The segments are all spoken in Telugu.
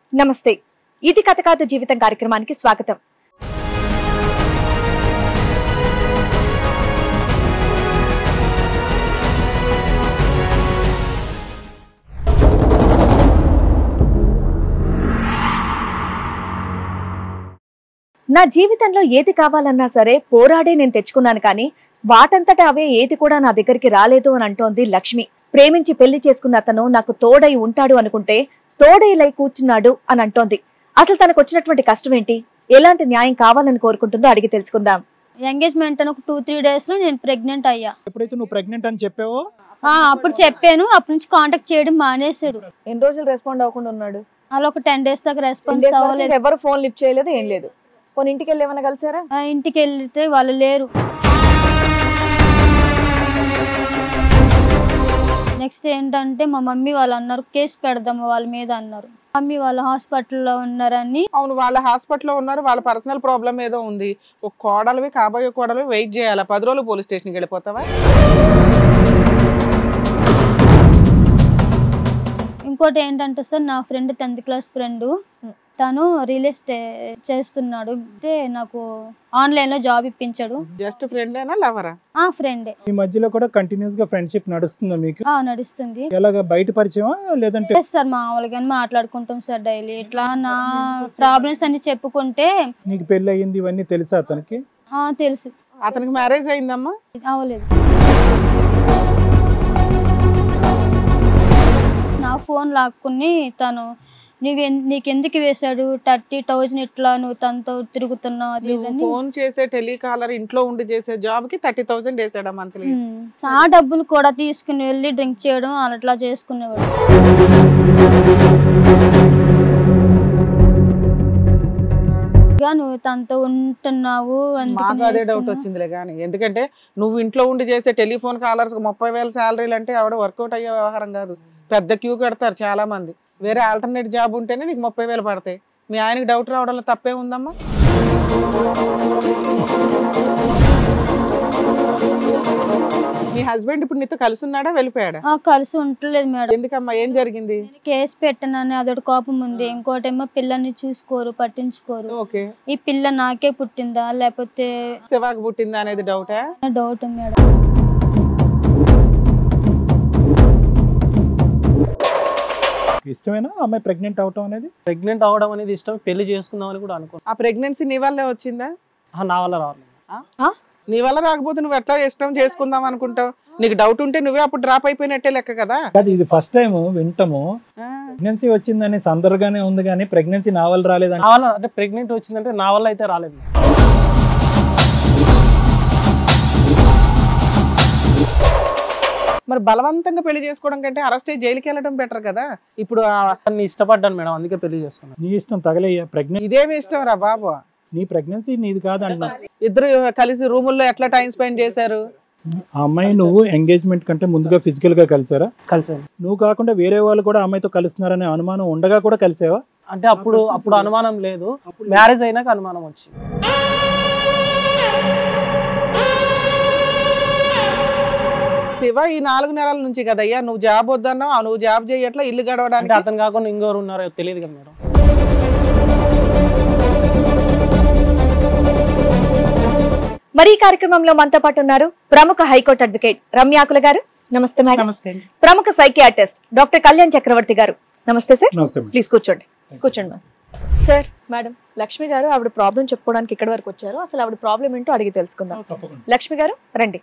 నమస్తే ఇది కథ కాదు జీవితం కార్యక్రమానికి స్వాగతం నా జీవితంలో ఏది కావాలన్నా సరే పోరాడే నేను తెచ్చుకున్నాను కానీ వాటంతట అవే ఏది కూడా నా దగ్గరికి రాలేదు అని అంటోంది లక్ష్మి ప్రేమించి పెళ్లి చేసుకున్న అతను నాకు తోడై ఉంటాడు అనుకుంటే తోడైలై కూర్చున్నాడు అని అంటోంది అసలు తనకు వచ్చినటువంటి కష్టం ఏంటి ఎలాంటి న్యాయం కావాలని కోరుకుంటుందో అడిగి తెలుసుకుందాం ఎంగేజ్మెంట్ అని ఒక టూ త్రీ డేస్ లో నేను ప్రెగ్నెంట్ అయ్యా ఎప్పుడైతే నువ్వు ప్రెగ్నెంట్ అని చెప్పావో ఆ, అప్పుడు చెప్పాను అప్పటి నుంచి కాంటాక్ట్ చేయడం మానేశాడు ఎన్ని రోజులు రెస్పాండ్ అవ్వకుండా ఉన్నాడు అలా ఒక టెన్ డేస్ దాకా రెస్పాన్స్ అవ్వలేదు ఎవరు ఫోన్ లిఫ్ట్ చేయలేదు ఏం లేదు పోనీ ఇంటికి వెళ్ళి ఏమైనా కలిసారా ఆ, ఇంటికి వెళ్తే వాళ్ళు లేరు నెక్స్ట్ ఏంటంటే మా మమ్మీ వాళ్ళు అన్నారు కేసు పెడదాము వాళ్ళ మీద అన్నారు మమ్మీ వాళ్ళు హాస్పిటల్లో ఉన్నారని అవును వాళ్ళ హాస్పిటల్లో ఉన్నారు వాళ్ళ పర్సనల్ ప్రాబ్లం ఏదో ఉంది ఒక కోడలివి కాబోయే కోడలివి వెయిట్ చేయాలా పది రోజులు పోలీస్ స్టేషన్కి వెళ్ళిపోతావా ఇంకోటి ఏంటంటే సార్ నా ఫ్రెండ్ టెన్త్ క్లాస్ ఫ్రెండ్ తను రియల్ ఎస్టేట్ చేస్తున్నాడు అయితే నాకు ఆన్లైన్ లో జాబ్ ఇప్పించాడు జస్ట్ ఫ్రెండ్ అయినా లవరా ఆ ఫ్రెండే ఈ మధ్యలో కూడా కంటిన్యూస్ గా ఫ్రెండ్షిప్ నడుస్తుందా మీకు ఆ నడుస్తుంది ఎలాగా బయట పరిచయమా లేదంటే లేదు సార్ మామూలుగానే మాట్లాడుకుంటాం సార్ డైలీ ఇట్లా నా ప్రాబ్లమ్స్ అన్ని చెప్పుకుంటే నీకు పెళ్లి అయ్యింది ఇవన్నీ తెలుసా అతనికి ఆ తెలుసు అతనికి మ్యారేజ్ అయిందమ్మా అవలేదు నా ఫోన్ లాక్కుని తను నువ్వు నీకెందుకు వేశాడు థర్టీ థౌజండ్ ఇట్లా నువ్వు తనతో తిరుగుతున్నావు అది నువ్వు ఇదని ఫోన్ చేసే టెలికాలర్ ఇంట్లో ఉండి చేసే జాబ్ కి థర్టీ థౌసండ్ వేసాడా మంత్లీ ఉమ్. ఆ డబ్బులు కూడా తీసుకుని వెళ్ళి డ్రింక్ చేయడం అట్లా చేసుకునేవాడు ఇక నువ్వు తనతో ఉంటున్నావు అందుకని మాకు అదే డౌట్ చేస్తున్నావు. వచ్చిందిలే కానీ ఎందుకంటే నువ్వు ఇంట్లో ఉండి చేసే టెలిఫోన్ కాలర్స్ ముప్పై వేల శాలరీలు అంటే ఆవిడ వర్కౌట్ అయ్యే వ్యవహారం కాదు పెద్ద క్యూ కడతారు చాలా మంది వేరే ఆల్టర్నేట్ జాబ్ ఉంటేనే నీకు ముప్పై వేలు పడతాయి మీ ఆయనకి డౌట్ రావడంలో తప్పే ఉందమ్మా మీ హస్బెండ్ ఇప్పుడు నీతో కలిసి ఉన్నాడా వెళ్ళిపోయాడా ఆ, కలిసి ఉండలేదు మేడం ఎందుకమ్మా ఏం జరిగింది నేను కేసు పెట్టనని అదొక కోపం ఉంది ఇంకోటేమో పిల్లని చూసుకోరు పట్టించుకోరు ఓకే ఈ పిల్ల నాకే పుట్టిందా లేకపోతే శివాకి పుట్టిందా అనేది డౌటా డౌట్ మేడం ఇష్టమేనా అమ్మాయి ప్రెగ్నెంట్ అవటం అనేది ప్రెగ్నెంట్ అవడం అనేది ఇష్టం పెళ్లి చేసుకుందామని కూడా అనుకున్నాను ఆ ప్రెగ్నెన్సీ నీ వల్లే వచ్చిందా నా వల్ల రావాలి నీ వల్ల రాకపోతే నువ్వు ఎట్లా ఇష్టం చేసుకుందాం అనుకుంటావు నీకు డౌట్ ఉంటే నువ్వే అప్పుడు డ్రాప్ అయిపోయినట్టే లెక్క కదా కాదు ఇది ఫస్ట్ టైం వింటాము ఆ, ప్రెగ్నెన్సీ వచ్చిందని సందర్గానే ఉంది కానీ ప్రెగ్నెన్సీ నా వల్ల రాలేదని నా వల్ల అంటే ప్రెగ్నెంట్ వచ్చిందంటే నా వల్ల అయితే రాలేదు మరి బలవంతంగా పెళ్లి చేసుకోవడం కంటే అరెస్ట్ అయ్యి జైలుకి వెళ్ళడం బెటర్ కదా ఇప్పుడు ఆ- నేను ఇష్టపడ్డాను మేడం అందుకే పెళ్లి చేసుకున్నాను నీ ఇష్టం తగలయ్యా ప్రెగ్నెంట్ ఇదేమి ఇష్టం రా బాబు నీ ప్రెగ్నెన్సీ నీది కాదు అంటున్నా ఇద్దరు కలిసి రూముల్లో ఎట్లా టైం స్పెండ్ చేశారు ఆ అమ్మాయి నువ్వు ఎంగేజ్మెంట్ కంటే ముందుగా ఫిజికల్ గా కలిసారా కలిసాను నువ్వు కాకుండా వేరే వాళ్ళు కూడా ఆ అమ్మాయితో కలుస్తున్నారనే అనుమానం ఉండగా కూడా కలిసావా అంటే అప్పుడు అప్పుడు అనుమానం లేదు మ్యారేజ్ అయినాక అనుమానం వచ్చింది శివ ఈ నాలుగు నెలల నుంచి కదయ్యా నువ్వు జాబ్ వద్దన్నావు ఆ నువ్వు జాబ్ చేయట్లా ఇల్లు అంటే గడవడానికి అతను కాకుండా ఇంకోరు ఉన్నారో తెలియదు కదా మేడం మరి ఈ కార్యక్రమంలో మనతో పాటు ఉన్నారు ప్రముఖ హైకోర్టు అడ్వకేట్ రమ్యాకుల గారు నమస్తే మేడం నమస్తే ప్రముఖ సైకియాట్రిస్ట్ డాక్టర్ కళ్యాణ్ చక్రవర్తి గారు నమస్తే సార్ నమస్తే మేడం. ప్లీజ్ కూర్చోండి కూర్చోండి మేడం సార్ మేడం లక్ష్మి గారు ఆవిడ ప్రాబ్లం చెప్పుకోవడానికి ఇక్కడి వరకు వచ్చారు అసలు ఆవిడ ప్రాబ్లం ఏంటో అడిగి తెలుసుకుందాం తప్పకుండా లక్ష్మి గారు రండి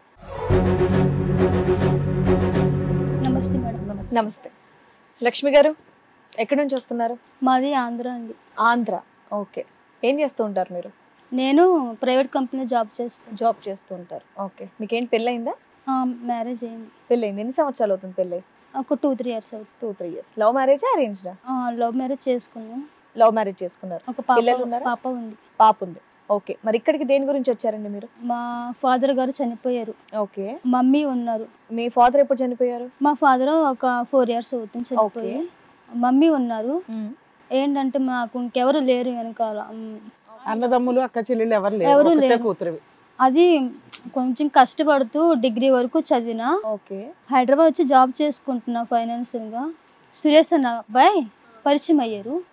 నమస్తే మేడం నమస్తే లక్ష్మి గారు ఎక్కడి నుంచి వస్తున్నారు మాది ఆంధ్ర అండి ఆంధ్ర ఓకే ఏం చేస్తూ ఉంటారు మీరు నేను ప్రైవేట్ కంపెనీలో జాబ్ చేస్తాను జాబ్ చేస్తూ ఉంటారు ఓకే మీకేం పెళ్ళయిందా మ్యారేజ్ అయింది పెళ్ళయింది ఎన్ని సంవత్సరాలు అవుతుంది పెళ్ళి ఒక టూ త్రీ ఇయర్స్ అవుతుంది two three years love marriage అరేంజ్డా లవ్ మ్యారేజ్ చేసుకున్నాం లవ్ మ్యారేజ్ చేసుకున్నారు ఒక పాప పిల్లలు ఉన్నారా? పాప ఉంది పాప ఉంది ఓకే మరి ఇక్కడికి దేని గురించి వచ్చారండి మీరు మా ఫాదర్ గారు చనిపోయారు ఓకే మమ్మీ ఉన్నారు మీ ఫాదర్ ఎప్పుడు చనిపోయారు మా ఫాదర్ ఒక ఫోర్ ఇయర్స్ అవుతుంది చనిపోయి మమ్మీ ఉన్నారు ఏంటంటే మాకు ఇంకెవరు లేరు వెనకాల ఉమ్, అన్నదమ్ములు అక్క చెల్లెలు ఎవరు లేరు ఎవరు ఒకతే లేరు. కూతురివి అది కొంచెం కష్టపడుతూ డిగ్రీ వరకు చదివిన ఓకే హైదరాబాద్ వచ్చి జాబ్ చేసుకుంటున్నా ఫైనాన్షియల్గా సురేష్ అన్న అబ్బాయి పరిచయం అయ్యారు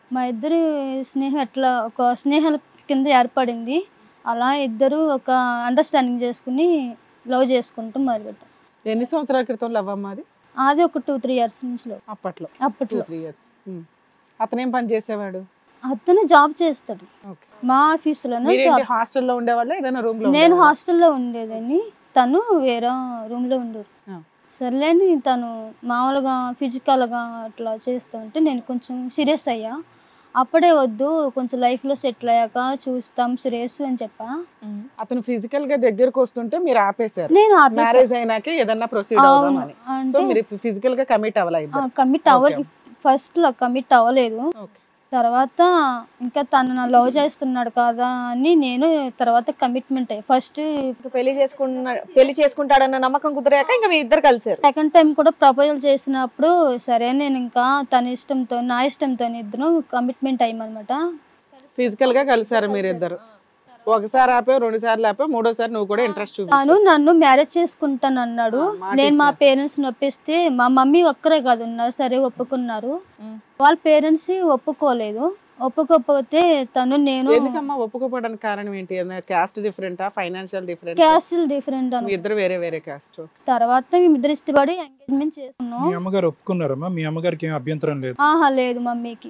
మా ఇద్దరి స్నేహం ఎట్లా ఒక స్నేహాల కింద ఏర్పడింది అలా ఇద్దరు ఒక అండర్స్టాండింగ్ చేసుకుని లవ్ చేసుకుంటూ మొదలుపెట్టాం ఎన్ని సంవత్సరాల క్రితం లవ్ అమ్మ అది అది ఒక టూ త్రీ ఇయర్స్ నుంచి love. అప్పట్లో టూ అప్పట్లో త్రీ ఇయర్స్ అతనేం పని చేసేవాడు అతను జాబ్ చేస్తాడు ఓకే మా ఆఫీసులోనే మీరేంటి జాబ్ హాస్టల్లో ఉండేవాళ్ళ ఏదైనా రూమ్ లో నేను ఉండేవాళ్ళా? హాస్టల్లో ఉండేదని తను వేరే రూమ్లో ఉండేది ఆ. సర్లేని తను మామూలుగా ఫిజికల్గా అట్లా చేస్తూ ఉంటే నేను కొంచెం సీరియస్ అయ్యా అప్పుడే వద్దు కొంచెం లైఫ్లో సెటిల్ అయ్యాక చూస్తాం సురేష్ అని చెప్పా అతను ఫిజికల్ గా దగ్గరకు వస్తుంటే మీరు ఆపేశారు నేను ఆపేసా. మ్యారేజ్ అయినాకే ఏదన్నా ప్రొసీడ్ అవును అవుదామని సో అంటే మీరు ఫిజికల్ గా కమిట్ అవ్వాలా ఇద్దరు కమిట్ అవ్వలేదు ఫస్ట్ లో కమిట్ అవ్వలేదు ఓకే తర్వాత ఇంకా తను నా లవ్ చేస్తున్నాడు కదా అని నేను తర్వాత కమిట్మెంట్ అయ్యి ఫస్ట్ ఇంకా పెళ్లి చేసుకున్న పెళ్లి చేసుకుంటాడన్న నమ్మకం కుదిరాక ఇంకా మీ ఇద్దరు కలిసారు సెకండ్ టైం కూడా ప్రపోజల్ చేసినప్పుడు సరే నేను ఇంకా తన ఇష్టంతో నా ఇష్టంతో ఇద్దరు కమిట్మెంట్ అయ్యమనమాట ఫిజికల్ గా కలిసారు మీరిద్దరు ఒకసారి ఆపే రెండు సార్లు ఆపే మూడోసారి నువ్వు కూడా ఇంట్రెస్ట్ తాను చూపించావు నన్ను మ్యారేజ్ చేసుకుంటాను అన్నాడు ఆ, మాట నేను మా ఇచ్చారు. పేరెంట్స్ నొప్పిస్తే మా మమ్మీ ఒక్కరే కాదు ఉన్నారు సరే ఒప్పుకున్నారు మ్. వాళ్ళ పేరెంట్స్ ఒప్పుకోలేదు ఒప్పుకోకపోతే తను నేను ఎందుకమ్మా ఒప్పుకోపోవడానికి కారణం ఏంటి క్యాస్ట్ డిఫరెంటా ఫైనాన్షియల్ డిఫరెంట్ క్యాస్టులు డిఫరెంట్ మీ అను ఇద్దరు వేరే వేరే క్యాస్ట్ తర్వాత మేము ఇద్దరు ఇష్టపడి ఎంగేజ్మెంట్ చేసుకున్నాం మీ అమ్మగారు ఒప్పుకున్నారమ్మా మీ అమ్మగారికి ఏం అభ్యంతరం లేదు ఆహా లేదు మమ్మీకి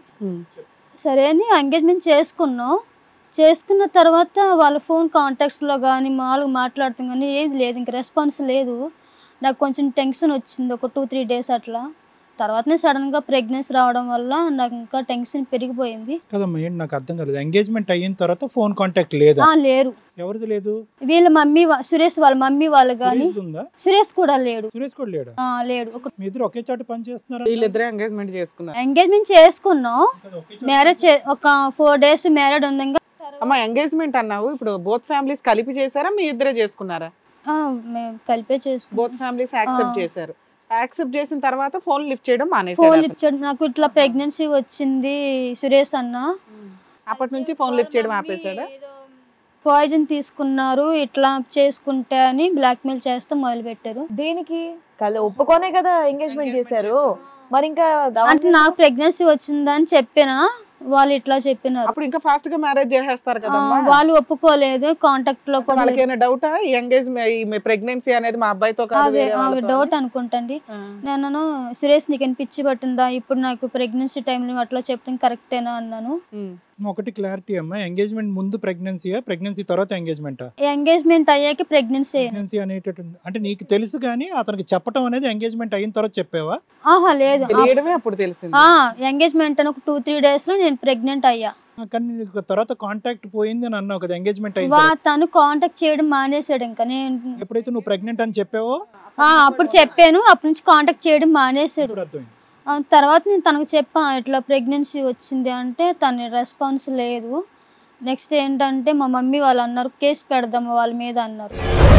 సరే అని ఎంగేజ్మెంట్ చేసుకున్నాం చేసుకున్న తర్వాత వాళ్ళ ఫోన్ కాంటాక్ట్స్లో కానీ మామూలుగా మాట్లాడతాం కానీ ఏది లేదు ఇంక రెస్పాన్స్ లేదు నాకు కొంచెం టెన్షన్ వచ్చింది ఒక టూ త్రీ డేస్ అట్లా తర్వాతనే సడన్గా ప్రెగ్నెన్సీ రావడం వల్ల నాకు ఇంకా టెన్షన్ పెరిగిపోయింది కదమ్మా ఏంటి నాకు అర్థం కాలేదు ఎంగేజ్మెంట్ అయిన తర్వాత ఫోన్ కాంటాక్ట్ లేదా ఆ లేరు ఎవరిది లేదు వీళ్ళ మమ్మీ వా- సురేష్ వాళ్ళ మమ్మీ వాళ్ళు కానీ సురేష్ ఉందా సురేష్ కూడా లేడు సురేష్ కూడా లేడా ఆ, లేడు ఒక మీ ఇద్దరు ఒకే చాట పని చేస్తున్నారు వీళ్ళిద్దరే ఎంగేజ్మెంట్ చేసుకున్నారు ఎంగేజ్మెంట్ చేసుకున్నాం మ్యారేజ్ ఒక ఫోర్ డేస్ మ్యారేడ్ ఉండగా అమ్మా ఎంగేజ్మెంట్ అన్నావు ఇప్పుడు బోత్ ఫ్యామిలీస్ కలిపి చేశారా మీ ఇద్దరే చేసుకున్నారా ఆ, మేము కలిపే చేసుకున్నాం బోత్ ఫ్యామిలీస్ యాక్సెప్ట్ ఆ. చేశారు యాక్సెప్ట్ చేసిన తర్వాత ఫోన్ లిఫ్ట్ చేయడం ఫోన్ మానేశారు లిఫ్ట్ చేయడం నాకు ఇట్లా ప్రెగ్నెన్సీ వచ్చింది సురేష్ అన్న అప్పటి నుంచి ఫోన్ లిఫ్ట్ చేయడం ఆపేశాడా పాయిజన్ తీసుకున్నారు ఇట్లా చేసుకుంటే అని బ్లాక్మెయిల్ చేస్తూ మొదలు పెట్టారు దేనికి కల ఒప్పుకోనే కదా ఎంగేజ్మెంట్ చేశారు మరి ఇంకా అంటే నాకు ప్రెగ్నెన్సీ వచ్చిందని చెప్పినా వాళ్ళు ఇట్లా చెప్పినారు అప్పుడు ఇంకా ఫాస్ట్ గా మ్యారేజ్ చేసేస్తారు ఆ, కదమ్మా వాళ్ళు ఒప్పుకోలేదు కాంటాక్ట్ లో కూడా వాళ్ళకి ఏమైనా డౌటా ఈ ఎంగేజ్ ప్రెగ్నెన్సీ అనేది మా అబ్బాయితో కాదు అదే వేరే వాళ్ళతో డౌట్ అనుకుంటండి ఆ. నేను సురేష్ నీకు ఏం పిచ్చి పట్టిందా ఇప్పుడు నాకు ప్రెగ్నెన్సీ టైంలో అట్లా చెప్తాను కరెక్టేనా అన్నాను ఉమ్. ఒకటి క్లారిటీ అమ్మా ఎంగేజ్మెంట్ ముందు ప్రెగ్నెన్సీయా ప్రెగ్నెన్సీ తర్వాత ఎంగేజ్మెంటా ఎంగేజ్మెంట్ అయ్యాక ప్రెగ్నెన్సీ ప్రెగ్నెన్సీ అనేటటువంటి అంటే నీకు తెలుసు కానీ అతనికి చెప్పడం అనేది ఎంగేజ్మెంట్ అయిన తర్వాత చెప్పావా ఆహా లేదు తెలియడమే అప్పుడు తెలిసింది ఆ ఎంగేజ్మెంట్ అని ఒక టూ త్రీ డేస్ లో నేను ప్రెగ్నెంట్ అయ్యా ఆ, కానీ నీకు తర్వాత కాంటాక్ట్ పోయింది అని అన్నావు కదా ఎంగేజ్మెంట్ అయిన వా తర్వాత తను కాంటాక్ట్ చేయడం మానేశాడు ఇంకా నేను ఎప్పుడైతే నువ్వు ప్రెగ్నెంట్ అని చెప్పావో ఆ, అప్పుడు చెప్పాను అప్పటి నుంచి కాంటాక్ట్ చేయడం మానేశాడు ఇప్పుడు అర్థమైంది ఆ, తర్వాత నేను తనకు చెప్పా ఇట్లా ప్రెగ్నెన్సీ వచ్చింది అంటే తన రెస్పాన్స్ లేదు నెక్స్ట్ ఏంటంటే మా మమ్మీ వాళ్ళు అన్నారు కేసు పెడదాం వాళ్ళ మీద అన్నారు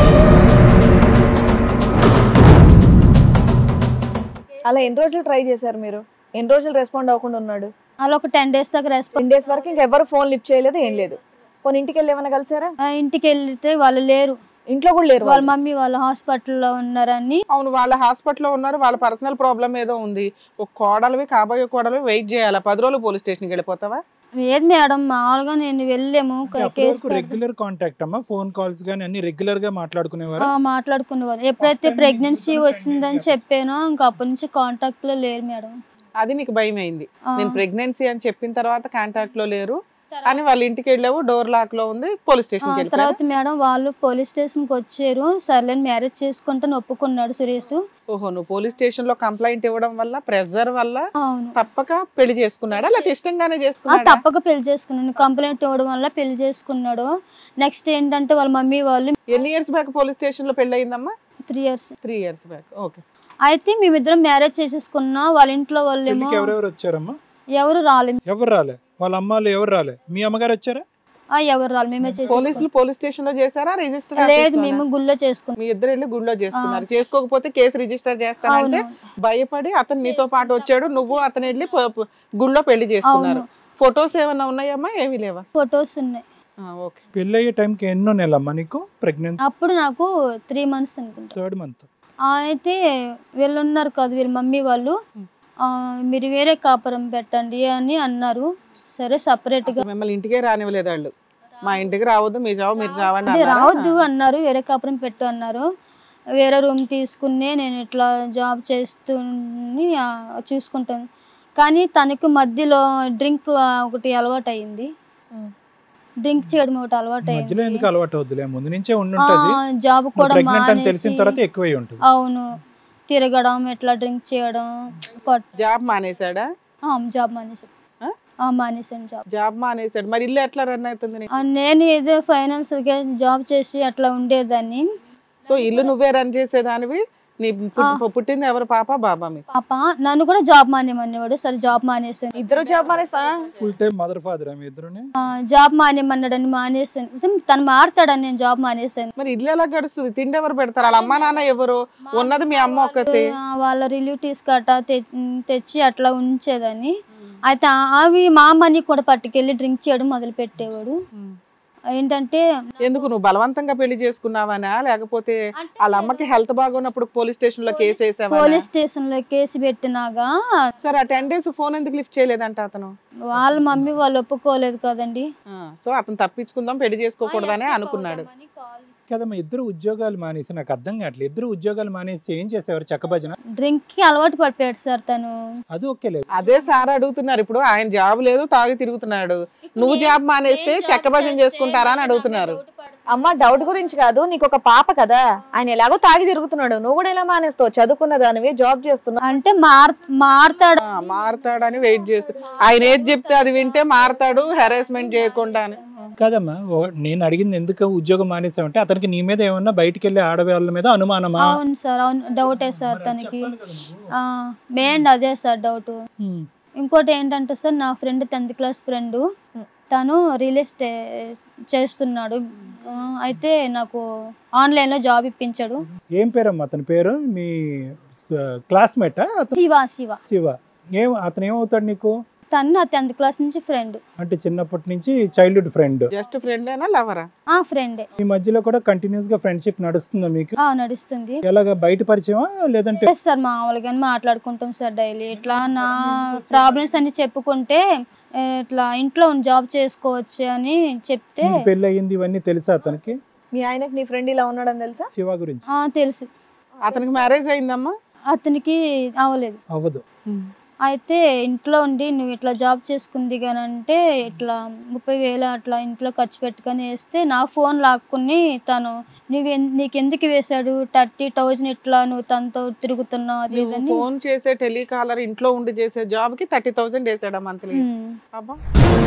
అలా ఎన్ని రోజులు ట్రై చేశారు మీరు ఎన్ని రోజులు రెస్పాండ్ అవ్వకుండా ఉన్నాడు అలా ఒక టెన్ డేస్ దాకా రెస్పాన్స్ టెన్ డేస్ వరకు ఇంకా ఎవరు ఫోన్ లిఫ్ట్ చేయలేదు ఏం లేదు పోనీ ఇంటికి వెళ్ళి ఏమైనా కలిసారా ఇంటికి వెళ్తే వాళ్ళు లేరు ఇంట్లో కూడా లేరు వాళ్ళ వాళ్ళు. మమ్మీ వాళ్ళ హాస్పిటల్లో ఉన్నారని అవును వాళ్ళ హాస్పిటల్లో ఉన్నారు వాళ్ళ పర్సనల్ ప్రాబ్లం ఏదో ఉంది ఒక కోడలివి కాబోయే కోడలు వెయిట్ చేయాలా పది రోజులు పోలీస్ స్టేషన్కి వెళ్ళిపోతావా ఏది మేడం మామూలుగా నేను వెళ్ళాము కేసు అప్పటివరకు పెడదాం. రెగ్యులర్ కాంటాక్ట్ అమ్మా ఫోన్ కాల్స్ కానీ అన్ని రెగ్యులర్ గా మాట్లాడుకునేవారా ఆ, మాట్లాడుకునేవారు ఎప్పుడైతే ప్రెగ్నెన్సీ వచ్చిందని చెప్పానో ఇంకా అప్పటి నుంచి కాంటాక్ట్ లో లేరు మేడం అది నీకు భయం అయింది ఆ, నేను ప్రెగ్నెన్సీ అని చెప్పిన తర్వాత కాంటాక్ట్ లో లేరు అని వాళ్ళ ఇంటికి వెళ్ళావు డోర్ లాక్ లో ఉంది పోలీస్ ఆ, స్టేషన్కి వెళ్ళిపోయారు తర్వాత మేడం వాళ్ళు పోలీస్ స్టేషన్ కి వచ్చారు సర్లేని మ్యారేజ్ చేసుకుంటాను ఒప్పుకున్నాడు సురేష్ ఓహో నువ్వు పోలీస్ స్టేషన్ లో కంప్లైంట్ ఇవ్వడం వల్ల ప్రెజర్ వల్ల అవును తప్పక పెళ్లి చేసుకున్నాడా లేకపోతే ఇష్టంగానే ఆ, చేసుకున్నాడా తప్పక పెళ్లి చేసుకున్నాను కంప్లైంట్ ఇవ్వడం వల్ల పెళ్లి చేసుకున్నాడు నెక్స్ట్ ఏంటంటే వాళ్ళ మమ్మీ వాళ్ళు ఎన్ని ఇయర్స్ బ్యాక్ పోలీస్ స్టేషన్ లో పెళ్లి అయిందమ్మా three years three years back okay అయితే మేమిద్దరం మ్యారేజ్ చేసేసుకున్నాం వాళ్ళ ఇంట్లో వాళ్ళేమో పెళ్లికి ఎవరెవరు వచ్చారమ్మా ఎవరు రాలేదు ఎవరు రాలే వాళ్ళ అమ్మాలు ఎవరు రాలే మీ అమ్మగారు వచ్చారా ఆ, ఎవరు రాలేదు మేమే పోలీసులు చేసుకున్నాం పోలీస్ స్టేషన్ లో చేశారా రిజిస్టర్ లేదు మేము గుళ్ళో చేసుకున్నాం మీ ఇద్దరు వెళ్ళి గుడిలో చేసుకున్నారు చేసుకోకపోతే కేసు రిజిస్టర్ చేస్తానంటే అవును భయపడి అతను నీతో పాటు వచ్చాడు నువ్వు అతను వెళ్ళి ప- ప- గుడిలో పెళ్లి చేసుకున్నారు అవును ఫొటోస్ ఏమన్నా ఉన్నాయమ్మా ఏమీ లేవా ఫొటోస్ ఉన్నాయి ఓకే పెళ్ళి అయ్యే టైంకి ఎన్నో నెలమ్మా నీకు ప్రెగ్నెన్సీ అప్పుడు నాకు త్రీ మంత్స్ అనుకుంటా థర్డ్ మంత్ ఆ, అయితే వీళ్ళు ఉన్నారు కదా వీళ్ళ మమ్మీ వాళ్ళు ఆ, మీరు వేరే కాపురం పెట్టండి అని అన్నారు సరే సపరేట్గా అసలు మిమ్మల్ని ఇంటికే రానివ్వలేదు వాళ్ళు మా ఇంటికి రావద్దు మీ జాబ్ మీరు చావండి అదే అన్నారా? రావద్దు అన్నారు వేరే కాపురం పెట్టు అన్నారు వేరే రూమ్ తీసుకుని నేను ఇట్లా జాబ్ చేస్తుని ఆ, చూసుకుంటాను కానీ తనకు మధ్యలో డ్రింక్ ఒకటి అలవాటు అయింది ఉం. డ్రింక్ చేయడం ఒకటి అలవాటు మధ్యలో ఎందుకు అయింది అలవాటు అవుద్దిలే ముందు నుంచే ఉండి ఉంటుంది జాబ్ కూడా ప్రెగ్నెంట్ అని తెలిసిన మానేసి తర్వాత ఎక్కువై ఉంటుంది అవును తిరగడం ఎట్లా డ్రింక్ చేయడం పట్- జాబ్ మానేశాడా ఆ, జాబ్ మానేసాను ఆ? ఆ, మానేసాను జాబ్ జాబ్ మానేశాడు మరి ఇల్లు ఎట్లా రన్ అవుతుంది నీకు? ఆ, నేను ఏదో ఫైనాన్షియల్గా జాబ్ చేసి అట్లా ఉండేదాన్ని సో ఇల్లు నువ్వే రన్ చేసేదానివి నీ పుట్టి- పుట్టింది ఎవరు పాప బాబా మీకు పాప నన్ను కూడా జాబ్ మానేమనేవాడు సరే జాబ్ మానేసాను ఇద్దరు జాబ్ మానేస్తా ఫుల్ టైం మదర్ ఫాదర్ మీ ఇద్దరుని ఆ, జాబ్ మానేమన్నాడని మానేసాను అసలు తను మారుతాడని నేను జాబ్ మానేసాను మరి ఇల్లు ఎలా గడుస్తుంది తిండి ఎవరు పెడతారు వాళ్ళ అమ్మ నాన్న ఎవరు ఉన్నది మీ అమ్మ ఒక్కతే ఆ, వాళ్ళ రిలేటివ్స్ గట్టా తె- తెచ్చి అట్లా ఉంచేదని అయితే ఆ- అవి మా మనీ కూడా పట్టుకెళ్ళి డ్రింక్ చేయడం మొదలు పెట్టేవాడు ఏంటంటే ఎందుకు నువ్వు బలవంతంగా పెళ్లి చేసుకున్నావనా లేకపోతే వాళ్ళ అమ్మకి హెల్త్ బాగున్నప్పుడు పోలీస్ స్టేషన్ లో కేసు వేసావా పోలీస్ స్టేషన్ లో కేసు పెట్టినాగా సరే ఆ టెన్ డేస్ ఫోన్ ఎందుకు లిఫ్ట్ చేయలేదంట అతను వాళ్ళ మమ్మీ వాళ్ళు ఒప్పుకోలేదు కదండి సో అతను తప్పించుకుందాం పెళ్లి చేసుకోకూడదనే అనుకున్నాడు కదమ్మా ఇద్దరు ఉద్యోగాలు మానేసి నాకు అర్థం కావట్లేదు ఇద్దరు ఉద్యోగాలు మానేసి ఏం చేసేవారు చక్కభజన డ్రింక్ కి అలవాటు పడిపోయాడు సార్ తను అది ఓకే లేదు అదే సార్ అడుగుతున్నారు ఇప్పుడు ఆయన జాబ్ లేదు తాగి తిరుగుతున్నాడు నువ్వు జాబ్ మానేస్తే చెక్క భజన చేసుకుంటారా అని అడుగుతున్నారు అమ్మ డౌట్ గురించి కాదు నీకు ఒక పాప కదా ఆయన ఎలాగో తాగి తిరుగుతున్నాడు నువ్వు కూడా ఎలా మానేస్తావు చదువుకున్న దానివి జాబ్ చేస్తున్నావు అంటే మార్ మారుతాడు ఆ, మారతాడని వెయిట్ చేస్తూ ఆయన ఏది చెప్తే అది వింటే మారతాడు హెరాస్మెంట్ చేయకుండా అని కాదమ్మా ఓ- నేను అడిగింది ఎందుకు ఉద్యోగం మానేసావంటే అతనికి నీ మీద ఏమన్నా బయటికి వెళ్ళే ఆడవాళ్ళ మీద అనుమానమా అవును సార్ అవును డౌటే సార్ తనకి మెయిన్ అదే సార్ డౌట్ ఉమ్. ఇంకోటి ఏంటంటే సార్ నా ఫ్రెండ్ టెన్త్ క్లాస్ ఫ్రెండ్ తను రియల్ ఎస్టేట్ చేస్తున్నాడు ఆ, అయితే నాకు ఆన్లైన్లో జాబ్ ఇప్పించాడు ఏం పేరమ్మా అతని పేరు మీ క్లాస్మేటా అతను శివ శివ శివ ఏం అతను ఏమవుతాడు నీకు తను నా టెన్త్ క్లాస్ నుంచి ఫ్రెండ్ అంటే చిన్నప్పటి నుంచి చైల్డ్హుడ్ ఫ్రెండ్ జస్ట్ ఫ్రెండ్ అయినా లవరా ఆ ఫ్రెండే ఈ మధ్యలో కూడా కంటిన్యూస్ గా ఫ్రెండ్షిప్ నడుస్తుందా మీకు ఆ నడుస్తుంది ఎలాగ బయట పరిచయమా లేదంటే లేదు సార్ మామూలుగానే మాట్లాడుకుంటాం సార్ డైలీ ఇట్లా నా ప్రాబ్లమ్స్ అన్ని చెప్పుకుంటే ఏ, ఇట్లా ఇంట్లో జాబ్ చేసుకోవచ్చు అని చెప్తే నీకు పెళ్లి అయ్యింది ఇవన్నీ తెలుసా అతనికి మీ ఆయనకి నీ ఫ్రెండ్ ఇలా ఉన్నాడని తెలుసా శివ గురించి ఆ, తెలుసు అతనికి మ్యారేజ్ అయిందమ్మా అతనికి అవ్వలేదు అవ్వదు అయితే ఇంట్లో ఉండి నువ్వు ఇట్లా జాబ్ చేసుకుంది కానీ అంటే ఇట్లా ముప్పై వేలు అట్లా ఇంట్లో ఖర్చు పెట్టుకొని వేస్తే నా ఫోన్ లాక్కుని తను నువ్వు ఎన్- నీకు ఎందుకు వేశాడు థర్టీ థౌజండ్ ఇట్లా నువ్వు తనతో తిరుగుతున్నావు అది నువ్వు ఇదని ఫోన్ చేసే టెలికాలర్ ఇంట్లో ఉండి చేసే జాబ్ కి థర్టీ థౌసండ్ వేసాడా మంత్లీ ఉమ్. అబ్బా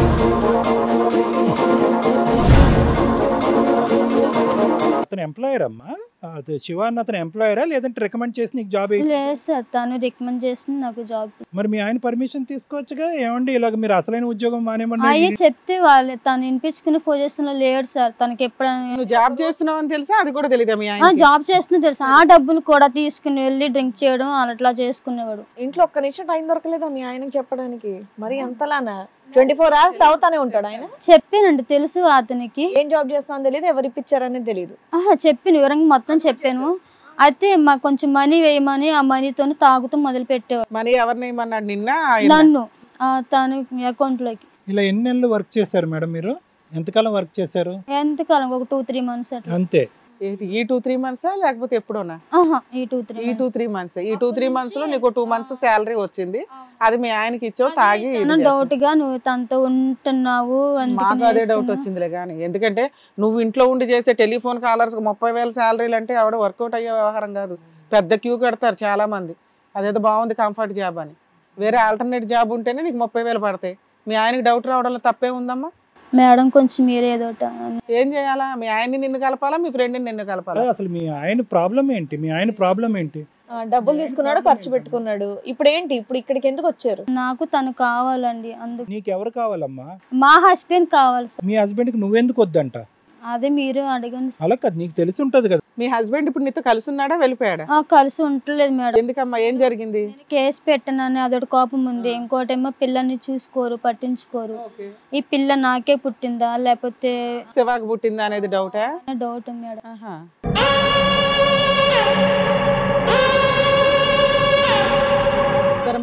అతను ఎంప్లాయర్ అమ్మా అదే శివ అన్న అతను ఎంప్లాయరా లేదంటే రికమెండ్ చేసి నీకు జాబ్ లేదు సార్ తను రికమెండ్ చేసింది నాకు జాబ్ మరి మీ ఆయన పర్మిషన్ తీసుకోవచ్చుగా ఏమండి ఇలాగ మీరు అసలైన ఉద్యోగం అయ్యే మానేమండి చెప్తే వాళ్ళు తను వినిపించుకునే పొజిషన్ లో లేడు సార్ తనకి ఎప్పుడైనా నువ్వు జాబ్ చేస్తున్నావు అని తెలుసా అది కూడా తెలియదా మీ ఆ, ఆయన జాబ్ చేస్తున్నా తెలుసు ఆ డబ్బులు కూడా తీసుకుని వెళ్ళి డ్రింక్ చేయడం అట్లా చేసుకునేవాడు ఇంట్లో ఒక్క నిమిషం టైం దొరకలేదా మీ ఆయనకి చెప్పడానికి మరి అంతలానా ట్వంటీ ఫోర్ అవర్స్ తాగుతానే ఉంటాడు ఆయన చెప్పానండి తెలుసు అతనికి ఏం జాబ్ చేస్తున్నా తెలియదు ఎవరు ఇప్పించారనేది తెలియదు ఆహా చెప్పాను వివరంగా మొత్తం చెప్పాను అయితే మాకు కొంచెం మనీ వేయమని ఆ మనీతో తాగుతూ మొదలు పెట్టేవాడు మనీ ఎవరిని ఏమన్నాడు నిన్న ఆయన? నన్ను ఆ, తన అకౌంట్ లోకి ఇలా ఎన్ని నెలలు వర్క్ చేశారు మేడం మీరు ఎంతకాలం వర్క్ చేశారు ఎంతకాలం ఒక టూ త్రీ మంత్స్ అట్లా అంతే ఏంటి, ఈ టూ త్రీ మంత్స్ లేకపోతే ఎప్పుడోనా ఆహా ఈ టూ త్రీ ఈ టూ త్రీ మంత్స్ ఈ టూ త్రీ మంత్స్ లో నీకు టూ మంత్స్ శాలరీ వచ్చింది అది మీ ఆయనకి ఇచ్చావు తాగి ఇది చేస్తున్నావు. డౌట్ గా నువ్వు తనతో ఉంటున్నావు అందుకని మాకు అదే డౌట్ చేస్తున్నా. వచ్చిందిలే కానీ ఎందుకంటే నువ్వు ఇంట్లో ఉండి చేసే టెలిఫోన్ కాలర్స్ ముప్పై వేల శాలరీలు అంటే ఆవిడ వర్కౌట్ అయ్యే వ్యవహారం కాదు పెద్ద క్యూ కడతారు చాలా మంది అదేదో బాగుంది కంఫర్ట్ జాబ్ అని వేరే ఆల్టర్నేట్ జాబ్ ఉంటేనే నీకు ముప్పై వేలు పడతాయి మీ ఆయనకి డౌట్ రావడంలో తప్పే ఉందమ్మా మేడం కొంచెం మీరే ఏదో ఒకటి అనండి. ఏం చేయాలా మీ ఆయన్ని నిన్ను కలపాలా మీ ఫ్రెండ్ని నిన్ను కలపాలా అసలు మీ ఆయన ప్రాబ్లం ఏంటి మీ ఆయన ప్రాబ్లం ఏంటి ఆ, డబ్బులు తీసుకున్నాడు ఖర్చు పెట్టుకున్నాడు ఇప్పుడు ఏంటి ఇప్పుడు ఇక్కడికి ఎందుకు వచ్చారు నాకు తను కావాలండి అందుకు నీకు ఎవరు కావాలమ్మా మా హస్బెండ్ కావాలి సార్ మీ హస్బెండ్కి నువ్వెందుకు వద్దంట అదే మీరు అడగండి సార్. అలా కాదు నీకు తెలిసి ఉంటది కదా మీ హస్బెండ్ ఇప్పుడు నీతో కలిసి ఉన్నాడా వెళ్ళిపోయాడా ఆ, కలిసి ఉండలేదు మేడం ఎందుకమ్మా ఏం జరిగింది కేసు పెట్టనని అదొకటి కోపం ఉంది ఇంకోటేమో పిల్లని చూసుకోరు పట్టించుకోరు ఈ పిల్ల నాకే పుట్టిందా లేకపోతే శివాకి పుట్టిందా అనేది డౌటా డౌట్ మేడం ఆహా. సరే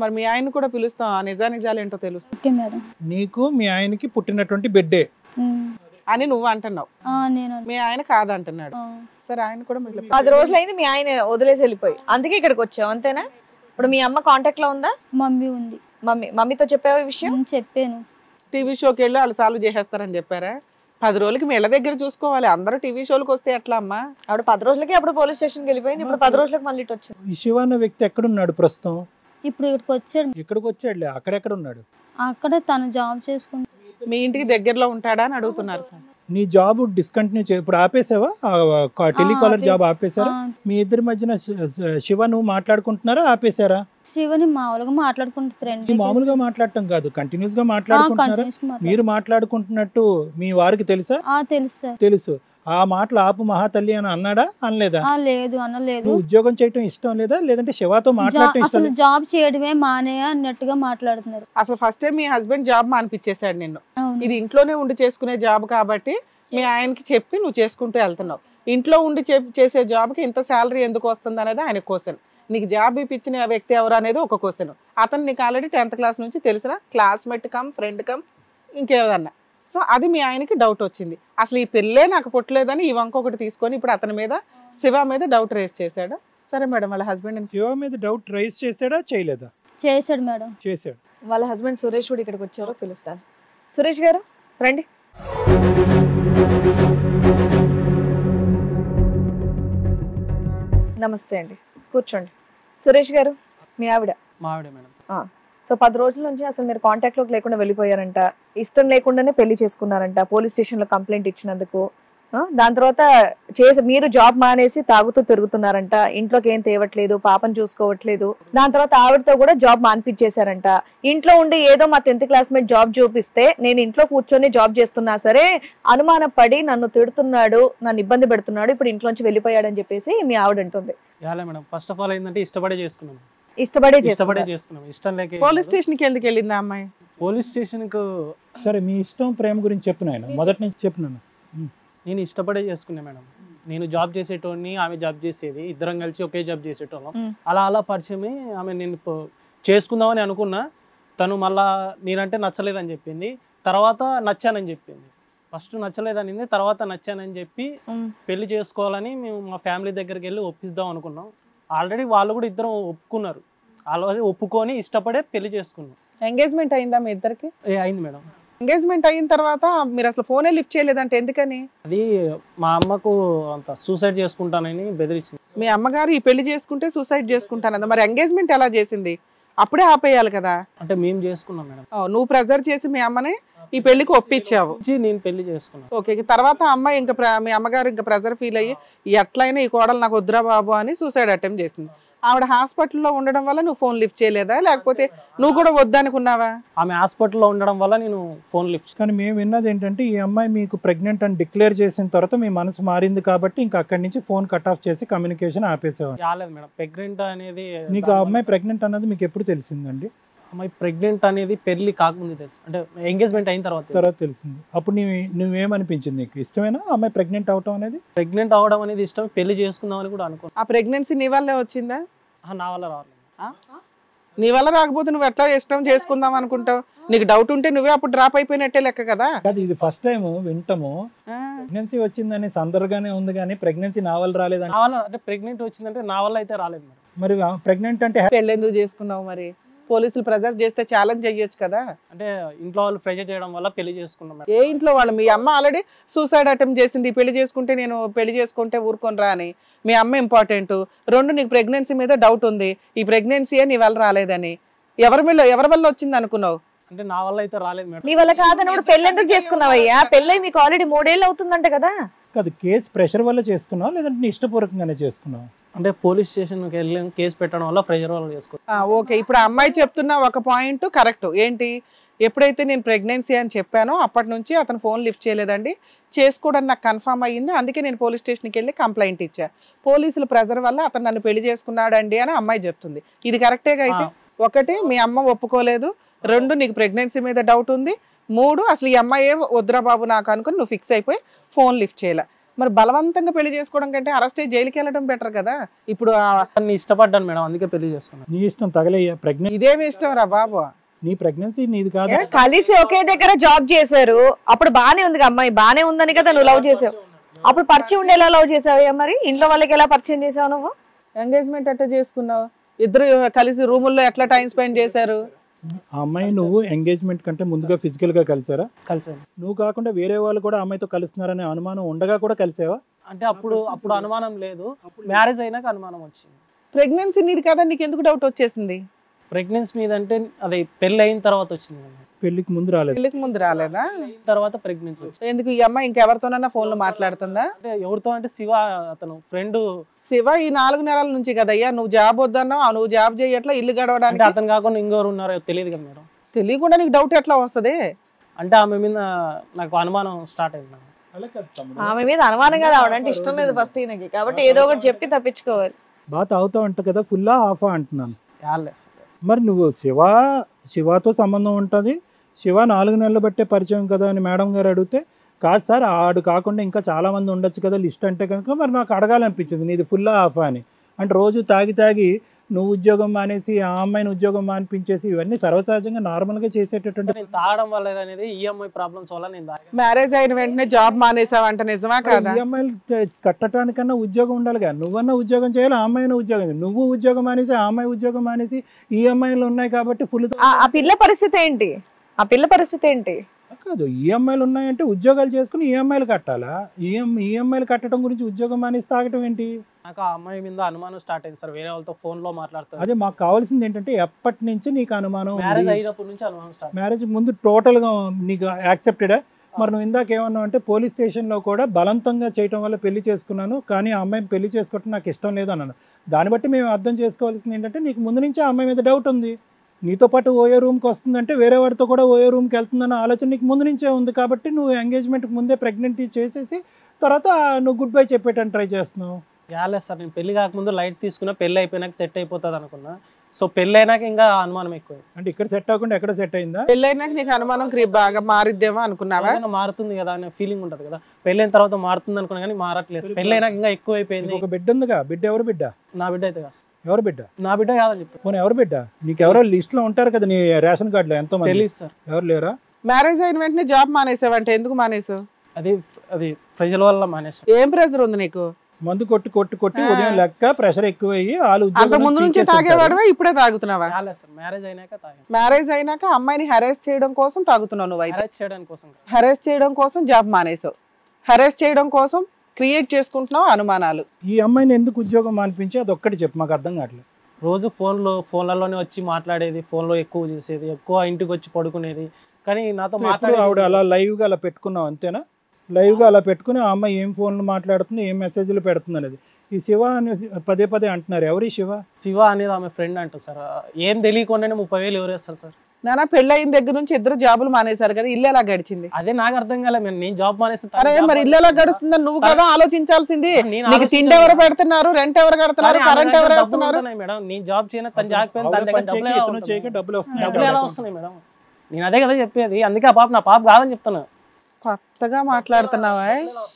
మరి మీ ఆయన కూడా పిలుస్తాం ఆ నిజా నిజాలు ఏంటో తెలుస్తుంది ఓకే మేడం నీకు మీ ఆయనకి పుట్టినటువంటి బిడ్డే ఉమ్. అని నువ్వు అంటున్నావు ఆ, నేను మీ ఆయన కాదంటున్నాడు ఆ. సరే ఆయన కూడా మిగిలిన పది రోజులైంది మీ ఆయన వదిలేసి వెళ్ళిపోయి అందుకే ఇక్కడికి వచ్చావు అంతేనా ఇప్పుడు మీ అమ్మ కాంటాక్ట్ లో ఉందా మమ్మీ ఉంది మమ్మీ మమ్మీతో చెప్పావా ఈ విషయం ఉమ్, చెప్పాను టీవీ షోకి వెళ్ళి వాళ్ళు సాల్వ్ చేసేస్తారని చెప్పారా పది రోజులకి మీ ఇళ్ళ దగ్గర చూసుకోవాలి అందరూ టీవీ షోలకు వస్తే ఎట్లా అమ్మా ఆవిడ పది రోజులకి అప్పుడు పోలీస్ స్టేషన్కి వెళ్ళిపోయింది ఇప్పుడు పది రోజులకు మళ్ళీ ఇటు వచ్చింది ఈ శివ అన్న వ్యక్తి ఎక్కడున్నాడు ప్రస్తుతం ఇప్పుడు ఇక్కడికి వచ్చాడు ఎక్కడికి వచ్చాడులే అక్కడెక్కడ ఉన్నాడు అక్కడే తను జాబ్ చేసుకుంటా మీ ఇంటికి దగ్గరలో ఉంటాడా అని అడుగుతున్నారు సార్ నీ జాబ్ డిస్కంటిన్యూ చే ఇప్పుడు ఆపేసావా టెలికాలర్ ఆపే- జాబ్ ఆపేసారా ఆ, మీ ఇద్దరి మధ్యన శ- శ- శివ నువ్వు మాట్లాడుకుంటున్నారా ఆపేసారా శివని మామూలుగా మాట్లాడుకుంటే ఫ్రెండ్ ఈ మామూలుగా మాట్లాడటం కాదు కంటిన్యూస్ గా మాట్లాడుకుంటున్నారా మీరు మాట్లాడుకుంటున్నట్టు మీ వారికి తెలుసా తెలుసు సార్ తెలుసు ఆ మాటలు ఆపు మహాతల్లి అని అన్నాడా అనలేదా ఆ, లేదు అనలేదు నువ్వు ఉద్యోగం చేయటం ఇష్టం లేదా లేదంటే శివతో జా- మాట్లాడటం ఇష్టం అసలు లేదా? జాబ్ చేయడమే మానే అన్నట్టుగా మాట్లాడుతున్నారు అసలు ఫస్ట్ టైం మీ హస్బెండ్ జాబ్ మానిపించేశాడు నిన్ను అవును. ఇది ఇంట్లోనే ఉండి చేసుకునే జాబ్ కాబట్టి మీ ఆయనకి చెప్పి నువ్వు చేసుకుంటూ వెళ్తున్నావు ఇంట్లో ఉండి చే- చేసే జాబ్కి ఇంత శాలరీ ఎందుకు వస్తుంది అనేది ఆయన క్వశ్చన్ నీకు జాబ్ ఇప్పించిన వ్యక్తి ఎవరు అనేది ఒక క్వశ్చన్ అతను నీకు ఆల్రెడీ టెన్త్ క్లాస్ నుంచి తెలిసిన క్లాస్మేట్ కమ్ ఫ్రెండ్ కమ్ ఇంకేదన్నా సో అది మీ ఆయనకి డౌట్ వచ్చింది అసలు ఈ పెళ్ళే నాకు పుట్టలేదని ఈ వంక ఒకటి తీసుకొని ఇప్పుడు అతని మీద శివ మీద డౌట్ రేస్ చేశాడు సరే మేడం వాళ్ళ హస్బెండ్ శివ మీద డౌట్ రైజ్ చేశాడా చేయలేదా చేశాడు మేడం చేశాడు వాళ్ళ హస్బెండ్ సురేష్ కూడా ఇక్కడికి వచ్చారో పిలుస్తాను సురేష్ గారు రండి నమస్తే అండి కూర్చోండి సురేష్ గారు మీ ఆవిడ మావిడే మేడం సో పది రోజుల నుంచి అసలు మీరు కాంటాక్ట్ లోకి లేకుండా వెళ్ళిపోయారంట ఇష్టం లేకుండానే పెళ్లి చేసుకున్నారంట పోలీస్ స్టేషన్ లో కంప్లైంట్ ఇచ్చినందుకు ఆ, దాని తర్వాత చేసి మీరు జాబ్ మానేసి తాగుతూ తిరుగుతున్నారంట ఇంట్లోకి ఏం తేవట్లేదు పాపను చూసుకోవట్లేదు దాని తర్వాత ఆవిడతో కూడా జాబ్ మానిపించేశారంట ఇంట్లో ఉండి ఏదో మా టెన్త్ క్లాస్మేట్ జాబ్ చూపిస్తే నేను ఇంట్లో కూర్చొని జాబ్ చేస్తున్నా సరే అనుమానం పడి నన్ను తిడుతున్నాడు నన్ను ఇబ్బంది పెడుతున్నాడు ఇప్పుడు ఇంట్లోంచి వెళ్ళిపోయాడని చెప్పేసి మీ ఆవిడ అంటుంది యాలే మేడం ఫస్ట్ ఆఫ్ ఆల్ ఏంటంటే ఇష్టపడే చేసుకున్నాం ఇష్టపడే ఇష్టపడే చేసుకున్నారు చేసుకున్నాం ఇష్టం లేక పోలీస్ స్టేషన్కి ఎందుకు వెళ్ళింది ఆ అమ్మాయి పోలీస్ స్టేషన్ కు సరే మీ ఇష్టం ప్రేమ గురించి చెప్పు నాయన మొదటి నుంచి చెప్పు నాన్న నేను ఇష్టపడే చేసుకున్నా మేడం నేను జాబ్ చేసేటోడిని ఆమె జాబ్ చేసేది ఇద్దరం కలిసి ఒకే జాబ్ చేసేటోళ్ళం మ్. అలా అలా పరిచయమే ఆమె నేను పో- చేసుకుందామని అనుకున్నా తను మళ్ళా నేనంటే నచ్చలేదని చెప్పింది తర్వాత నచ్చానని చెప్పింది ఫస్ట్ నచ్చలేదనింది తర్వాత నచ్చానని చెప్పి ఉమ్. పెళ్లి చేసుకోవాలని మేము మా ఫ్యామిలీ దగ్గరికి వెళ్ళి ఒప్పిద్దాం అనుకున్నాం ఆల్రెడీ వాళ్ళు కూడా ఇద్దరం ఒప్పుకున్నారు వాళ్ళు ఒప్పుకొని ఇష్టపడే పెళ్లి చేసుకున్నాం ఎంగేజ్మెంట్ అయిందా మీ ఇద్దరికి ఏ అయింది మేడం ఎంగేజ్మెంట్ అయిన తర్వాత మీరు అసలు ఫోనే లిఫ్ట్ చేయలేదంటే ఎందుకని అది మా అమ్మకు అంత సూసైడ్ చేసుకుంటానని బెదిరించింది మీ అమ్మగారు ఈ పెళ్లి చేసుకుంటే సూసైడ్ చేసుకుంటానంద మరి ఎంగేజ్మెంట్ ఎలా చేసింది అప్పుడే ఆపేయాలి కదా అంటే మేము చేసుకున్నాం మేడం ఓ, నువ్వు ప్రెజర్ చేసి మీ అమ్మని ఈ పెళ్లికి ఒప్పించావు వచ్చి నేను పెళ్లి చేసుకున్నాను ఓకే ఇక తర్వాత అమ్మ ఇంకా ప్ర- మీ అమ్మగారు ఇంకా ప్రెజర్ ఫీల్ అయ్యి ఎట్లయినా ఈ కోడలు నాకు వద్దురా బాబు అని సూసైడ్ అటెంప్ట్ చేసింది ఆవిడ హాస్పిటల్లో ఉండడం వల్ల నువ్వు ఫోన్ లిఫ్ట్ చేయలేదా లేకపోతే నువ్వు కూడా వద్దనుకున్నావా ఆమె హాస్పిటల్లో ఉండడం వల్ల నేను ఫోన్ లిఫ్ట్ కానీ మేము విన్నది ఏంటంటే ఈ అమ్మాయి మీకు ప్రెగ్నెంట్ అని డిక్లేర్ చేసిన తర్వాత మీ మనసు మారింది కాబట్టి ఇంకా అక్కడి నుంచి ఫోన్ కట్ ఆఫ్ చేసి కమ్యూనికేషన్ ఆపేసేవారు రాలేదు మేడం ప్రెగ్నెంట్ అనేది నీకు ఆ అమ్మాయి ప్రెగ్నెంట్ అన్నది మీకు ఎప్పుడు తెలిసిందండి అమ్మాయి ప్రెగ్నెంట్ అనేది పెళ్లి కాకముందు తెలుసు అంటే ఎంగేజ్మెంట్ అయిన తర్వాత తర్వాత తెలిసింది అప్పుడు నీవు నువ్వేమనిపించింది నీకు ఇష్టమేనా ఆ అమ్మాయి ప్రెగ్నెంట్ అవటం అనేది ప్రెగ్నెంట్ అవడం అనేది ఇష్టం పెళ్లి చేసుకుందామని కూడా అనుకున్నాను ఆ ప్రెగ్నెన్సీ నీ వల్లే వచ్చిందా నా వల్ల రాలేదు నీ వల్ల రాకపోతే నువ్వు ఎట్లా ఇష్టం చేసుకుందాం అనుకుంటావు నీకు డౌట్ ఉంటే నువ్వే అప్పుడు డ్రాప్ అయిపోయినట్టే లెక్క కదా కాదు ఇది ఫస్ట్ టైం వింటము ఆ, ప్రెగ్నెన్సీ వచ్చిందని సందర్గానే ఉంది కానీ ప్రెగ్నెన్సీ నా వల్ల రాలేదంటే నా వల్ల అంటే ప్రెగ్నెంట్ వచ్చిందంటే నా వల్ల అయితే రాలేదు మేడం మరి ప్రెగ్నెంట్ అంటే పెళ్ళి ఎందుకు చేసుకున్నావు మరి పోలీసులు ప్రెజర్ చేస్తే ఛాలెంజ్ చెయ్యొచ్చు కదా అంటే ఇంట్లో వాళ్ళు ప్రెజర్ చేయడం వల్ల పెళ్లి చేసుకున్నాం మేడం ఏ ఇంట్లో వాళ్ళు మీ అమ్మ ఆల్రెడీ సూసైడ్ అటెంప్ట్ చేసింది పెళ్లి చేసుకుంటే నేను పెళ్లి చేసుకుంటే ఊరుకొని రా అని మీ అమ్మ ఇంపార్టెంట్ రెండు నీకు ప్రెగ్నెన్సీ మీద డౌట్ ఉంది ఈ ప్రెగ్నెన్సీయే నీ వల్ల రాలేదని ఎవరి వల్ల ఎవరి వల్ల వచ్చింది అనుకున్నావు అంటే నా వల్ల అయితే రాలేదు మేడం నీ వల్ల కాదన్నప్పుడు పెళ్ళి ఎందుకు చేసుకున్నావయ్యా పెళ్ళై మీకు ఆల్రెడీ మూడేళ్ళు అవుతుందంట కదా కాదు కేసు ప్రెషర్ వల్ల చేసుకున్నావు లేదంటే నీ ఇష్టపూర్వకంగానే చేసుకున్నావు అంటే పోలీస్ స్టేషన్కి వెళ్ళి కేసు పెట్టడం వల్ల ప్రెజర్ వల్ల చేసుకున్నాం ఆ, ఓకే ఇప్పుడు ఆ అమ్మాయి చెప్తున్న ఒక పాయింట్ కరెక్ట్ ఏంటి ఎప్పుడైతే నేను ప్రెగ్నెన్సీ అని చెప్పానో అప్పటి నుంచి అతను ఫోన్ లిఫ్ట్ చేయలేదండి చేసుకోవడం నాకు కన్ఫర్మ్ అయ్యింది అందుకే నేను పోలీస్ స్టేషన్కి వెళ్ళి కంప్లైంట్ ఇచ్చా పోలీసుల ప్రెజర్ వల్ల అతను నన్ను పెళ్లి చేసుకున్నాడండి అని అమ్మాయి చెప్తుంది ఇది కరెక్టేగా అయితే ఒకటి మీ అమ్మ ఒప్పుకోలేదు రెండు నీకు ప్రెగ్నెన్సీ మీద డౌట్ ఉంది మూడు అసలు ఈ అమ్మాయి వద్దురా బాబు నాకు అనుకుని నువ్వు ఫిక్స్ అయిపోయి ఫోన్ లిఫ్ట్ చేయలే మరి బలవంతంగా పెళ్లి చేసుకోవడం కంటే అరెస్ట్ అయ్యి జైలుకి వెళ్ళడం బెటర్ కదా ఇప్పుడు ఆ- తన్ని ఇష్టపడ్డాను మేడం అందుకే పెళ్లి చేసుకున్నాను నీ ఇష్టం తగలయ్యా ప్రెగ్నెంట్ ఇదేమి ఇష్టం రా బాబు నీ ప్రెగ్నెన్సీ నీది కాదు ఏ, కలిసి ఒకే దగ్గర జాబ్ చేశారు అప్పుడు బానే ఉంది కదా అమ్మాయి బానే ఉందని కదా నువ్వు లవ్ చేసావు అప్పుడు పరిచయం ఉండి ఎలా లవ్ చేసావు మరి ఇంట్లో వాళ్ళకి ఎలా పరిచయం చేసావు నువ్వు ఎంగేజ్మెంట్ ఎట్లా చేసుకున్నావు ఇద్దరు కలిసి రూముల్లో ఎట్లా టైం స్పెండ్ చేశారు ఆ అమ్మాయి నువ్వు ఎంగేజ్మెంట్ కంటే ముందుగా ఫిజికల్ గా కలిసారా కలిసాను నువ్వు కాకుండా వేరే వాళ్ళు కూడా ఆ అమ్మాయితో కలుస్తున్నారనే అనుమానం ఉండగా కూడా కలిసావా అంటే అప్పుడు అప్పుడు అనుమానం లేదు మ్యారేజ్ అయినాక అనుమానం వచ్చింది ప్రెగ్నెన్సీ నీది కదా నీకు ఎందుకు డౌట్ వచ్చేసింది ప్రెగ్నెన్సీ మీద అంటే అది పెళ్ళి అయిన తర్వాత వచ్చింది మేడం. పెళ్లికి ముందు రాలేదు పెళ్లికి ముందు రాలేదా అయిన తర్వాత ప్రెగ్నెన్సీ వచ్చింది ఎందుకు ఈ అమ్మాయి ఇంకెవరితోనన్నా ఫోన్లో మాట్లాడుతుందా అంటే ఎవరితో అంటే శివ అతను ఫ్రెండ్ శివ ఈ నాలుగు నెలల నుంచి కదయ్యా నువ్వు జాబ్ వద్దన్నావు నువ్వు జాబ్ చేయట్లా ఇల్లు అంటే గడవడానికి అతను కాకుండా ఇంకెవరు ఉన్నారో తెలియదు కదా మేడం తెలియకుండా నీకు డౌట్ ఎట్లా వస్తుంది అంటే ఆమె మీద నాకు అనుమానం స్టార్ట్ అయింది మేడం అలా కాదు తమ్ముడు. ఆమె మీద అనుమానంగా రావడం అంటే ఇష్టం లేదు ఫస్ట్ ఈయనకి కాబట్టి ఏదో ఒకటి చెప్పి తప్పించుకోవాలి బాగా తాగుతావు అంట కదా ఫుల్లా ఆఫా అంటున్నాను యాలెస్ మరి నువ్వు శివ శివతో సంబంధం ఉంటుంది శివ నాలుగు నెలలు బట్టే పరిచయం కదా అని మేడం గారు అడిగితే కాదు సార్ ఆడు కాకుండా ఇంకా చాలా మంది ఉండొచ్చు కదా లిస్ట్ అంటే కనుక మరి నాకు అడగాలనిపించింది నీది ఫుల్ ఆఫ్ అని అంటే రోజు తాగి తాగి నువ్వు ఉద్యోగం మానేసి ఆ అమ్మాయిని ఉద్యోగం మానిపించేసి ఇవన్నీ సర్వసహజంగా నార్మల్గా చేసేటటువంటి నేను తాగడం వల్ల అనేది ఈఎంఐ ప్రాబ్లమ్స్ వల్ల నేను తాగాను మ్యారేజ్ అయిన వెంటనే జాబ్ మానేసావంట నిజమా కాదా ఈఎంఐలు కట్టడానికన్నా ఉద్యోగం ఉండాలిగా నువ్వన్నా ఉద్యోగం చేయాలి ఆ అమ్మాయినా ఉద్యోగం చేయాలి. నువ్వు ఉద్యోగం మానేసి ఆ అమ్మాయి ఉద్యోగం మానేసి ఈఎంఐలు ఉన్నాయి కాబట్టి ఫుల్ ఆ- ఆ పిల్ల పరిస్థితి ఏంటి ఆ పిల్ల పరిస్థితి ఏంటి కాదు ఈఎంఐలు ఉన్నాయంటే ఉద్యోగాలు చేసుకుని ఈఎంఐలు కట్టాలా ఈఎం ఈఎంఐలు కట్టడం గురించి ఉద్యోగం మానేసి తాగటం ఏంటి నాకు ఆ అమ్మాయి మీద అనుమానం స్టార్ట్ అయింది సార్ వేరే వాళ్ళతో ఫోన్ లో మాట్లాడుతాను అదే మాకు కావాల్సింది ఏంటంటే ఎప్పటి నుంచి నీకు అనుమానం మ్యారేజ్ ఉంది? అయినప్పటి నుంచి అనుమానం స్టార్ట్ మ్యారేజ్ ముందు టోటల్ గా నీకు యాక్సెప్టెడా మరి నువ్వు ఇందాక ఏమన్నావు అంటే పోలీస్ స్టేషన్ లో కూడా బలవంతంగా చేయటం వల్ల పెళ్లి చేసుకున్నాను కానీ ఆ అమ్మాయిని పెళ్లి చేసుకోవటం నాకు ఇష్టం లేదు అన్నాను దాన్ని బట్టి మేము అర్థం చేసుకోవాల్సింది ఏంటంటే నీకు ముందు నుంచి ఆ అమ్మాయి మీద డౌట్ ఉంది నీతో పాటు ఓయో రూమ్కి వస్తుందంటే వేరే వాడితో కూడా ఓయో రూమ్కి వెళ్తుందన్న ఆలోచన నీకు ముందు నుంచే ఉంది కాబట్టి నువ్వు ఎంగేజ్మెంట్ ముందే ప్రెగ్నెంట్ చేసేసి తర్వాత నువ్వు గుడ్ బై చెప్పేటని ట్రై చేస్తున్నావు యాలేదు సార్ నేను పెళ్లి కాకముందు లైట్ తీసుకున్నా పెళ్లి అయిపోయినాక సెట్ అయిపోతుంది అనుకున్నా సో పెళ్లి అయినాక ఇంకా అనుమానం ఎక్కువ అంటే ఇక్కడ సెట్ అవ్వకుండా ఎక్కడ సెట్ అయిందా పెళ్ళైనాక నీకు అనుమానం క్రీ- బాగా మారిద్దేమో అనుకున్నావా ఏదైనా మారుతుంది కదా అనే ఫీలింగ్ ఉంటుంది కదా పెళ్ళైన తర్వాత మారుతుంది అనుకున్నా కానీ మారట్లేదు పెళ్లి అయినాక ఇంకా ఎక్కువ అయిపోయింది నీకు ఒక బిడ్డ ఉందిగా బిడ్డ ఎవరు బిడ్డ నా బిడ్డ అయితే కాదు ఎవరు బిడ్డ నా బిడ్డ కాదని చెప్పి పోనీ ఎవరు బిడ్డ నీకు ఎవరో లిస్ట్ లో ఉంటారు కదా నీ రేషన్ కార్డులో ఎంతో మంది తెలియదు సార్ ఎవరు లేరా మ్యారేజ్ అయిన వెంటనే జాబ్ మానేసావంటే ఎందుకు మానేసావు అది అది ప్రజల వల్ల మానేసాను ఏం ప్రెజర్ ఉంది నీకు మందు కొట్టి కొట్టి కొట్టి ఆ. ఉదయం లెక్క ప్రెషర్ ఎక్కువయ్యి వాళ్ళు అంత ఉద్యోగం ముందు నుంచి పీకేస్తుంటారు. తాగేవాడువా ఇప్పుడే తాగుతున్నావా యాలేదు సార్ మ్యారేజ్ అయినాక తాగాను మ్యారేజ్ అయినాక అమ్మాయిని హెరాస్ చేయడం కోసం తాగుతున్నావు నువ్వు అయితే మ్యారేజ్ చేయడానికి కోసం కాదు. హెరాస్ చేయడం కోసం జాబ్ మానేసావు హెరాస్ చేయడం కోసం క్రియేట్ చేసుకుంటున్నావు అనుమానాలు ఈ అమ్మాయిని ఎందుకు ఉద్యోగం మానిపించి అది ఒక్కటి చెప్పు మాకు అర్థం కావట్లేదు రోజు ఫోన్లో ఫోన్లలోనే వచ్చి మాట్లాడేది ఫోన్లో ఎక్కువ చేసేది ఎక్కువ ఇంటికి వచ్చి పడుకునేది కానీ నాతో సో ఎప్పుడు ఆవిడ అలా లైవ్ గా అలా పెట్టుకున్నావు అంతేనా లైవ్ గా అలా పెట్టుకుని ఆ అమ్మాయి ఏం ఫోన్లు మాట్లాడుతుంది ఏం మెసేజ్లు పెడుతుంది అనేది ఈ శివ అని పదే పదే అంటున్నారు ఎవరి శివ శివ అనేది ఆమె ఫ్రెండ్ అంట సార్ ఏం తెలియకుండానే ముప్పై వేలు ఎవరు వేస్తారు సార్ నానా పెళ్ళయిన దగ్గర నుంచి ఇద్దరు జాబులు మానేశారు కదా ఇల్లు ఎలా గడిచింది అదే నాకు అర్థం కాలే నేను- నేను జాబ్ మానేసి తను అరే job మరి ఇల్లు ఎలా గడుస్తుందని నువ్వు కదా ఆలోచించాల్సింది నేను నీకు తిండి ఆలోచించాను ఎవరు మేడం. పెడుతున్నారు రెంట్ ఎవరు కడుతున్నారు కానీ ఆమె కరెంట్ దగ్గర ఎవరు డబ్బులు వేస్తున్నారు ఉంటున్నాయి మేడం నేను జాబ్ చేయను తను జాకపోయినా ఆవిడ తన దగ్గర పని డబ్బులు చేయక ఎలా ఇతను చేయక ఉంటున్నాయి? డబ్బులు వస్తున్నాయి డబ్బులు ఎలా వస్తున్నాయి మేడం నేను అదే కదా చెప్పేది అందుకే ఆ పాప నా పాప కాదని చెప్తాను కొత్తగా మాట్లాడుతున్నావా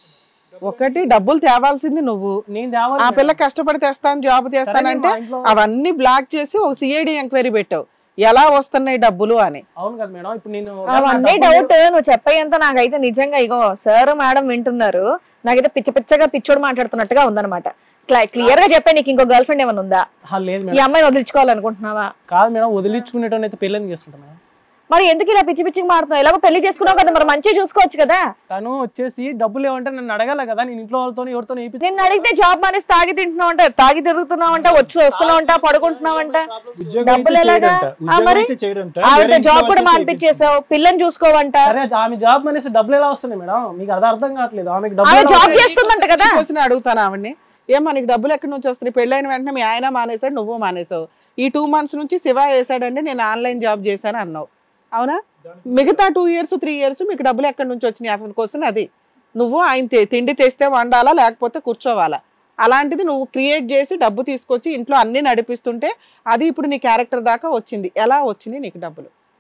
ఒకటి డబ్బులు తేవాల్సింది నువ్వు నేను తేవాలి ఆ మేడం. పిల్ల కష్టపడి తెస్తాను జాబ్ సరే, చేస్తానంటే మా ఇంట్లో- అవన్నీ బ్లాక్ చేసి ఒక సిఐడి ఎంక్వైరీ పెట్టావు ఎలా వస్తున్నాయి డబ్బులు అని అవును కదా మేడం ఇప్పుడు నేను అవన్నీ డౌట్ నువ్వు చెప్పేంత నాకైతే నిజంగా ఇగో సార్ మేడం వింటున్నారు నాకైతే పిచ్చ పిచ్చగా పిచ్చోడు మాట్లాడుతున్నట్టుగా ఉందన్నమాట క్లియర్ గా చెప్పే నీకు ఇంకో గర్ల్ ఫ్రెండ్ ఏమైనా ఉందా ఆ, లేదు ఈ మేడం అమ్మాయిని వదిలించుకోవాలనుకుంటున్నావా కాదు మేడం వదిలించుకునేటోని అయితే పెళ్ళని చేసుకుంటున్నా మరి ఎందుకు ఇలా పిచ్చి పిచ్చికి మారుతున్నావు ఎలాగో పెళ్లి చేసుకున్నావు కదా మరి మంచిగా చూసుకోవచ్చు కదా తను వచ్చేసి డబ్బులు ఏమంటే నన్ను అడగాల కదా నేను ఇంట్లో వాళ్ళతో ఎవరితో వేయించు నిన్ను అడిగితే జాబ్ మానేసి తాగి తింటున్నావు అంట తాగి తిరుగుతున్నావు అంట వచ్చి వస్తున్నావు అంట పడుకుంటున్నావు అంట ఉద్యోగం డబ్బులు అయితే ఎలాగా? చేయడంట. ఆ, ఉద్యోగం మరి? అయితే చేయడంట. ఆవిడ వేరే ఇంట్లో జాబ్ కూడా వాళ్ళతో మానిపించేసావు పిల్లని చూసుకోవంట సరే ఆమె జాబ్ అనేసి డబ్బులు ఎలా వస్తున్నాయి మేడం మీకు అది అర్థం కావట్లేదు ఆమెకి ఆమె డబ్బులు ఎలా జాబ్ వస్తున్నాయి? చేస్తుందంట కదా క్వశ్చన్ అడుగుతాను ఆవిడ్ని ఏమో నీకు డబ్బులు ఎక్కడి నుంచి వస్తున్నాయి పెళ్ళైన వెంటనే మీ ఆయన మానేశాడు నువ్వు మానేసావు ఈ టూ మంత్స్ నుంచి శివ వేసాడండి నేను ఆన్లైన్ జాబ్ చేశాను అన్నావు అవునా మిగతా టూ ఇయర్స్ త్రీ ఇయర్స్ మీకు డబ్బులు ఎక్కడి నుంచి వచ్చినాయి అసలు క్వశ్చన్ అది నువ్వు ఆయన తి- తిండి తెస్తే వండాలా లేకపోతే కూర్చోవాలా అలాంటిది నువ్వు క్రియేట్ చేసి డబ్బు తీసుకొచ్చి ఇంట్లో అన్ని నడిపిస్తుంటే అది ఇప్పుడు నీ క్యారెక్టర్ దాకా వచ్చింది ఎలా వచ్చింది నీకు డబ్బులు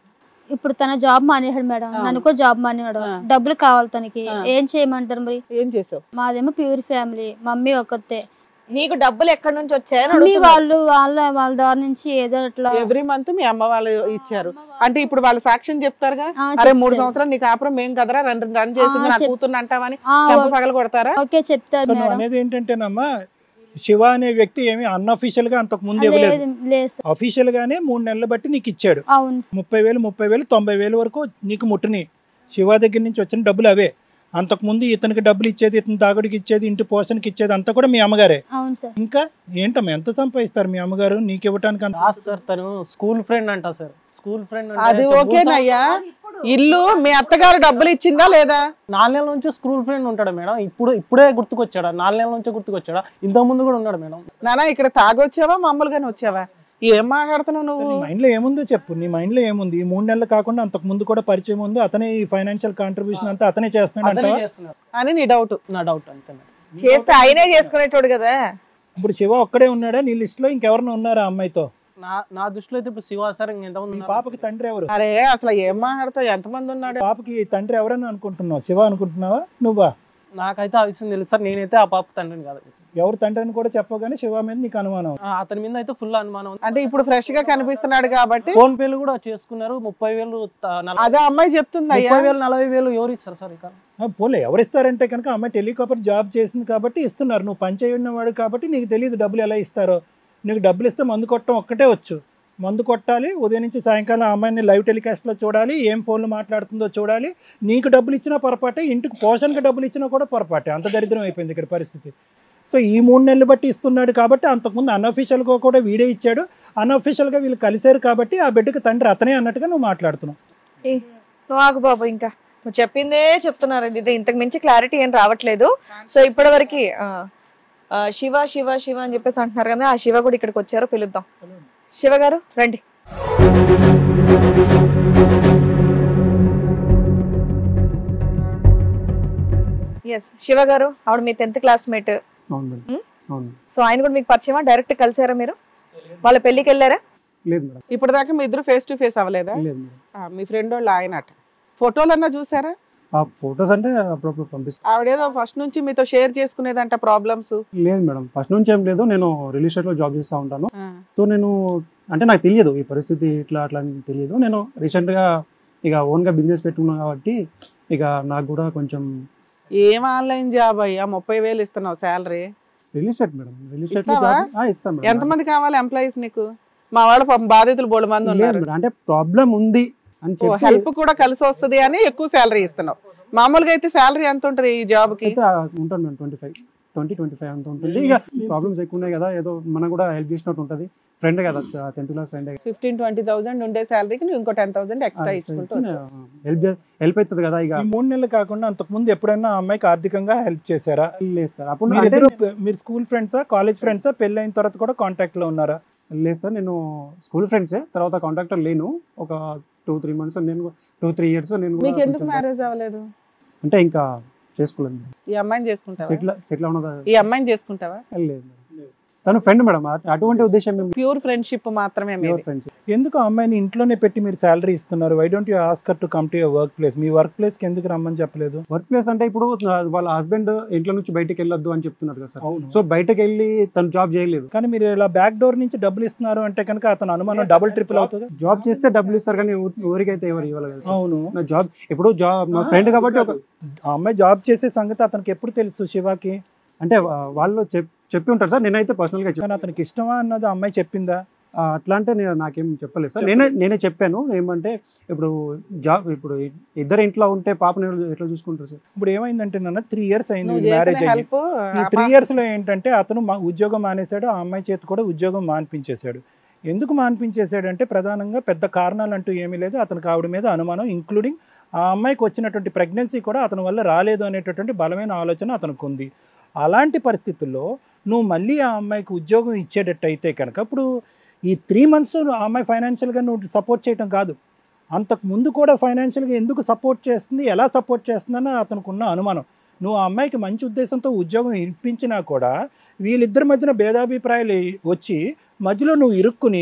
ఇప్పుడు తన జాబ్ మానేశాడు మేడం ఆ. నన్ను కూడా జాబ్ మానేశాడు ఆ. డబ్బులు కావాలి తనకి ఆ. ఏం చేయమంటారు మరి ఏం చేసావు మాదేమో ప్యూర్ ఫ్యామిలీ మమ్మీ ఒక్కతే నీకు డబ్బులు ఎక్కడి నుంచి వచ్చాయని మమ్మీ అడుగుతున్నారు. వాళ్ళు వాళ్ళ వాళ్ళ ద్వారా నుంచి ఏదో అట్లా ఎవ్రీ మంత్ మీ అమ్మ వాళ్ళు ఇచ్చారు అంటే ఇప్పుడు వాళ్ళ సాక్ష్యం చెప్తారుగా ఆ, అరే మూడు చెప్తారు. సంవత్సరాలు నీకు కాపురం మేం కదరా రన్ రన్ చేసింది ఆ, నా చెప్- కూతుర్ని అంటావని ఆ, చెంప ఓ- పగల కొడతారా ఓకే చెప్తారు సో నువ్వు మేడం అనేది ఏంటంటేనమ్మా శివ అనే వ్యక్తి ఏమి అన్అఫీషియల్ గా అంతకు ముందు ఇవ్వలేదు లేదు లేదు సార్. అఫీషియల్ గానే మూడు నెలలు బట్టి నీకు ఇచ్చాడు అవును సార్. ముప్పై వేలు ముప్పై వేలు తొంభై వేలు వరకు నీకు ముట్టుని శివ దగ్గర నుంచి వచ్చిన డబ్బులు అవే అంతకుముందు ఇతనికి డబ్బులు ఇచ్చేది ఇతని తాగుడికి ఇచ్చేది ఇంటి పోషణకి ఇచ్చేది అంతా కూడా మీ అమ్మగారే అవును సార్ ఇంకా ఏంటమ్మా ఎంత సంపాదిస్తారు మీ అమ్మగారు నీకు ఇవ్వటానికి అంత లాస్ట్ సార్ తను స్కూల్ ఫ్రెండ్ అంట సార్ స్కూల్ ఫ్రెండ్ అది ఓకేనయ్యా ఇల్లు మీ అత్తగారు డబ్బులు ఇచ్చిందా లేదా నాలుగు నెలల నుంచి స్కూల్ ఫ్రెండ్ ఉంటాడు మేడం ఇప్పుడు ఇప్పుడే గుర్తుకొచ్చాడా నాలుగు నెలల నుంచి గుర్తుకొచ్చాడా ఇంత ముందు కూడా ఉన్నాడు మేడం నానా ఇక్కడ తాగొచ్చావా మామూలుగానే వచ్చావా ఏం మాట్లాడుతున్నావు నువ్వు నీ మైండ్ లో ఏముందో చెప్పు నీ మైండ్ లో ఏముంది ఈ మూడు నెలలు కాకుండా అంతకు ముందు కూడా పరిచయం ఉంది అతనే ఈ ఫైనాన్షియల్ కాంట్రిబ్యూషన్ అంతా అతనే చేస్తున్నాడు అతనే అంటావా చేస్తున్నారు అని నీ డౌట్ నా డౌట్ అంతే మేడం చేస్తే ఆయనే చేసుకునేటోడు కదా ఇప్పుడు శివ ఒక్కడే ఉన్నాడా నీ లిస్ట్ లో ఇంకెవరైనా ఉన్నారా ఆ అమ్మాయితో నా నా దృష్టిలో అయితే ఇప్పుడు శివ సార్ ఇంకెంతమంది ఈ ఉన్నారు? పాపకి తండ్రి ఎవరు అరే అసలు ఏం మాట్లాడతావు ఎంతమంది ఉన్నాడు పాపకి తండ్రి ఎవరని అనుకుంటున్నావు శివ అనుకుంటున్నావా నువ్వా నాకైతే ఆ విషయం తెలుసు సార్ నేనైతే ఆ పాప తండ్రిని కాదు ఎవరు తండ్రి అని కూడా చెప్పగానే శివ మీద నీకు అనుమానం ఆ, అతని మీద అయితే ఫుల్ అనుమానం ఉంది. అంటే ఇప్పుడు ఫ్రెష్ గా కనిపిస్తున్నాడు కాబట్టి ఫోన్ పేలు కూడా చేసుకున్నారు ముప్పై వేలు త- నలభై అదే అమ్మాయి చెప్తుంది అయ్యా ముప్పై వేలు నలభై వేలు ఎవరు ఇస్తారు సార్ ఇక ఆ, పోలే ఎవరు ఇస్తారంటే కనుక అమ్మాయి టెలికాపర్ జాబ్ చేసింది కాబట్టి ఇస్తున్నారు నువ్వు పని చేయని వాడు కాబట్టి నీకు తెలియదు డబ్బులు ఎలా ఇస్తారో నీకు డబ్బులు ఇస్తే మందు కొట్టడం ఒక్కటే వచ్చు మందు కొట్టాలి ఉదయం నుంచి సాయంకాలం ఆ అమ్మాయిని లైవ్ టెలికాస్ట్లో చూడాలి ఏం ఫోన్లు మాట్లాడుతుందో చూడాలి నీకు డబ్బులు ఇచ్చినా పొరపాటే ఇంటికి పోషణకి డబ్బులు ఇచ్చినా కూడా పొరపాటే అంత దరిద్రం అయిపోయింది ఇక్కడ పరిస్థితి సో ఈ మూడు నెలలు బట్టి ఇస్తున్నాడు కాబట్టి అంతకుముందు అన్అఫీషియల్గా కూడా వీడే ఇచ్చాడు అన్అఫీషియల్గా వీళ్ళు కలిశారు కాబట్టి ఆ బిడ్డకి తండ్రి అతనే అన్నట్టుగా నువ్వు మాట్లాడుతున్నావు ఏ, నువ్వు ఆగు బాబు ఇంకా నువ్వు చెప్పిందే చెప్తున్నారు ఇది ఇంతకు మించి క్లారిటీ ఏం రావట్లేదు సో ఇప్పటి వరకు శివ శివ శివ అని చెప్పేసి అంటున్నారు కదా ఆ శివ కూడా ఇక్కడికి వచ్చారో పిలుద్దాం శివ గారు రండి ఎస్ శివ గారు ఆవిడ మీ టెన్త్ క్లాస్మేట్ అవును మేడం Hmm? అవును సో ఆయన కూడా మీకు పరిచయమా డైరెక్ట్ కలిసారా మీరు వాళ్ళ పెళ్లికి వెళ్ళారా లేదు మేడం ఇప్పుడు దాకా మీ ఇద్దరు ఫేస్ టు ఫేస్ అవ్వలేదా లేదు మేడం ఆ, మీ ఫ్రెండ్ వాళ్ళు ఆయన అట ఫోటోలన్నా చూసారా ఆ ఫొటోస్ అంటే అప్పుడప్పుడు పంపిస్తాను ఆవిడేదో ఫస్ట్ నుంచి మీతో షేర్ చేసుకునేదంట ప్రాబ్లమ్స్ లేదు మేడం ఫస్ట్ నుంచి ఏం లేదు నేను రియల్ ఎస్టేట్లో జాబ్ చేస్తూ ఉంటాను సో నేను అంటే నాకు తెలియదు ఈ పరిస్థితి ఇట్లా అట్లా అని తెలియదు నేను రీసెంట్గా ఇక ఓన్గా బిజినెస్ పెట్టుకున్నాను కాబట్టి ఇక నాకు కూడా కొంచెం ఏం ఆన్లైన్ జాబ్ అయ్యా ముప్పై వేలు ఇస్తున్నావు salary real estate madam real ఎస్టేట్లో ఇస్తావా? జాబ్ ఆ, ఇస్తాను మేడం ఎంతమంది కావాలి ఎంప్లాయీస్ నీకు మా వాళ్ళు పాపం బాధితులు బోడు మంది లేదు ఉన్నారు మేడం అంటే ప్రాబ్లం ఉంది అని చెప్పి హెల్ప్ కూడా కలిసి వస్తది అని ఎక్కువ శాలరీ ఇస్తున్నావు మామూలుగా అయితే శాలరీ ఎంత ఉంటది ఈ జాబ్ కి అయితే ఆ, ఉంటాను madam twenty five twenty twenty five అంత ఉంటుంది ఇక ప్రాబ్లమ్స్ ఎక్కువ ఉన్నాయి కదా ఏదో మనం కూడా హెల్ప్ చేసినట్టు ఉంటుంది ఫ్రెండ్ కదా tenth class friend fifteen twenty thousand ఉండే శాలరీకి నువ్వు ఇంకో టెన్ థౌసండ్ ఎక్స్ట్రా ఇచ్చుకుంటూ వచ్చావు. హెల్ప్ హెల్ప్ అవుతుంది కదా ఇక ఈ మూడు నెలలు కాకుండా అంతకుముందు ఎప్పుడైనా ఆ అమ్మాయికి ఆర్థికంగా హెల్ప్ చేశారా లేదు సార్ అప్పుడు మీరు అంటే ఇద్దరు మీరు స్కూల్ ఫ్రెండ్సా కాలేజ్ ఫ్రెండ్సా పెళ్ళి అయిన తర్వాత కూడా కాంటాక్ట్ లో ఉన్నారా లేదు సార్ నేను స్కూల్ ఫ్రెండ్సే తర్వాత కాంటాక్టర్ లేను ఒక టూ త్రీ మంత్స్ నేను టూ త్రీ ఇయర్స్ నేను కూడా మీకు ఎందుకు కొంచెం- మ్యారేజ్ అవ్వలేదు అంటే ఇంకా చేసుకోలేదు ఈ అమ్మాయిని చేసుకుంటావా సెటిల్ సెటిల్ ఉన్నదా ఈ అమ్మాయిని చేసుకుంటావా లేదు తను ఫ్రెండ్ మేడం అటువంటి ఉద్దేశం మేము ప్యూర్ ఫ్రెండ్షిప్ మాత్రమే మీది ఫ్రెండ్స్ ఎందుకు ఆ అమ్మాయిని ఇంట్లోనే పెట్టి మీరు శాలరీ ఇస్తున్నారు why don't you ask her to come to your work place మీ వర్క్ ప్లేస్ కి ఎందుకు రమ్మని చెప్పలేదు వర్క్ ప్లేస్ అంటే ఇప్పుడు ఆ, వాళ్ళ హస్బెండ్ ఇంట్లో నుంచి బయటకు వెళ్ళొద్దు అని చెప్తున్నారు కదా సార్ అవును సో బయటకు వెళ్ళి తను జాబ్ చేయలేదు కానీ మీరు ఇలా బ్యాక్ డోర్ నుంచి డబ్బులు ఇస్తున్నారు అంటే కనుక అతను అనుమానం డబుల్ ట్రిపుల్ అవుతుంది జాబ్ చేస్తే డబ్బులు ఇస్తారు కానీ ఊ- ఊరికైతే ఎవరు ఇవ్వాలి కదా సార్ అవును నా జాబ్ ఇప్పుడు జాబ్ మా ఫ్రెండ్ కాబట్టి ఒక ఆ అమ్మాయి జాబ్ చేసే సంగతి అతనికి ఎప్పుడు తెలుసు శివాకి అంటే ఆ, వాళ్ళు చెప్ చెప్పి ఉంటారు సార్ నేనైతే పర్సనల్గా చెప్పాను కానీ అతనికి ఇష్టమా అన్నది ఆ అమ్మాయి చెప్పిందా ఆ, అట్లా అంటే నేను నాకేం చెప్పలేదు సార్ నేనే నేనే చెప్పాను ఏమంటే ఇప్పుడు జాబ్ ఇప్పుడు ఇద్దరు ఇంట్లో ఉంటే పాపని ఎవరు- ఎట్లా చూసుకుంటారు సార్ ఇప్పుడు ఏమైందంటే నాన్న త్రీ ఇయర్స్ అయింది నువ్వు మ్యారేజ్ చేసిన అయ్యి హెల్ప్ ఈ త్రీ ఇయర్స్ లో ఏంటంటే అతను మా ఉద్యోగం మానేశాడు ఆ అమ్మాయి చేతి కూడా ఉద్యోగం మాన్పించేశాడు ఎందుకు మాన్పించేశాడు అంటే ప్రధానంగా పెద్ద కారణాలు అంటూ ఏమీ లేదు అతనికి ఆవిడ మీద అనుమానం ఇంక్లూడింగ్ ఆ అమ్మాయికి వచ్చినటువంటి ప్రెగ్నెన్సీ కూడా అతని వల్ల రాలేదు అనేటటువంటి బలమైన ఆలోచన అతనికి ఉంది అలాంటి పరిస్థితుల్లో నువ్వు మళ్ళీ ఆ అమ్మాయికి ఉద్యోగం ఇచ్చేటట్టయితే కనుక ఇప్పుడు ఈ త్రీ మంత్స్ ఆ అమ్మాయి ఫైనాన్షియల్గా నువ్వు సపోర్ట్ చేయటం కాదు అంతకు ముందు కూడా ఫైనాన్షియల్గా ఎందుకు సపోర్ట్ చేస్తుంది ఎలా సపోర్ట్ చేస్తుందని అతనికి ఉన్న అనుమానం నువ్వు ఆ అమ్మాయికి మంచి ఉద్దేశంతో ఉద్యోగం ఇప్పించినా కూడా వీళ్ళిద్దరి మధ్యన భేదాభిప్రాయాలు వచ్చి మధ్యలో నువ్వు ఇరుక్కుని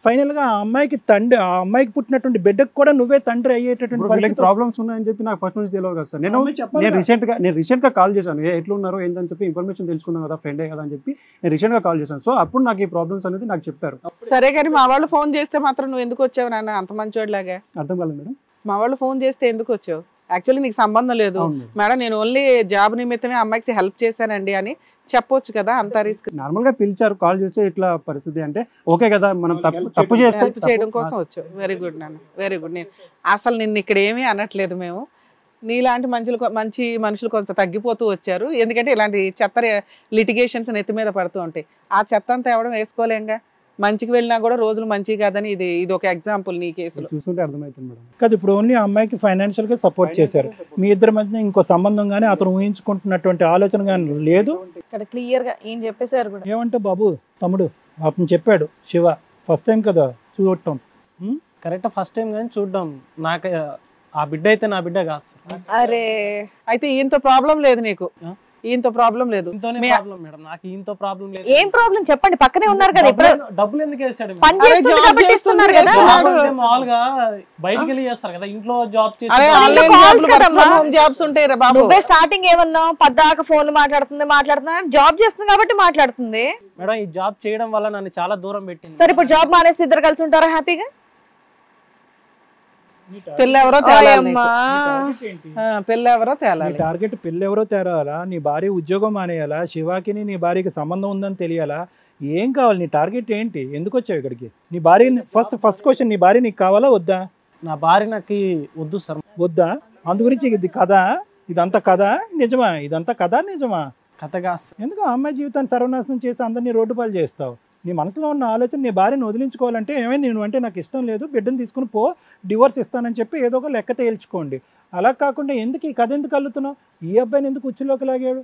ఫైనల్ గా ఆ అమ్మాయికి తండ్రి ఆ అమ్మాయికి పుట్టినటువంటి బిడ్డకు కూడా నువ్వే తండ్రి అయ్యేటటువంటి ఇప్పుడు వీళ్ళకి పరిస్థితి ప్రాబ్లమ్స్ ఉన్నాయని చెప్పి నాకు ఫస్ట్ నుంచి తెలియదు కదా సార్ నేను అమ్మాయి చెప్పాలి నేను కదా. రీసెంట్ గా నేను రీసెంట్ గా కాల్ చేశాను ఏ ఎట్లా ఉన్నారో ఏంటని చెప్పి ఇన్ఫర్మేషన్ తెలుసుకున్నాను కదా ఫ్రెండే కదా అని చెప్పి నేను రీసెంట్ గా కాల్ చేశాను సో అప్పుడు నాకు ఈ ప్రాబ్లమ్స్ అనేది నాకు చెప్పారు సరే కానీ మా వాళ్ళు ఫోన్ చేస్తే మాత్రం నువ్వు ఎందుకు వచ్చావు నాన్న అంత మంచోడిలాగా అర్థం కాలేదు మేడం మా వాళ్ళు ఫోన్ చేస్తే ఎందుకు వచ్చావు యాక్చువల్లీ నీకు సంబంధం లేదు అవును మేడం మేడం నేను ఓన్లీ జాబ్ నిమిత్తమే అమ్మాయికి హెల్ప్ చేశానండి అని చెప్పొచ్చు కదా అంత రిస్క్ నార్మల్ గా పిలిచారు కాల్ చేస్తే ఇట్లా పరిస్థితి అంటే ఓకే కదా మనం తప్పు Help తప్పు చేయడం- చేస్తే హెల్ప్ చేయడం తప్పు- కోసం వచ్చావు వెరీ గుడ్ నాన్న వెరీ గుడ్ నేను అసలు నిన్ను ఇక్కడ ఏమీ అనట్లేదు మేము నీలాంటి మనుషులు కొ- మంచి మనుషులు కొంత తగ్గిపోతూ వచ్చారు ఎందుకంటే ఇలాంటి చెత్త లిటిగేషన్స్ నెత్తి మీద పడుతూ ఉంటాయి ఆ చెత్త అంతా ఎవడం వేసుకోలేంగా మంచికి వెళ్ళినా కూడా రోజులు మంచి కాదని ఇది ఇది ఒక ఎగ్జాంపుల్ నీ కేసులో చూస్తుంటే అర్థమవుతుంది మేడం కాదు ఇప్పుడు ఓన్లీ ఆ అమ్మాయికి ఫైనాన్షియల్ గా సపోర్ట్ చేశారు మీ ఇద్దరి మధ్య ఇంకో సంబంధం కానీ అతను ఊహించుకుంటున్నటువంటి ఆలోచన కానీ లేదు ఇక్కడ క్లియర్ గా ఏం చెప్పేశారు కూడా ఏమంటే బాబు తమ్ముడు అతను చెప్పాడు శివ ఫస్ట్ టైం కదా చూడటం ఉం? కరెక్ట్ ఫస్ట్ టైం కానీ చూడడం నాకు ఆ బిడ్డ అయితే నా బిడ్డ కాదు సార్ అరే అయితే ఈయంతో ప్రాబ్లం లేదు నీకు ఆ? ఈయంతో ప్రాబ్లం లేదు ఇంతోనే మీ- ప్రాబ్లం మేడం నాకు ఇంతో ప్రాబ్లం లేదు ఏం ప్రాబ్లం చెప్పండి పక్కనే ఉన్నారు కదా ఇప్పుడు డబ్బులు- డబ్బులు ఎందుకు వేసాడు మేడం? పని అరే, చేస్తుంది జాబ్ కాబట్టి ఇస్తున్నారు చేస్తుంది కదా కదా. జాబ్ అంటే మామూలుగా బయటికి వెళ్ళి చేస్తారు కదా ఇంట్లో జాబ్ చేసి అరే వాళ్ళ ఆన్లైన్ calls జాబ్లు వర్క్ కదమ్మా. ఫ్రమ్ హోమ్ జాబ్స్ ఉంటాయి రా బాబు నువ్వే స్టార్టింగ్ ఏమన్నావు పద్దాక ఫోన్ మాట్లాడుతుంది మాట్లాడుతున్నా జాబ్ చేస్తుంది కాబట్టి మాట్లాడుతుంది మేడం ఈ జాబ్ చేయడం వల్ల నన్ను చాలా దూరం పెట్టింది సరే ఇప్పుడు జాబ్ మానేసి ఇద్దరు కలిసి ఉంటారా హ్యాపీగా పిల్ల ఎవరో తేలాలి నీకు. ఓయమ్మా. ఆ, పిల్ల ఎవరో నీ తేలాలి టార్గెట్ పెళ్ళి ఎవరో తేరాలా నీ భార్య ఉద్యోగం మానేయాలా శివాకిని నీ భార్యకి సంబంధం ఉందని తెలియాలా ఏం కావాలి నీ టార్గెట్ ఏంటి ఎందుకు వచ్చావు ఇక్కడికి నీ భార్య ఫస్ట్ ఫస్ట్ క్వశ్చన్ నీ భార్య నీకు కావాలా వద్దా నా భార్య నాకు వద్దు సార్ వద్దా అందు గురించి ఇది కథ ఇదంతా కథ నిజమా ఇదంతా కథ నిజమా కథగా సార్ ఎందుకు ఆ అమ్మాయి జీవితాన్ని సర్వనాశనం చేసి అందరినీ రోడ్డు పాలు చేస్తావు నీ మనసులో ఉన్న ఆలోచన నీ భార్యను వదిలించుకోవాలంటే ఏమైనా నేను అంటే నాకు ఇష్టం లేదు బిడ్డను తీసుకుని పో డివోర్స్ ఇస్తానని చెప్పి ఏదో ఒక లెక్క తేల్చుకోండి అలా కాకుండా ఎందుకు ఈ కథ ఎందుకు అల్లుతున్నావు ఈ అబ్బాయిని ఎందుకు ఉచ్చులోకి లాగాడు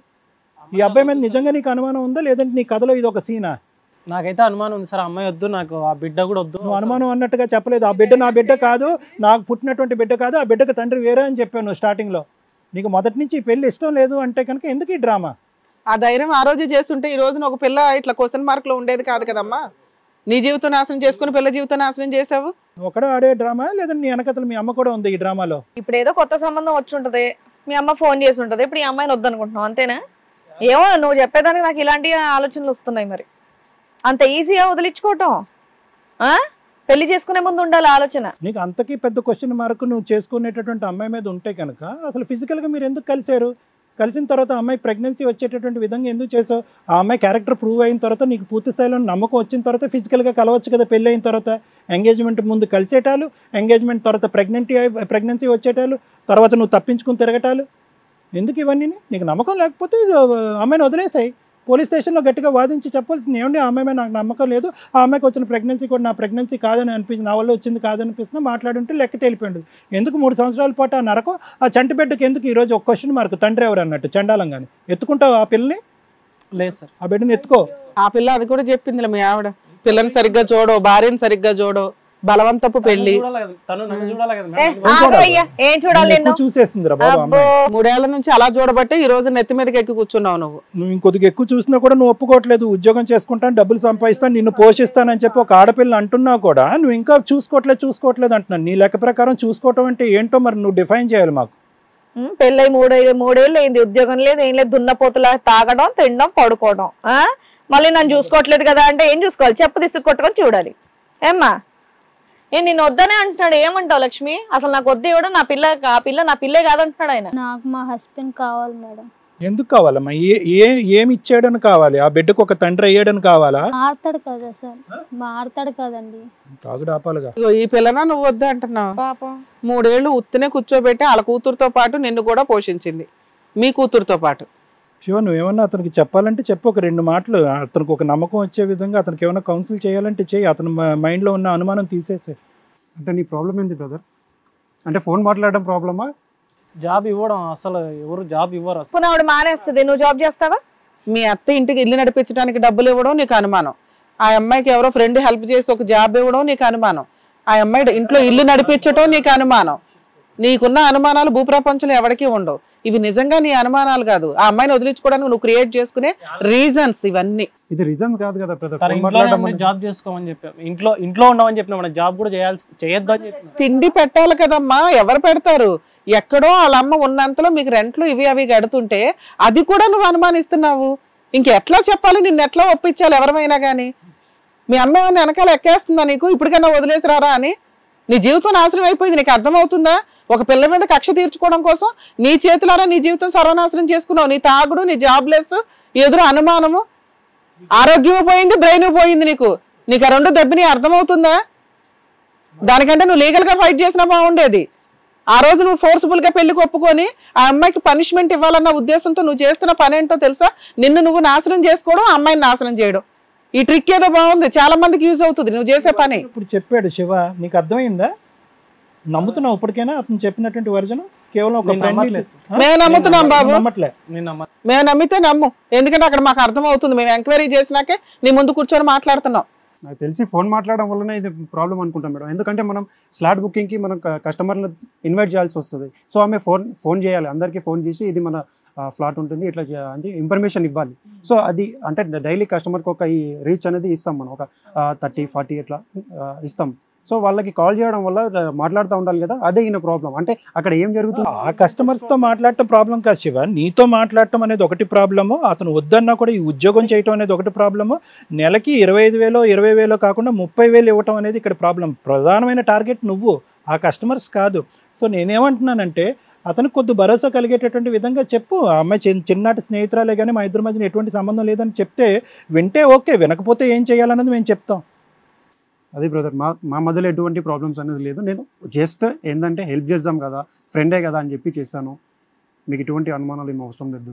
ఈ అబ్బాయి మీద నిజంగా నీకు అనుమానం ఉందా లేదంటే నీ కథలో ఇది ఒక సీనా నాకైతే అనుమానం ఉంది సార్ ఆ అమ్మాయి వద్దు నాకు ఆ బిడ్డ కూడా వద్దు నువ్వు అనుమానం అన్నట్టుగా చెప్పలేదు ఆ బిడ్డ నా బిడ్డ కాదు నాకు పుట్టినటువంటి బిడ్డ కాదు ఆ బిడ్డకు తండ్రి వేరే అని చెప్పాను నువ్వు స్టార్టింగ్లో నీకు మొదటి నుంచి ఈ పెళ్లి ఇష్టం లేదు అంటే కనుక ఎందుకు ఈ డ్రామా ఆ ధైర్యం ఆ రోజు చేస్తుంటే ఈ రోజున ఒక పిల్ల ఇట్లా క్వశ్చన్ మార్క్ లో ఉండేది కాదు కదమ్మా నీ జీవితం నాశనం చేసుకుని పిల్ల జీవితం నాశనం చేసావు ఒకడే ఆడే డ్రామా లేదంటే నీ వెనకతలు మీ అమ్మ కూడా ఉంది ఈ డ్రామాలో ఇప్పుడు ఏదో కొత్త సంబంధం వచ్చి ఉంటది మీ అమ్మ ఫోన్ చేసి ఉంటది ఇప్పుడు ఈ అమ్మాయిని వద్దనుకుంటున్నావు అంతేనా ఏమో నువ్వు చెప్పేదానికి నాకు ఇలాంటి ఆలోచనలు వస్తున్నాయి మరి అంత ఈజీగా వదిలించుకోవటం ఆ? పెళ్లి చేసుకునే ముందు ఉండాలి ఆలోచన నీకు అంతకీ పెద్ద క్వశ్చన్ మార్క్ నువ్వు చేసుకునేటటువంటి అమ్మాయి మీద ఉంటే కనుక అసలు ఫిజికల్గా మీరు ఎందుకు కలిశారు కలిసిన తర్వాత ఆ అమ్మాయి ప్రెగ్నెన్సీ వచ్చేటటువంటి విధంగా ఎందుకు చేసావు ఆ అమ్మాయి క్యారెక్టర్ ప్రూవ్ అయిన తర్వాత నీకు పూర్తి స్థాయిలో నమ్మకం వచ్చిన తర్వాత ఫిజికల్గా కలవచ్చు కదా పెళ్ళి అయిన తర్వాత ఎంగేజ్మెంట్ ముందు కలిసేటాలు ఎంగేజ్మెంట్ తర్వాత ప్రెగ్నెంటీ ప్రెగ్నెన్సీ వచ్చేటాలు తర్వాత నువ్వు తప్పించుకుని తిరగటాలు ఎందుకు ఇవన్నీ నీకు నమ్మకం లేకపోతే ఆ అమ్మాయిని వదిలేసాయి పోలీస్ స్టేషన్లో గట్టిగా వాదించి చెప్పాల్సింది ఏమండి ఆ అమ్మాయి మీద నాకు నమ్మకం లేదు ఆ అమ్మాయికి వచ్చిన ప్రెగ్నెన్సీ కూడా నా ప్రెగ్నెన్సీ కాదని అనిపించింది నా వల్ల వచ్చింది కాదనిపిస్తున్నా మాట్లాడుంటే లెక్క తెలిపోయింది ఎందుకు మూడు సంవత్సరాల పాటు ఆ నరకం ఆ చంటి బిడ్డకి ఎందుకు ఈరోజు ఒక క్వశ్చన్ మార్క్ తండ్రి ఎవరు అన్నట్టు చండాలంగాని ఎత్తుకుంటావు ఆ పిల్లని లేదు సార్ ఆ బిడ్డని ఎత్తుకో ఆ పిల్ల అది కూడా చెప్పిందిలే మీ ఆవిడ పిల్లని సరిగ్గా చూడో భార్యని సరిగ్గా చూడో బలవంతపు పెళ్లి చూడాలి కదా తను నన్ను చూడాలి కదా ఏ, మేడం. ఆగు అయ్యా ఏం చూడాలి నిన్ను నిన్ను ఎక్కువ చూసేసింది రా బాబు అబ్బో అమ్మాయి మూడేళ్ల నుంచి అలా చూడబట్టే ఈ రోజు నెత్తి మీదకి ఎక్కి కూర్చున్నావు నువ్వు నువ్వు ఇంకొద్దిగా ఎక్కువ చూసినా కూడా నువ్వు ఒప్పుకోవట్లేదు ఉద్యోగం చేసుకుంటాను డబ్బులు సంపాదిస్తాను నిన్ను పోషిస్తానని చెప్పి ఒక ఆడపిల్ల అంటున్నా కూడా నువ్వు ఇంకా చూసుకోవట్లేదు చూసుకోవట్లేదు అంటున్నాను నీ లెక్క ప్రకారం చూసుకోవటం అంటే ఏంటో మరి నువ్వు డిఫైన్ చేయాలి మాకు ఉమ్, పెళ్ళై మూడేళ్ళు మూడేళ్ళు అయింది ఉద్యోగం లేదు ఏం లేదు దున్నపోతులా తాగడం తినడం పడుకోవడం ఆ మళ్ళీ నన్ను చూసుకోవట్లేదు కదా అంటే ఏం చూసుకోవాలి చెప్పు తీసుకు కొట్టుకొని చూడాలి ఏమ్మా నేను నిన్ను వద్దనే అంటున్నాడు ఏమంటావు లక్ష్మి అసలు నాకు వద్దు ఇవ్వడం నా పిల్ల ఆ పిల్ల నా పిల్లే కాదంటున్నాడు ఆయన నాకు మా హస్బెండ్ కావాలి మేడం ఎందుకు కావాలమ్మా ఏ ఏ ఏమి ఇచ్చాడని కావాలి ఆ బిడ్డకు ఒక తండ్రి అయ్యాడని కావాలా మారుతాడు కదా సార్ మారుతాడు కదండి తాగుడు ఆపాలిగా ఇగో ఈ పిల్లన నువ్వు వద్దు అంటున్నావు పాపం మూడేళ్లు ఉత్తినే కూర్చోబెట్టి వాళ్ళ కూతురుతో పాటు నిన్ను కూడా పోషించింది మీ కూతురుతో పాటు శివ నువ్వేమన్నా అతనికి చెప్పాలంటే చెప్పు ఒక రెండు మాటలు అతనికి ఒక నమ్మకం వచ్చే విధంగా అతనికి ఏమైనా కౌన్సిల్ చేయాలంటే చేయి అతని మ- మైండ్లో ఉన్న అనుమానం తీసేసే అంటే నీ ప్రాబ్లం ఏంది బ్రదర్ అంటే ఫోన్ మాట్లాడడం ప్రాబ్లమా జాబ్ ఇవ్వడం అసలు ఎవరు జాబ్ ఇవ్వరు అసలు పోనీ ఆవిడ మానేస్తుంది నువ్వు జాబ్ చేస్తావా మీ అత్త ఇంటికి ఇల్లు నడిపించడానికి డబ్బులు ఇవ్వడం నీకు అనుమానం ఆ అమ్మాయికి ఎవరో ఫ్రెండ్ హెల్ప్ చేసి ఒక జాబ్ ఇవ్వడం నీకు అనుమానం ఆ అమ్మాయి ఇంట్లో ఇల్లు నడిపించడం నీకు అనుమానం నీకున్న అనుమానాలు భూప్రపంచంలో ఎవరికీ ఉండవు ఇవి నిజంగా నీ అనుమానాలు కాదు ఆ అమ్మాయిని వదిలించుకోవడానికి నువ్వు క్రియేట్ చేసుకునే రీజన్స్ ఇవన్నీ ఇది రీజన్స్ కాదు కదా బ్రదర్ తన ఫోన్ ఇంట్లో మాట్లాడడం అనేది- జాబ్ చేసుకోమని చెప్పాం ఇంట్లో ఇంట్లో ఉండమని చెప్పినా మనం జాబ్ కూడా చేయాల్సి చేయొద్దు అని చెప్పిన తిండి పెట్టాలి కదమ్మా ఎవరు పెడతారు ఎక్కడో వాళ్ళ అమ్మ ఉన్నంతలో మీకు రెంట్లు ఇవి అవి కడుతుంటే అది కూడా నువ్వు అనుమానిస్తున్నావు ఇంకెట్లా చెప్పాలి నిన్ను ఎట్లా ఒప్పించాలి ఎవరమైనా కానీ మీ అమ్మ ఏమన్నా వెనకాల ఎక్కేస్తుందా నీకు ఇప్పటికైనా వదిలేసిరారా అని నీ జీవితం నాశనం అయిపోయింది నీకు అర్థమవుతుందా ఒక పిల్ల మీద కక్ష తీర్చుకోవడం కోసం నీ చేతులారా నీ జీవితం సర్వనాశనం చేసుకున్నావు నీ తాగుడు నీ జాబ్లెస్ ఎదురు అనుమానము ఆరోగ్యం పోయింది బ్రెయిన్ పోయింది నీకు నీకు ఆ రెండు దెబ్బని అర్థమవుతుందా దానికంటే నువ్వు లీగల్ గా ఫైట్ చేసినా బాగుండేది ఆ రోజు నువ్వు ఫోర్స్ఫుల్ గా పెళ్లికి ఒప్పుకొని ఆ అమ్మాయికి పనిష్మెంట్ ఇవ్వాలన్న ఉద్దేశంతో నువ్వు చేస్తున్న పని ఏంటో తెలుసా నిన్ను నువ్వు నాశనం చేసుకోవడం ఆ అమ్మాయిని నాశనం చేయడం ఈ ట్రిక్ ఏదో బాగుంది చాలా మందికి యూజ్ అవుతుంది నువ్వు చేసే పని ఇప్పుడు చెప్పాడు శివ నీకు అర్థమైందా నమ్ముతున్నావు ఇప్పటికైనా అతను చెప్పినటువంటి వర్జన్ కేవలం ఒక నేను ఫ్రెండ్ నమ్మట్లేదు. మేము నమ్ముతున్నాం బాబు నమ్మట్లే నేను నమ్మ మేము నమ్మితే నమ్ము ఎందుకంటే అక్కడ మాకు అర్థం అవుతుంది మేము ఎంక్వైరీ చేసినాకే నీ ముందు కూర్చొని మాట్లాడుతున్నాం నాకు తెలిసి ఫోన్ మాట్లాడడం వల్లనే ఇది ప్రాబ్లం అనుకుంటాం మేడం ఎందుకంటే మనం స్లాట్ బుకింగ్కి మనం కస్టమర్లు ఇన్వైట్ చేయాల్సి వస్తుంది సో ఆమె ఫోన్ ఫోన్ చేయాలి అందరికీ ఫోన్ చేసి ఇది మన ఫ్లాట్ ఉంటుంది ఇట్లా చే- అంటే ఇన్ఫర్మేషన్ ఇవ్వాలి సో అది అంటే డైలీ కస్టమర్కి ఒక ఈ రీచ్ అనేది ఇస్తాం మనం ఒక థర్టీ ఫార్టీ ఇట్లా ఆ, ఇస్తాం సో వాళ్ళకి కాల్ చేయడం వల్ల ఆ, మాట్లాడుతూ ఉండాలి కదా అదే ఈయన ప్రాబ్లం అంటే అక్కడ ఏం జరుగుతుంది ఆ కస్టమర్స్ తో మాట్లాడటం ప్రాబ్లం కాదు శివ నీతో మాట్లాడటం అనేది ఒకటి ప్రాబ్లము అతను వద్దన్నా కూడా ఈ ఉద్యోగం చేయటం అనేది ఒకటి ప్రాబ్లము నెలకి ఇరవై ఐదు వేలో ఇరవై వేలో కాకుండా ముప్పై వేలు ఇవ్వటం అనేది ఇక్కడ ప్రాబ్లం ప్రధానమైన టార్గెట్ నువ్వు ఆ కస్టమర్స్ కాదు సో నేనేమంటున్నానంటే అతనికి కొద్ది భరోసా కలిగేటటువంటి విధంగా చెప్పు ఆ అమ్మాయి చిన్న చిన్నటి స్నేహితురాలే కానీ మా ఇద్దరి మధ్యన ఎటువంటి సంబంధం లేదని చెప్తే వింటే ఓకే వినకపోతే ఏం చేయాలన్నది మేము చెప్తాం అదే బ్రదర్ మా మా మధ్యలో ఎటువంటి ప్రాబ్లమ్స్ అనేది లేదు నేను జస్ట్ ఏంటంటే హెల్ప్ చేద్దాం కదా ఫ్రెండే కదా అని చెప్పి చేశాను మీకు ఎటువంటి అనుమానాలు ఏమీ అవసరం లేదు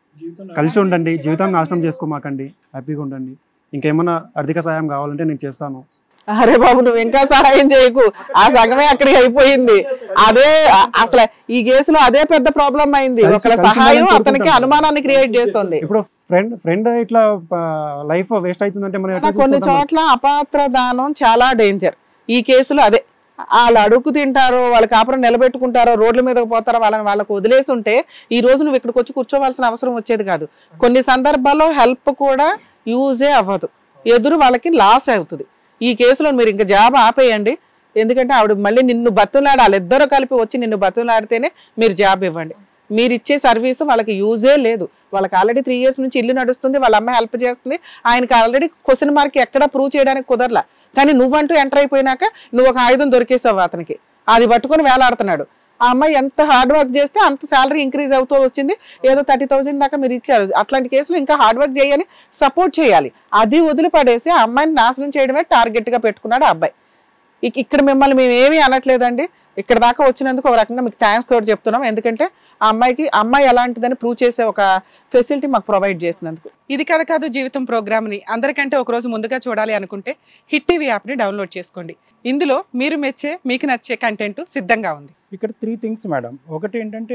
కలిసి ఉండండి జీవితాన్ని నాశనం చేసుకోమాకండి హ్యాపీగా ఉండండి ఇంకేమైనా ఆర్థిక సాయం కావాలంటే నేను చేస్తాను అరే బాబు నువ్వు ఇంకా సహాయం చేయకు ఆ సగమే అక్కడికి అయిపోయింది అదే అ- అసలు ఈ కేసులో అదే పెద్ద ప్రాబ్లం అయింది కలిసి- ఒకళ్ళ కలిసి సహాయం ఉండాలని అతనికి కోరుకుంటాను. అనుమానాన్ని క్రియేట్ చేస్తుంది ఇప్పుడు ఫ్రెండ్ ఫ్రెండ్ ఇట్లా లైఫ్ వేస్ట్ అవుతుందంటే మనం ఎట్లా కొన్ని చూసుకుంటాం? చోట్ల అపాత్ర దానం చాలా డేంజర్ ఈ కేసులో అదే వాళ్ళు అడుగు తింటారో వాళ్ళ కాపురం నిలబెట్టుకుంటారో రోడ్ల మీదకి పోతారో వాళ్ళని వాళ్ళకి వదిలేసి ఉంటే ఈ రోజు నువ్వు ఇక్కడికి వచ్చి కూర్చోవాల్సిన అవసరం వచ్చేది కాదు కొన్ని సందర్భాల్లో హెల్ప్ కూడా యూజే అవ్వదు ఎదురు వాళ్ళకి లాస్ అవుతుంది ఈ కేసులో మీరు ఇంకా జాబ్ ఆపేయండి ఎందుకంటే ఆవిడ మళ్ళీ నిన్ను బతులాడి వాళ్ళిద్దరూ కలిపి వచ్చి నిన్ను బతులాడితేనే మీరు జాబ్ ఇవ్వండి మీరు ఇచ్చే సర్వీస్ వాళ్ళకి యూజే లేదు వాళ్ళకి ఆల్రెడీ త్రీ ఇయర్స్ నుంచి ఇల్లు నడుస్తుంది వాళ్ళ అమ్మాయి హెల్ప్ చేస్తుంది ఆయనకి ఆల్రెడీ క్వశ్చన్ మార్క్ ఎక్కడ ప్రూవ్ చేయడానికి కుదరలా కానీ నువ్వంటూ ఎంటర్ అయిపోయినాక నువ్వు ఒక ఆయుధం దొరికేసావు అతనికి అది పట్టుకొని వేలాడుతున్నాడు ఆ అమ్మాయి ఎంత హార్డ్ వర్క్ చేస్తే అంత శాలరీ ఇంక్రీజ్ అవుతూ వచ్చింది ఏదో థర్టీ థౌసండ్ దాకా మీరు ఇచ్చారు అట్లాంటి కేసులు ఇంకా హార్డ్ వర్క్ చేయని సపోర్ట్ చేయాలి అది వదిలిపడేసి ఆ అమ్మాయిని నాశనం చేయడమే టార్గెట్ గా పెట్టుకున్నాడు ఆ అబ్బాయి ఇక ఇక్కడ మిమ్మల్ని మేము ఏమీ అనట్లేదండి ఇక్కడ దాకా వచ్చినందుకు ఒక రకంగా మీకు థ్యాంక్స్ కూడా చెప్తున్నాం ఎందుకంటే ఆ అమ్మాయికి ఆ అమ్మాయి ఎలాంటిదని ప్రూవ్ చేసే ఒక ఫెసిలిటీ మాకు ప్రొవైడ్ చేసినందుకు ఇది కథ కాదు జీవితం ప్రోగ్రామ్ని అందరికంటే ఒక రోజు ముందుగా చూడాలి అనుకుంటే హిట్ టీవీ యాప్ని డౌన్లోడ్ చేసుకోండి ఇందులో మీరు మెచ్చే మీకు నచ్చే కంటెంట్ సిద్ధంగా ఉంది ఇక్కడ త్రీ థింగ్స్ మేడం ఒకటి ఏంటంటే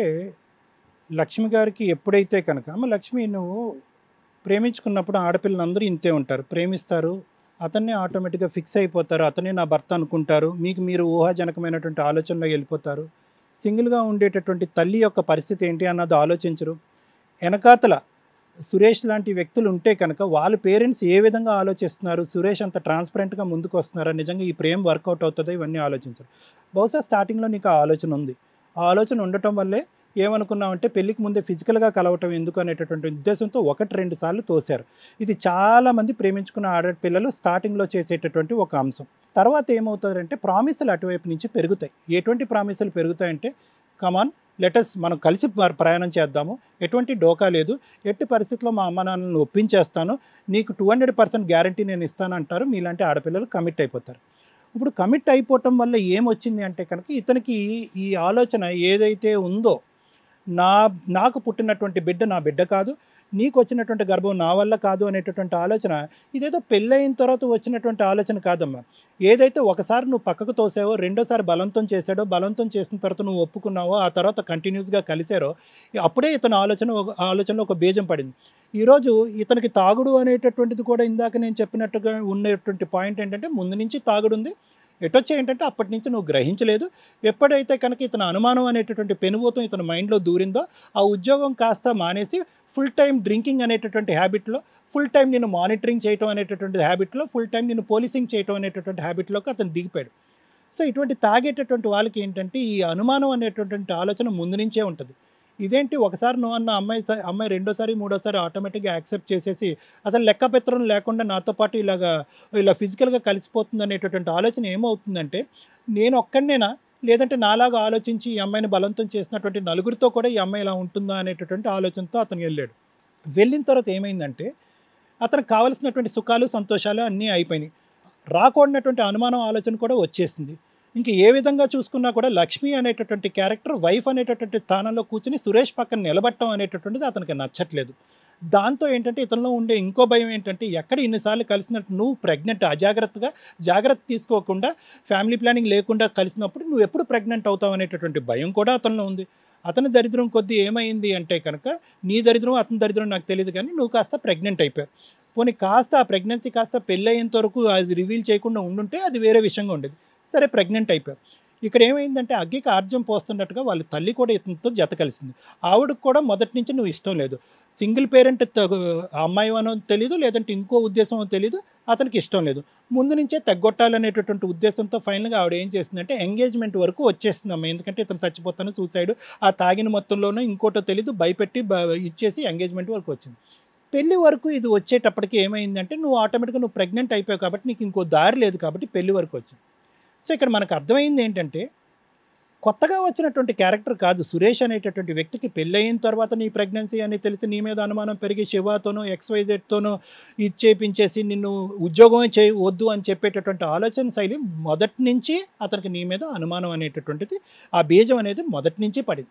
లక్ష్మి గారికి ఎప్పుడైతే కనుక అమ్మ లక్ష్మి నువ్వు ప్రేమించుకున్నప్పుడు ఆడపిల్లలందరూ ఇంతే ఉంటారు ప్రేమిస్తారు అతన్ని ఆటోమేటిక్గా ఫిక్స్ అయిపోతారు అతనే నా భర్త అనుకుంటారు మీకు మీరు ఊహాజనకమైనటువంటి ఆలోచనలో వెళ్ళిపోతారు సింగిల్గా ఉండేటటువంటి తల్లి యొక్క పరిస్థితి ఏంటి అన్నది ఆలోచించరు వెనకాతల సురేష్ లాంటి వ్యక్తులు ఉంటే కనుక వాళ్ళ పేరెంట్స్ ఏ విధంగా ఆలోచిస్తున్నారు సురేష్ అంత ట్రాన్స్పరెంట్గా ముందుకు వస్తున్నారా నిజంగా ఈ ప్రేమ వర్కౌట్ అవుతుందో ఇవన్నీ ఆలోచించరు బహుశా స్టార్టింగ్లో నీకు ఆ ఆలోచన ఉంది ఆ ఆలోచన ఉండటం వల్లే ఏమనుకున్నామంటే పెళ్లికి ముందే ఫిజికల్గా కలవటం ఎందుకు అనేటటువంటి ఉద్దేశంతో ఒకటి రెండు సార్లు తోశారు ఇది చాలామంది ప్రేమించుకున్న ఆడపిల్లలు స్టార్టింగ్లో చేసేటటువంటి ఒక అంశం తర్వాత ఏమవుతారంటే ప్రామిసులు అటువైపు నుంచి పెరుగుతాయి ఎటువంటి ప్రామిసులు పెరుగుతాయంటే కమాన్ లెటస్ మనం కలిసి ప్ర- ప్రయాణం చేద్దాము ఎటువంటి డోకా లేదు ఎట్టి పరిస్థితుల్లో మా అమ్మ నాన్నలను ఒప్పించేస్తాను నీకు టూ హండ్రెడ్ పర్సెంట్ గ్యారంటీ నేను ఇస్తానంటారు మీలాంటి ఆడపిల్లలు కమిట్ అయిపోతారు ఇప్పుడు కమిట్ అయిపోవటం వల్ల ఏమొచ్చింది అంటే కనుక ఇతనికి ఈ ఆలోచన ఏదైతే ఉందో నా నాకు పుట్టినటువంటి బిడ్డ నా బిడ్డ కాదు నీకు వచ్చినటువంటి గర్భం నా వల్ల కాదు అనేటటువంటి ఆలోచన ఇదేదో పెళ్ళయిన తర్వాత వచ్చినటువంటి ఆలోచన కాదమ్మా ఏదైతే ఒకసారి నువ్వు పక్కకు తోసావో రెండోసారి బలవంతం చేశాడో బలవంతం చేసిన తర్వాత నువ్వు ఒప్పుకున్నావో ఆ తర్వాత కంటిన్యూస్గా కలిసారో అప్పుడే ఇతని ఆలోచన ఒక ఆలోచనలో ఒక బీజం పడింది ఈరోజు ఇతనికి తాగుడు అనేటటువంటిది కూడా ఇందాక నేను చెప్పినట్టుగా ఉన్నటువంటి పాయింట్ ఏంటంటే ముందు నుంచి తాగుడు ఉంది ఎటొచ్చే ఏంటంటే అప్పటి నుంచి నువ్వు గ్రహించలేదు ఎప్పుడైతే కనుక ఇతను అనుమానం అనేటటువంటి పెనుభూతం ఇతని మైండ్లో దూరిందో ఆ ఉద్యోగం కాస్త మానేసి ఫుల్ టైం డ్రింకింగ్ అనేటటువంటి హ్యాబిట్లో ఫుల్ టైం నేను మానిటరింగ్ చేయటం అనేటటువంటి హ్యాబిట్లో ఫుల్ టైం నేను పోలీసింగ్ చేయటం అనేటటువంటి హ్యాబిట్లోకి అతను దిగిపోయాడు సో ఇటువంటి తాగేటటువంటి వాళ్ళకి ఏంటంటే ఈ అనుమానం అనేటటువంటి ఆలోచన ముందు నుంచే ఉంటుంది ఇదేంటి ఒకసారి నువ్వు అన్న అమ్మాయి స- అమ్మాయి రెండోసారి మూడోసారి ఆటోమేటిక్గా యాక్సెప్ట్ చేసేసి అసలు లెక్కపెత్తడం లేకుండా నాతో పాటు ఇలాగా ఇలా ఫిజికల్గా కలిసిపోతుంది అనేటటువంటి ఆలోచన ఏమవుతుందంటే నేను ఒక్కడినేనా లేదంటే నాలాగా ఆలోచించి ఈ అమ్మాయిని బలవంతం చేసినటువంటి నలుగురితో కూడా ఈ అమ్మాయి ఇలా ఉంటుందా అనేటటువంటి ఆలోచనతో అతను వెళ్ళాడు వెళ్ళిన తర్వాత ఏమైందంటే అతనికి కావలసినటువంటి సుఖాలు సంతోషాలు అన్నీ అయిపోయినాయి రాకూడనటువంటి అనుమానం ఆలోచన కూడా వచ్చేసింది ఇంక ఏ విధంగా చూసుకున్నా కూడా లక్ష్మి అనేటటువంటి క్యారెక్టర్ వైఫ్ అనేటటువంటి స్థానంలో కూర్చుని సురేష్ పక్కన నిలబట్టడం అనేటటువంటిది అతనికి నచ్చట్లేదు దాంతో ఏంటంటే ఇతనిలో ఉండే ఇంకో భయం ఏంటంటే ఎక్కడ ఇన్నిసార్లు కలిసినట్టు నువ్వు ప్రెగ్నెంట్ అజాగ్రత్తగా జాగ్రత్త తీసుకోకుండా ఫ్యామిలీ ప్లానింగ్ లేకుండా కలిసినప్పుడు నువ్వు ఎప్పుడు ప్రెగ్నెంట్ అవుతావు అనేటటువంటి భయం కూడా అతనిలో ఉంది అతని దరిద్రం కొద్దీ ఏమైంది అంటే కనుక నీ దరిద్రం అతని దరిద్రం నాకు తెలియదు కానీ నువ్వు కాస్త ప్రెగ్నెంట్ అయిపోయావు పోనీ కాస్త ఆ ప్రెగ్నెన్సీ కాస్త పెళ్ళయ్యేంత వరకు అది రివీల్ చేయకుండా ఉండుంటే అది వేరే విషయంగా ఉండేది సరే ప్రెగ్నెంట్ అయిపోయావు ఇక్కడ ఏమైందంటే అగ్గికి ఆర్జం పోస్తున్నట్టుగా వాళ్ళ తల్లి కూడా ఇతనితో జత కలిసింది ఆవిడకు కూడా మొదటి నుంచి నువ్వు ఇష్టం లేదు సింగిల్ పేరెంట్ అమ్మాయి అనో తెలియదు లేదంటే ఇంకో ఉద్దేశం తెలియదు అతనికి ఇష్టం లేదు ముందు నుంచే తగ్గొట్టాలనేటటువంటి ఉద్దేశంతో ఫైనల్గా ఆవిడ ఏం చేసిందంటే ఎంగేజ్మెంట్ వరకు వచ్చేస్తుంది అమ్మ ఎందుకంటే ఇతను చచ్చిపోతాను సూసైడ్ ఆ తాగిన మొత్తంలోనూ ఇంకోటో తెలీదు భయపెట్టి బ- ఇచ్చేసి ఎంగేజ్మెంట్ వరకు వచ్చింది పెళ్లి వరకు ఇది వచ్చేటప్పటికి ఏమైందంటే నువ్వు ఆటోమేటిక్గా నువ్వు ప్రెగ్నెంట్ అయిపోయావు కాబట్టి నీకు ఇంకో దారి లేదు కాబట్టి పెళ్లి వరకు వచ్చింది సో ఇక్కడ మనకు అర్థమైంది ఏంటంటే కొత్తగా వచ్చినటువంటి క్యారెక్టర్ కాదు సురేష్ అనేటటువంటి వ్యక్తికి పెళ్ళయిన తర్వాత నీ ప్రెగ్నెన్సీ అని తెలిసి నీ మీద అనుమానం పెరిగి శివాతోనో ఎక్స్వైజెడ్తోనో ఇది చేపించేసి నిన్ను ఉద్యోగమే చేయ వద్దు అని చెప్పేటటువంటి ఆలోచన శైలి మొదటి నుంచి అతనికి నీ మీద అనుమానం అనేటటువంటిది ఆ బీజం అనేది మొదటి నుంచి పడింది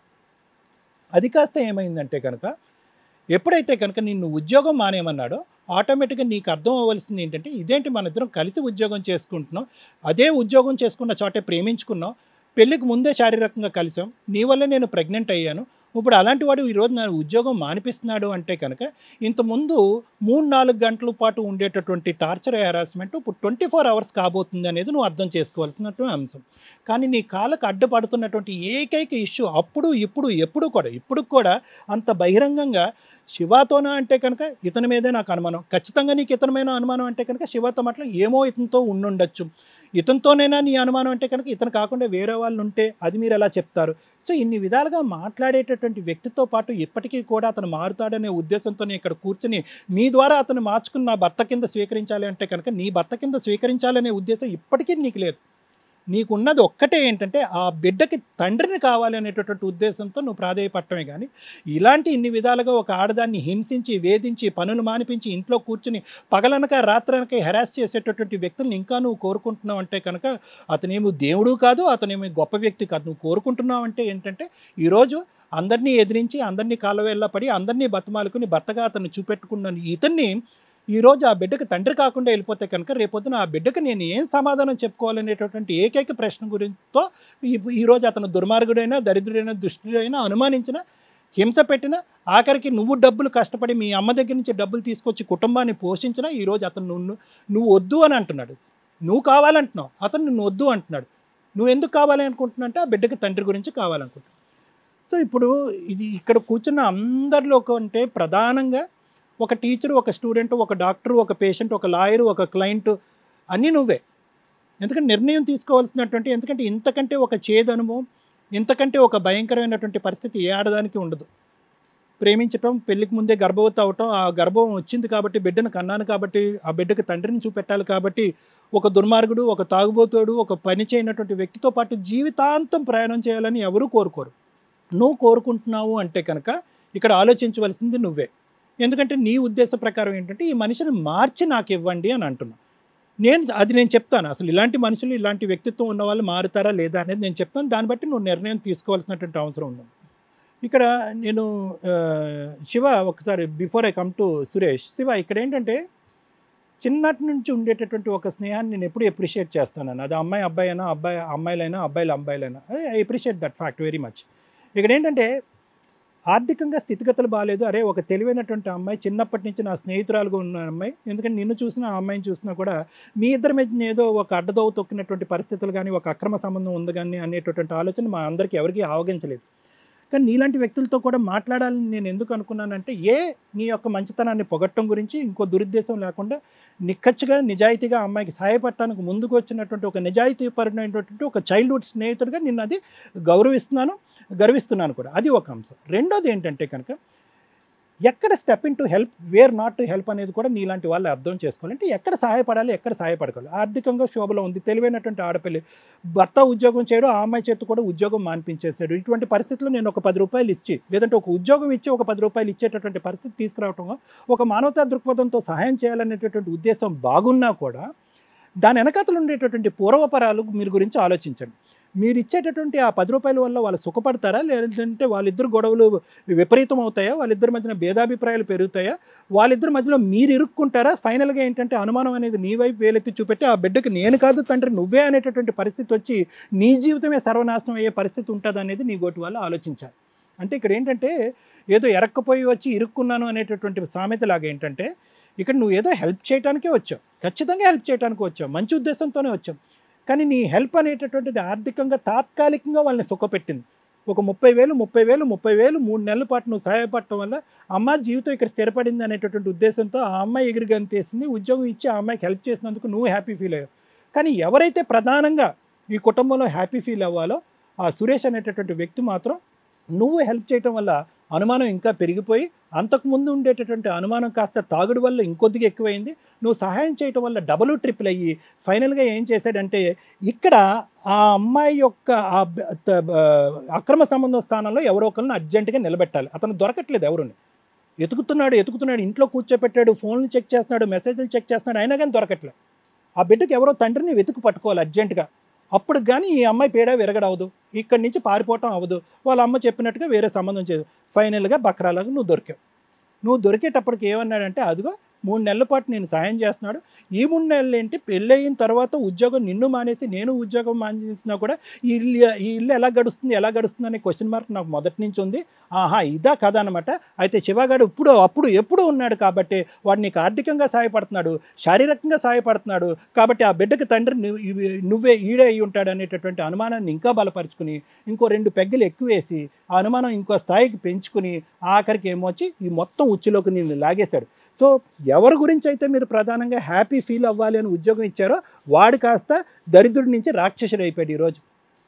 అది కాస్త ఏమైందంటే కనుక ఎప్పుడైతే కనుక నిన్ను ఉద్యోగం మానేయమన్నాడో ఆటోమేటిక్గా నీకు అర్థం అవ్వాల్సింది ఏంటంటే ఇదేంటి మన ఇద్దరం కలిసి ఉద్యోగం చేసుకుంటున్నాం అదే ఉద్యోగం చేసుకున్న చోటే ప్రేమించుకున్నాం పెళ్ళికి ముందే శారీరకంగా కలిసాం నీ వల్ల నేను ప్రెగ్నెంట్ అయ్యాను ఇప్పుడు అలాంటి వాడు ఈరోజు నా ఉద్యోగం మానిపిస్తున్నాడు అంటే కనుక ఇంతకుముందు మూడు నాలుగు గంటల పాటు ఉండేటటువంటి టార్చర్ హెరాస్మెంట్ ఇప్పుడు ట్వంటీ ఫోర్ అవర్స్ కాబోతుంది అనేది నువ్వు అర్థం చేసుకోవాల్సినటువంటి అంశం కానీ నీ కాళ్ళకు అడ్డుపడుతున్నటువంటి ఏకైక ఇష్యూ అప్పుడు ఇప్పుడు ఎప్పుడు కూడా ఇప్పుడు కూడా అంత బహిరంగంగా శివాతోనా అంటే కనుక ఇతని మీదే నాకు అనుమానం ఖచ్చితంగా నీకు ఇతని మీద అనుమానం అంటే కనుక శివతో మాట్లా ఏమో ఇతనితో ఉండుండొచ్చు ఇతనితోనైనా నీ అనుమానం అంటే కనుక ఇతను కాకుండా వేరే వాళ్ళు ఉంటే అది మీరు ఎలా చెప్తారు సో ఇన్ని విధాలుగా మాట్లాడేటటువంటి వ్యక్తితో పాటు ఇప్పటికీ కూడా అతను మారుతాడనే ఉద్దేశంతో ఇక్కడ కూర్చుని మీ ద్వారా అతను మార్చుకుని నా భర్త కింద స్వీకరించాలి అంటే కనుక నీ భర్త కింద స్వీకరించాలనే ఉద్దేశం ఇప్పటికీ నీకు లేదు నీకున్నది ఒక్కటే ఏంటంటే ఆ బిడ్డకి తండ్రిని కావాలి అనేటటువంటి ఉద్దేశంతో నువ్వు ప్రాధేయపడటమే కానీ ఇలాంటి ఇన్ని విధాలుగా ఒక ఆడదాన్ని హింసించి వేధించి పనులు మానిపించి ఇంట్లో కూర్చుని పగలనక రాత్రనక హెరాస్ చేసేటటువంటి వ్యక్తులను ఇంకా నువ్వు కోరుకుంటున్నావు అంటే కనుక అతనేమో దేవుడు కాదు అతనేమో గొప్ప వ్యక్తి కాదు నువ్వు కోరుకుంటున్నావు అంటే ఏంటంటే ఈరోజు అందరినీ ఎదిరించి అందరినీ కాలవేళ్ళ పడి అందరినీ బతమాలుకుని భర్తగా అతను చూపెట్టుకున్న ఇతన్ని ఈరోజు ఆ బిడ్డకు తండ్రి కాకుండా వెళ్ళిపోతే కనుక రేపొద్దున ఆ బిడ్డకు నేను ఏం సమాధానం చెప్పుకోవాలనేటటువంటి ఏకైక ప్రశ్న గురితో ఈ- ఈరోజు అతను దుర్మార్గుడైనా దరిద్రుడైనా దుష్టుడైనా అనుమానించిన హింస పెట్టిన ఆఖరికి నువ్వు డబ్బులు కష్టపడి మీ అమ్మ దగ్గర నుంచి డబ్బులు తీసుకొచ్చి కుటుంబాన్ని పోషించినా ఈరోజు అతను నువ్వు నువ్వు వద్దు అని అంటున్నాడు నువ్వు కావాలంటున్నావు అతను నిన్ను వద్దు అంటున్నాడు నువ్వు ఎందుకు కావాలి అనుకుంటున్నా అంటే ఆ బిడ్డకి తండ్రి గురించి కావాలనుకుంటున్నావు సో ఇప్పుడు ఇది ఇక్కడ కూర్చున్న అందరిలో అంటే ప్రధానంగా ఒక టీచరు ఒక స్టూడెంట్ ఒక డాక్టర్ ఒక పేషెంట్ ఒక లాయరు ఒక క్లయింట్ అన్నీ నువ్వే ఎందుకంటే నిర్ణయం తీసుకోవాల్సినటువంటి ఎందుకంటే ఇంతకంటే ఒక చేదు అనుభవం ఇంతకంటే ఒక భయంకరమైనటువంటి పరిస్థితి ఏ ఆడదానికి ఉండదు ప్రేమించటం పెళ్లికి ముందే గర్భవతి అవటం ఆ గర్భం వచ్చింది కాబట్టి బిడ్డను కన్నాను కాబట్టి ఆ బిడ్డకు తండ్రిని చూపెట్టాలి కాబట్టి ఒక దుర్మార్గుడు ఒక తాగుబోతోడు ఒక పని చేయనటువంటి వ్యక్తితో పాటు జీవితాంతం ప్రయాణం చేయాలని ఎవరూ కోరుకోరు నువ్వు కోరుకుంటున్నావు అంటే కనుక ఇక్కడ ఆలోచించవలసింది నువ్వే ఎందుకంటే నీ ఉద్దేశ ప్రకారం ఏంటంటే ఈ మనిషిని మార్చి నాకు ఇవ్వండి అని అంటున్నా నేను అది నేను చెప్తాను అసలు ఇలాంటి మనుషులు ఇలాంటి వ్యక్తిత్వం ఉన్న వాళ్ళు మారుతారా లేదా అనేది నేను చెప్తాను దాన్ని బట్టి నువ్వు నిర్ణయం తీసుకోవాల్సినటువంటి అవసరం ఉంది ఇక్కడ నేను ఆ, శివ ఒకసారి before I come to Suresh Shiva ఇక్కడ ఏంటంటే చిన్నటి నుంచి ఉండేటటువంటి ఒక స్నేహాన్ని నేను ఎప్పుడు ఎప్రిషియేట్ చేస్తాను అది అమ్మాయి అబ్బాయి అయినా అబ్బాయి అమ్మాయిలైనా అబ్బాయిలు అబ్బాయిలైనా I appreciate that fact very much ఇక్కడ ఏంటంటే ఆర్థికంగా స్థితిగతులు బాగాలేదు అరే ఒక తెలివైనటువంటి అమ్మాయి చిన్నప్పటి నుంచి నా స్నేహితురాలుగా ఉన్న అమ్మాయి ఎందుకంటే నిన్ను చూసినా ఆ అమ్మాయిని చూసినా కూడా మీ ఇద్దరి మధ్య ఏదో ఒక అడ్డదోవ తొక్కినటువంటి పరిస్థితులు కానీ ఒక అక్రమ సంబంధం ఉంది కానీ అనేటటువంటి ఆలోచన మా అందరికీ ఎవరికీ ఆవగించలేదు కానీ నీలాంటి వ్యక్తులతో కూడా మాట్లాడాలని నేను ఎందుకు అనుకున్నానంటే ఏ నీ యొక్క మంచితనాన్ని పొగట్టం గురించి ఇంకో దురుద్దేశం లేకుండా నిక్కచ్చిగా నిజాయితీగా ఆ అమ్మాయికి సహాయపడటానికి ముందుకు వచ్చినటువంటి ఒక నిజాయితీ పడినటువంటి ఒక చైల్డ్హుడ్ స్నేహితుడిగా నిన్ను అది గౌరవిస్తున్నాను గర్విస్తున్నాను కూడా అది ఒక అంశం రెండోది ఏంటంటే కనుక ఎక్కడ step in to help where not to help అనేది కూడా నీలాంటి వాళ్ళు అర్థం చేసుకోవాలి అంటే ఎక్కడ సహాయపడాలి ఎక్కడ సహాయపడగలి ఆర్థికంగా శోభలో ఉంది తెలివైనటువంటి ఆడపిల్లి భర్త ఉద్యోగం చేయడం ఆ అమ్మాయి చేత కూడా ఉద్యోగం మాన్పించేశాడు ఇటువంటి పరిస్థితుల్లో నేను ఒక పది రూపాయలు ఇచ్చి లేదంటే ఒక ఉద్యోగం ఇచ్చి ఒక పది రూపాయలు ఇచ్చేటటువంటి పరిస్థితి తీసుకురావటం ఒక మానవతా దృక్పథంతో సహాయం చేయాలనేటటువంటి ఉద్దేశం బాగున్నా కూడా దాని వెనకాతలు ఉండేటటువంటి పూర్వపరాలు మీరు గురించి ఆలోచించండి మీరు ఇచ్చేటటువంటి ఆ పది రూపాయల వల్ల వాళ్ళు సుఖపడతారా లేదంటే వాళ్ళిద్దరు గొడవలు విపరీతం అవుతాయా వాళ్ళిద్దరి మధ్యన భేదాభిప్రాయాలు పెరుగుతాయా వాళ్ళిద్దరి మధ్యలో మీరు ఇరుక్కుంటారా ఫైనల్గా ఏంటంటే అనుమానం అనేది నీ వైపు వేలెత్తి చూపెట్టి ఆ బిడ్డకి నేను కాదు తండ్రి నువ్వే అనేటటువంటి పరిస్థితి వచ్చి నీ జీవితమే సర్వనాశనం అయ్యే పరిస్థితి ఉంటుంది అనేది నీ గోటి వాళ్ళు ఆలోచించాలి అంటే ఇక్కడ ఏంటంటే ఏదో ఎరక్కపోయి వచ్చి ఇరుక్కున్నాను అనేటటువంటి సామెత లాగా ఏంటంటే ఇక్కడ నువ్వు ఏదో హెల్ప్ చేయడానికే వచ్చావు ఖచ్చితంగా హెల్ప్ చేయడానికి వచ్చావు మంచి ఉద్దేశంతోనే వచ్చావు కానీ నీ హెల్ప్ అనేటటువంటిది ఆర్థికంగా తాత్కాలికంగా వాళ్ళని సుఖపెట్టింది ఒక ముప్పై వేలు ముప్పై వేలు ముప్పై వేలు మూడు నెలల పాటు నువ్వు సహాయపడటం వల్ల అమ్మ జీవితం ఇక్కడ స్థిరపడింది అనేటటువంటి ఉద్దేశంతో ఆ అమ్మాయి ఎగిరిగంతేసింది ఉద్యోగం ఇచ్చి ఆ అమ్మాయికి హెల్ప్ చేసినందుకు నువ్వు హ్యాపీ ఫీల్ అయ్యావు కానీ ఎవరైతే ప్రధానంగా ఈ కుటుంబంలో హ్యాపీ ఫీల్ అవ్వాలో ఆ సురేష్ అనేటటువంటి వ్యక్తి మాత్రం నువ్వు హెల్ప్ చేయటం వల్ల అనుమానం ఇంకా పెరిగిపోయి అంతకుముందు ఉండేటటువంటి అనుమానం కాస్త తాగుడు వల్ల ఇంకొద్దిగా ఎక్కువైంది నువ్వు సహాయం చేయటం వల్ల డబుల్ ట్రిపుల్ అయ్యి ఫైనల్గా ఏం చేశాడంటే ఇక్కడ ఆ అమ్మాయి యొక్క ఆ బ- త- బ- అక్రమ సంబంధం స్థానంలో ఎవరో ఒకరిని అర్జెంటుగా నిలబెట్టాలి అతను దొరకట్లేదు ఎవరుని ఎతుకుతున్నాడు ఎతుకుతున్నాడు ఇంట్లో కూర్చోపెట్టాడు ఫోన్లు చెక్ చేస్తున్నాడు మెసేజ్లు చెక్ చేస్తున్నాడు అయినా కానీ దొరకట్లేదు ఆ బిడ్డకి ఎవరో తండ్రిని వెతుకు పట్టుకోవాలి అర్జెంటుగా అప్పుడు కానీ ఈ అమ్మాయి పేడ విరగడవదు ఇక్కడి నుంచి పారిపోవటం అవ్వదు వాళ్ళ అమ్మ చెప్పినట్టుగా వేరే సంబంధం చేయదు ఫైనల్గా బక్రాలాగా నువ్వు దొరికావు నువ్వు దొరికేటప్పటికి ఏమన్నాడంటే అదిగో మూడు నెలల పాటు నేను సాయం చేస్తున్నాడు ఈ మూడు నెలలు ఏంటి పెళ్ళయిన తర్వాత ఉద్యోగం నిన్ను మానేసి నేను ఉద్యోగం మానేసినా కూడా ఈ ఇల్లు ఈ ఇల్లు ఎలా గడుస్తుంది ఎలా గడుస్తుంది అనే క్వశ్చన్ మార్క్ నాకు మొదటి నుంచి ఉంది ఆహా ఇదా కథ అనమాట అయితే శివగాడు ఇప్పుడు అప్పుడు ఎప్పుడు ఉన్నాడు కాబట్టి వాడు నీకు ఆర్థికంగా సహాయపడుతున్నాడు శారీరకంగా సహాయపడుతున్నాడు కాబట్టి ఆ బిడ్డకి తండ్రి నువ్వు- ఇవి- నువ్వే ఈడే అయి ఉంటాడు అనేటటువంటి అనుమానాన్ని ఇంకా బలపరుచుకుని ఇంకో రెండు పెగ్గలు ఎక్కువేసి ఆ అనుమానం ఇంకో స్థాయికి పెంచుకుని ఆఖరికి ఏమొచ్చి ఈ మొత్తం ఉచ్చులోకి నేను లాగేశాడు సో ఎవరి గురించి అయితే మీరు ప్రధానంగా హ్యాపీ ఫీల్ అవ్వాలి అని ఉద్యోగం ఇచ్చారో వాడు కాస్త దరిద్రుడి నుంచి రాక్షసుడు అయిపోయాడు ఈరోజు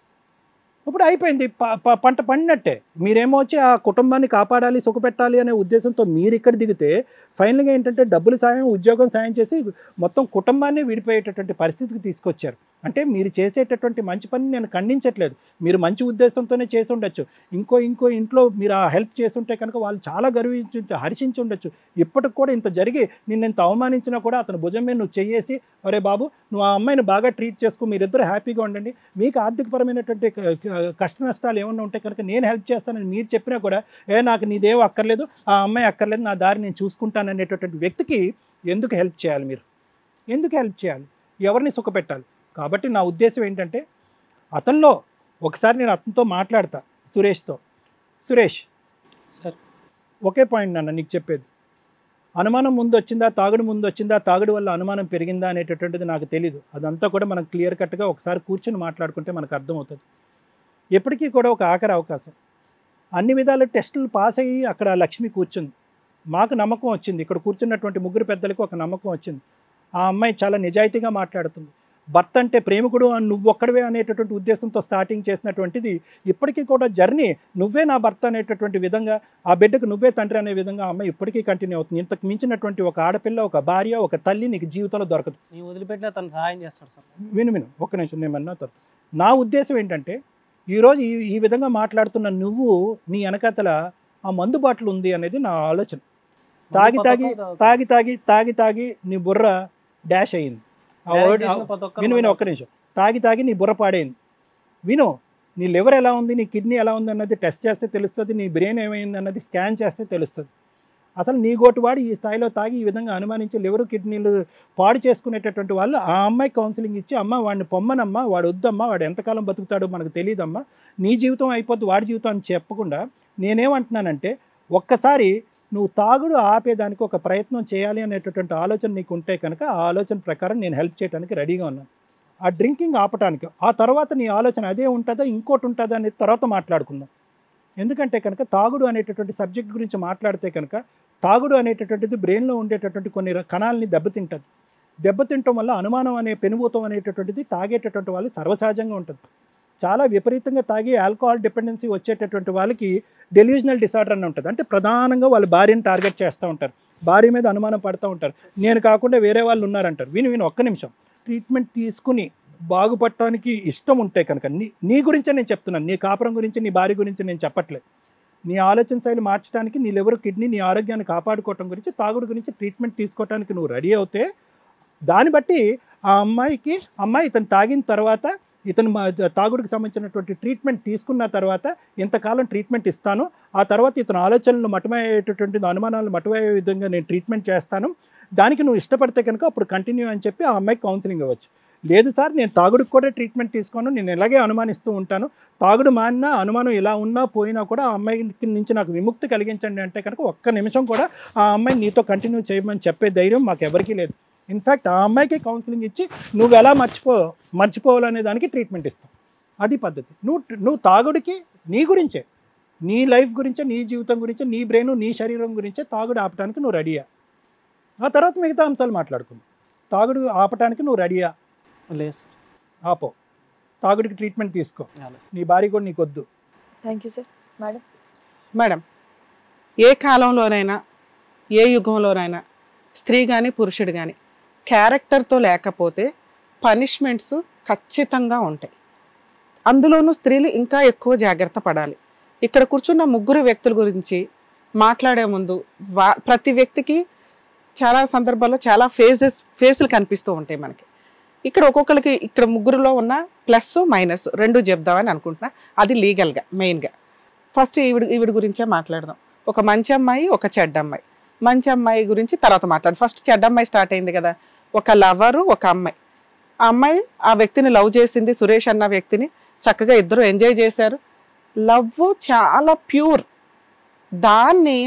ఇప్పుడు అయిపోయింది ప- ప- పంట పండినట్టే మీరేమో వచ్చి ఆ కుటుంబాన్ని కాపాడాలి సుఖపెట్టాలి అనే ఉద్దేశంతో మీరు ఇక్కడ దిగితే ఫైనల్గా ఏంటంటే డబ్బులు సాయం ఉద్యోగం సాయం చేసి మొత్తం కుటుంబాన్ని విడిపోయేటటువంటి పరిస్థితికి తీసుకొచ్చారు అంటే మీరు చేసేటటువంటి మంచి పని నేను ఖండించట్లేదు మీరు మంచి ఉద్దేశంతోనే చేసి ఉండొచ్చు ఇంకో ఇంకో ఇంట్లో మీరు ఆ హెల్ప్ చేసి ఉంటే కనుక వాళ్ళు చాలా గర్వించి హర్షించి ఉండొచ్చు ఇప్పటికి కూడా ఇంత జరిగి నిన్ను ఇంత అవమానించినా కూడా అతను భుజం మీద నువ్వు చెయ్యేసి అరే బాబు నువ్వు ఆ అమ్మాయిని బాగా ట్రీట్ చేసుకో మీరిద్దరు హ్యాపీగా ఉండండి మీకు ఆర్థికపరమైనటువంటి క- క- కష్ట నష్టాలు ఏమన్నా ఉంటే కనుక నేను హెల్ప్ చేస్తానని మీరు చెప్పినా కూడా ఏ నాకు నీదేం అక్కర్లేదు ఆ అమ్మాయి అక్కర్లేదు నా దారి నేను చూసుకుంటాను అనేటటువంటి వ్యక్తికి ఎందుకు హెల్ప్ చేయాలి మీరు ఎందుకు హెల్ప్ చేయాలి ఎవరిని సుఖపెట్టాలి కాబట్టి నా ఉద్దేశం ఏంటంటే అతనిలో ఒకసారి నేను అతనితో మాట్లాడతా సురేష్తో సురేష్ సార్ ఒకే పాయింట్ నాన్న నీకు చెప్పేది అనుమానం ముందు వచ్చిందా తాగుడు ముందు వచ్చిందా తాగుడు వల్ల అనుమానం పెరిగిందా అనేటటువంటిది నాకు తెలీదు అదంతా కూడా మనం క్లియర్ కట్గా ఒకసారి కూర్చొని మాట్లాడుకుంటే మనకు అర్థమవుతుంది ఎప్పటికీ కూడా ఒక ఆఖరి అవకాశం అన్ని విధాల టెస్టులు పాస్ అయ్యి అక్కడ లక్ష్మి కూర్చుంది మాకు నమ్మకం వచ్చింది ఇక్కడ కూర్చున్నటువంటి ముగ్గురు పెద్దలకు ఒక నమ్మకం వచ్చింది ఆ అమ్మాయి చాలా నిజాయితీగా మాట్లాడుతుంది భర్త అంటే ప్రేమికుడు అని నువ్వొక్కడవే అనేటటువంటి ఉద్దేశంతో స్టార్టింగ్ చేసినటువంటిది ఇప్పటికీ కూడా జర్నీ నువ్వే నా భర్త అనేటటువంటి విధంగా ఆ బిడ్డకు నువ్వే తండ్రి అనే విధంగా ఆ అమ్మాయి ఇప్పటికీ కంటిన్యూ అవుతుంది ఇంతకు మించినటువంటి ఒక ఆడపిల్ల ఒక భార్య ఒక తల్లి నీకు జీవితంలో దొరకదు నేను వదిలిపెట్టినా తను సహాయం చేస్తాడు సార్ విను విను ఒక్క నిమిషం నేను అన్నా తర్వాత. నా ఉద్దేశం ఏంటంటే ఈరోజు ఈ ఈ విధంగా మాట్లాడుతున్న నువ్వు నీ వెనకతల ఆ మందు బాటలు ఉంది అనేది నా ఆలోచన తాగి తాగి తాగి తాగి తాగి తాగి నీ బుర్ర డాష్ అయ్యింది ఆ word- విను విను ఒక్క నిమిషం తాగి తాగి నీ బుర్ర పాడైంది విను నీ లివర్ ఎలా ఉంది నీ కిడ్నీ ఎలా ఉంది అన్నది టెస్ట్ చేస్తే తెలుస్తుంది నీ బ్రెయిన్ ఏమైంది అన్నది స్కాన్ చేస్తే తెలుస్తుంది అసలు నీ గోటు వాడు ఈ స్థాయిలో తాగి ఈ విధంగా అనుమానించి లివర్ కిడ్నీలు పాడు చేసుకునేటటువంటి వాళ్ళు ఆ అమ్మాయి కౌన్సిలింగ్ ఇచ్చి అమ్మ వాడిని పొమ్మనమ్మా వాడు వద్దమ్మా వాడు ఎంతకాలం బతుకుతాడో మనకు తెలియదమ్మా నీ జీవితం అయిపోద్ది వాడి జీవితం అని చెప్పకుండా నేనేమంటున్నానంటే ఒక్కసారి నువ్వు తాగుడు ఆపేదానికి ఒక ప్రయత్నం చేయాలి అనేటటువంటి ఆలోచన నీకు ఉంటే కనుక ఆ ఆలోచన ప్రకారం నేను హెల్ప్ చేయడానికి రెడీగా ఉన్నాను ఆ డ్రింకింగ్ ఆపటానికి ఆ తర్వాత నీ ఆలోచన అదే ఉంటుందా ఇంకోటి ఉంటుందా అనేది తర్వాత మాట్లాడుకుందాం ఎందుకంటే కనుక తాగుడు అనేటటువంటి సబ్జెక్ట్ గురించి మాట్లాడితే కనుక తాగుడు అనేటటువంటిది బ్రెయిన్లో ఉండేటటువంటి కొన్ని ర- కణాలని దెబ్బతింటుంది దెబ్బతింటం వల్ల అనుమానం అనే పెనుభూతం అనేటటువంటిది తాగేటటువంటి వాళ్ళు సర్వసహజంగా ఉంటుంది చాలా విపరీతంగా తాగి ఆల్కహాల్ డిపెండెన్సీ వచ్చేటటువంటి వాళ్ళకి డెల్యూజనల్ డిసార్డర్ అని ఉంటుంది అంటే ప్రధానంగా వాళ్ళు భార్యను టార్గెట్ చేస్తూ ఉంటారు భార్య మీద అనుమానం పడుతూ ఉంటారు నేను కాకుండా వేరే వాళ్ళు ఉన్నారంటారు విని విని ఒక్క నిమిషం ట్రీట్మెంట్ తీసుకుని బాగుపడటానికి ఇష్టం ఉంటే కనుక నీ నీ గురించే నేను చెప్తున్నాను నీ కాపురం గురించి నీ భార్య గురించి నేను చెప్పట్లేదు నీ ఆలోచన శైలి మార్చడానికి నీ లివర్ కిడ్నీ నీ ఆరోగ్యాన్ని కాపాడుకోవటం గురించి తాగుడు గురించి ట్రీట్మెంట్ తీసుకోవడానికి నువ్వు రెడీ అవుతే దాన్ని బట్టి ఆ అమ్మాయికి అమ్మాయి ఇతను తాగిన తర్వాత ఇతను మా తాగుడికి సంబంధించినటువంటి ట్రీట్మెంట్ తీసుకున్న తర్వాత ఇంతకాలం ట్రీట్మెంట్ ఇస్తాను ఆ తర్వాత ఇతను ఆలోచనలు మటుమయ్యేటటువంటి అనుమానాలు మటుమయ్యే విధంగా నేను ట్రీట్మెంట్ చేస్తాను దానికి నువ్వు ఇష్టపడితే కనుక అప్పుడు కంటిన్యూ అని చెప్పి ఆ అమ్మాయికి కౌన్సిలింగ్ ఇవ్వచ్చు లేదు సార్ నేను తాగుడికి కూడా ట్రీట్మెంట్ తీసుకోను నేను ఇలాగే అనుమానిస్తూ ఉంటాను తాగుడు మానినా అనుమానం ఇలా ఉన్నా పోయినా కూడా ఆ అమ్మాయి నుంచి నాకు విముక్తి కలిగించండి అంటే కనుక ఒక్క నిమిషం కూడా ఆ అమ్మాయి నీతో కంటిన్యూ చేయమని చెప్పే ధైర్యం మాకు ఎవరికీ లేదు ఇన్ఫ్యాక్ట్ ఆ అమ్మాయికి కౌన్సిలింగ్ ఇచ్చి నువ్వు ఎలా మర్చిపో మర్చిపోవాలనే దానికి ట్రీట్మెంట్ ఇస్తాం అది పద్ధతి నువ్వు నువ్వు తాగుడికి నీ గురించే నీ లైఫ్ గురించే నీ జీవితం గురించే నీ బ్రెయిన్ నీ శరీరం గురించే తాగుడు ఆపడానికి నువ్వు రెడీయా ఆ తర్వాత మిగతా అంశాలు మాట్లాడుకుందాం తాగుడు ఆపటానికి నువ్వు రెడీయా లేదు సార్ ఆపో తాగుడికి ట్రీట్మెంట్ తీసుకో లేదు సార్. నీ భార్య కూడా నీకు వద్దు thank you sir madam madam ఏ కాలంలోనైనా ఏ యుగంలోనైనా స్త్రీ కానీ పురుషుడు కానీ క్యారెక్టర్తో లేకపోతే పనిష్మెంట్స్ ఖచ్చితంగా ఉంటాయి అందులోనూ స్త్రీలు ఇంకా ఎక్కువ జాగ్రత్త పడాలి ఇక్కడ కూర్చున్న ముగ్గురు వ్యక్తుల గురించి మాట్లాడే ముందు వా ప్రతి వ్యక్తికి చాలా సందర్భాల్లో చాలా ఫేజెస్ ఫేసులు కనిపిస్తూ ఉంటాయి మనకి ఇక్కడ ఒక్కొక్కరికి ఇక్కడ ముగ్గురులో ఉన్న ప్లస్ మైనస్ రెండు చెప్దామని అనుకుంటున్నా అది లీగల్గా మెయిన్గా ఫస్ట్ ఈవిడ ఈవిడ గురించే మాట్లాడదాం ఒక మంచి అమ్మాయి ఒక చెడ్డ అమ్మాయి మంచి అమ్మాయి గురించి తర్వాత మాట్లాడు ఫస్ట్ చెడ్డ అమ్మాయి స్టార్ట్ అయింది కదా ఒక లవరు ఒక అమ్మాయి ఆ అమ్మాయి ఆ వ్యక్తిని లవ్ చేసింది సురేష్ అన్న వ్యక్తిని చక్కగా ఇద్దరు ఎంజాయ్ చేశారు లవ్ చాలా ప్యూర్ దాన్ని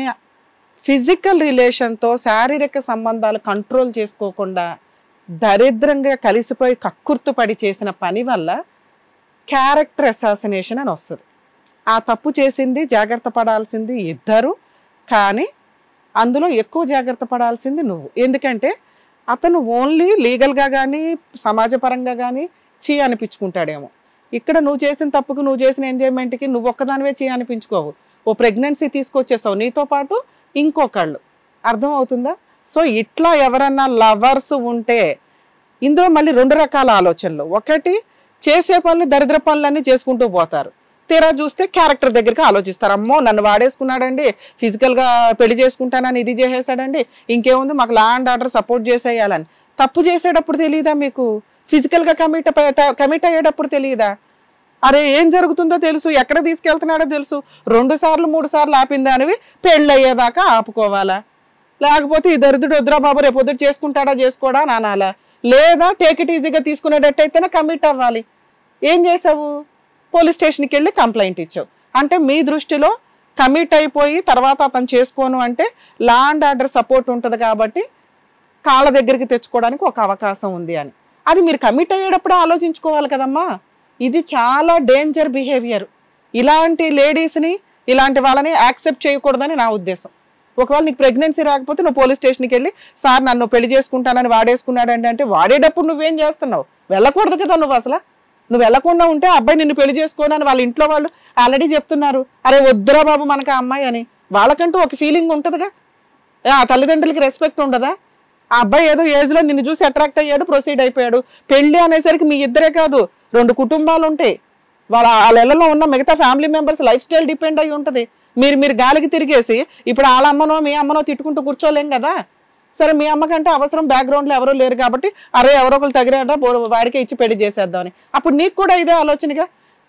ఫిజికల్ రిలేషన్తో శారీరక సంబంధాలు కంట్రోల్ చేసుకోకుండా దరిద్రంగా కలిసిపోయి కక్కుర్తు పడి చేసిన పని వల్ల క్యారెక్టర్ అసాసినేషన్ అని వస్తుంది ఆ తప్పు చేసింది జాగ్రత్త పడాల్సింది ఇద్దరు కానీ అందులో ఎక్కువ జాగ్రత్త పడాల్సింది నువ్వు ఎందుకంటే అతను ఓన్లీ లీగల్గా కానీ సమాజపరంగా కానీ చీ అనిపించుకుంటాడేమో ఇక్కడ నువ్వు చేసిన తప్పుకు నువ్వు చేసిన ఎంజాయ్మెంట్కి నువ్వు ఒక్కదానివే చీ అనిపించుకోవు ఓ ప్రెగ్నెన్సీ తీసుకొచ్చేసావు నీతో పాటు ఇంకొకళ్ళు అర్థం అవుతుందా సో ఇట్లా ఎవరన్నా లవర్స్ ఉంటే ఇందులో మళ్ళీ రెండు రకాల ఆలోచనలు ఒకటి చేసే పనులు దరిద్ర పనులన్నీ చేసుకుంటూ పోతారు తీరా చూస్తే క్యారెక్టర్ దగ్గరికి ఆలోచిస్తారు అమ్మో నన్ను వాడేసుకున్నాడండి ఫిజికల్గా పెళ్లి చేసుకుంటానని ఇది చేసేసాడండి ఇంకేముంది మాకు లా అండ్ ఆర్డర్ సపోర్ట్ చేసేయాలని తప్పు చేసేటప్పుడు తెలియదా మీకు ఫిజికల్గా కమిట్ కమిట్ అయ్యేటప్పుడు తెలియదా అరే ఏం జరుగుతుందో తెలుసు ఎక్కడ తీసుకెళ్తున్నాడో తెలుసు రెండు సార్లు మూడు సార్లు ఆపిందానివి పెళ్ళి అయ్యేదాకా ఆపుకోవాలా లేకపోతే ఈ దరిద్రుడు వద్దురా బాబు రేపు పొద్దుట చేసుకుంటాడా చేసుకోడా అని అనాలా లేదా టేక్ ఇట్ ఈజీగా తీసుకునేటట్టయితేనే కమిట్ అవ్వాలి ఏం చేసావు పోలీస్ స్టేషన్కి వెళ్ళి కంప్లైంట్ ఇచ్చావు అంటే మీ దృష్టిలో కమిట్ అయిపోయి తర్వాత అతను చేసుకోను అంటే లా అండ్ ఆర్డర్ సపోర్ట్ ఉంటుంది కాబట్టి కాళ్ళ దగ్గరికి తెచ్చుకోవడానికి ఒక అవకాశం ఉంది అని అది మీరు కమిట్ అయ్యేటప్పుడు ఆలోచించుకోవాలి కదమ్మా ఇది చాలా డేంజర్ బిహేవియర్ ఇలాంటి లేడీస్ని ఇలాంటి వాళ్ళని యాక్సెప్ట్ చేయకూడదని నా ఉద్దేశం ఒకవేళ నీకు ప్రెగ్నెన్సీ రాకపోతే నువ్వు పోలీస్ స్టేషన్కి వెళ్ళి సార్ నన్ను పెళ్లి చేసుకుంటానని వాడేసుకున్నాడండి అంటే వాడేటప్పుడు నువ్వేం చేస్తున్నావు వెళ్ళకూడదు కదా నువ్వు అసలు నువ్వు వెళ్ళకుండా ఉంటే ఆ అబ్బాయి నిన్ను పెళ్లి చేసుకోనని వాళ్ళ ఇంట్లో వాళ్ళు ఆల్రెడీ చెప్తున్నారు అరే వద్దురా బాబు మనకు ఆ అమ్మాయి అని వాళ్ళకంటూ ఒక ఫీలింగ్ ఉంటుందిగా ఏ, ఆ తల్లిదండ్రులకి రెస్పెక్ట్ ఉండదా ఆ అబ్బాయి ఏదో ఏజ్ లో నిన్ను చూసి అట్రాక్ట్ అయ్యాడు ప్రొసీడ్ అయిపోయాడు పెళ్లి అనేసరికి మీ ఇద్దరే కాదు రెండు కుటుంబాలు ఉంటాయి వాళ్ళ వాళ్ళ ఇళ్లలో ఉన్న మిగతా family members life style depend అయి ఉంటుంది మీరు మీరు గాలికి తిరిగేసి ఇప్పుడు వాళ్ళ అమ్మనో మీ అమ్మనో తిట్టుకుంటూ కూర్చోలేం కదా సరే మీ అమ్మకంటే అవసరం బ్యాక్గ్రౌండ్లో ఎవరో లేరు కాబట్టి అరే ఎవరో ఒకరు తగిరాడా వాడికే ఇచ్చి పెళ్లి చేసేద్దామని అప్పుడు నీకు కూడా ఇదే ఆలోచనగా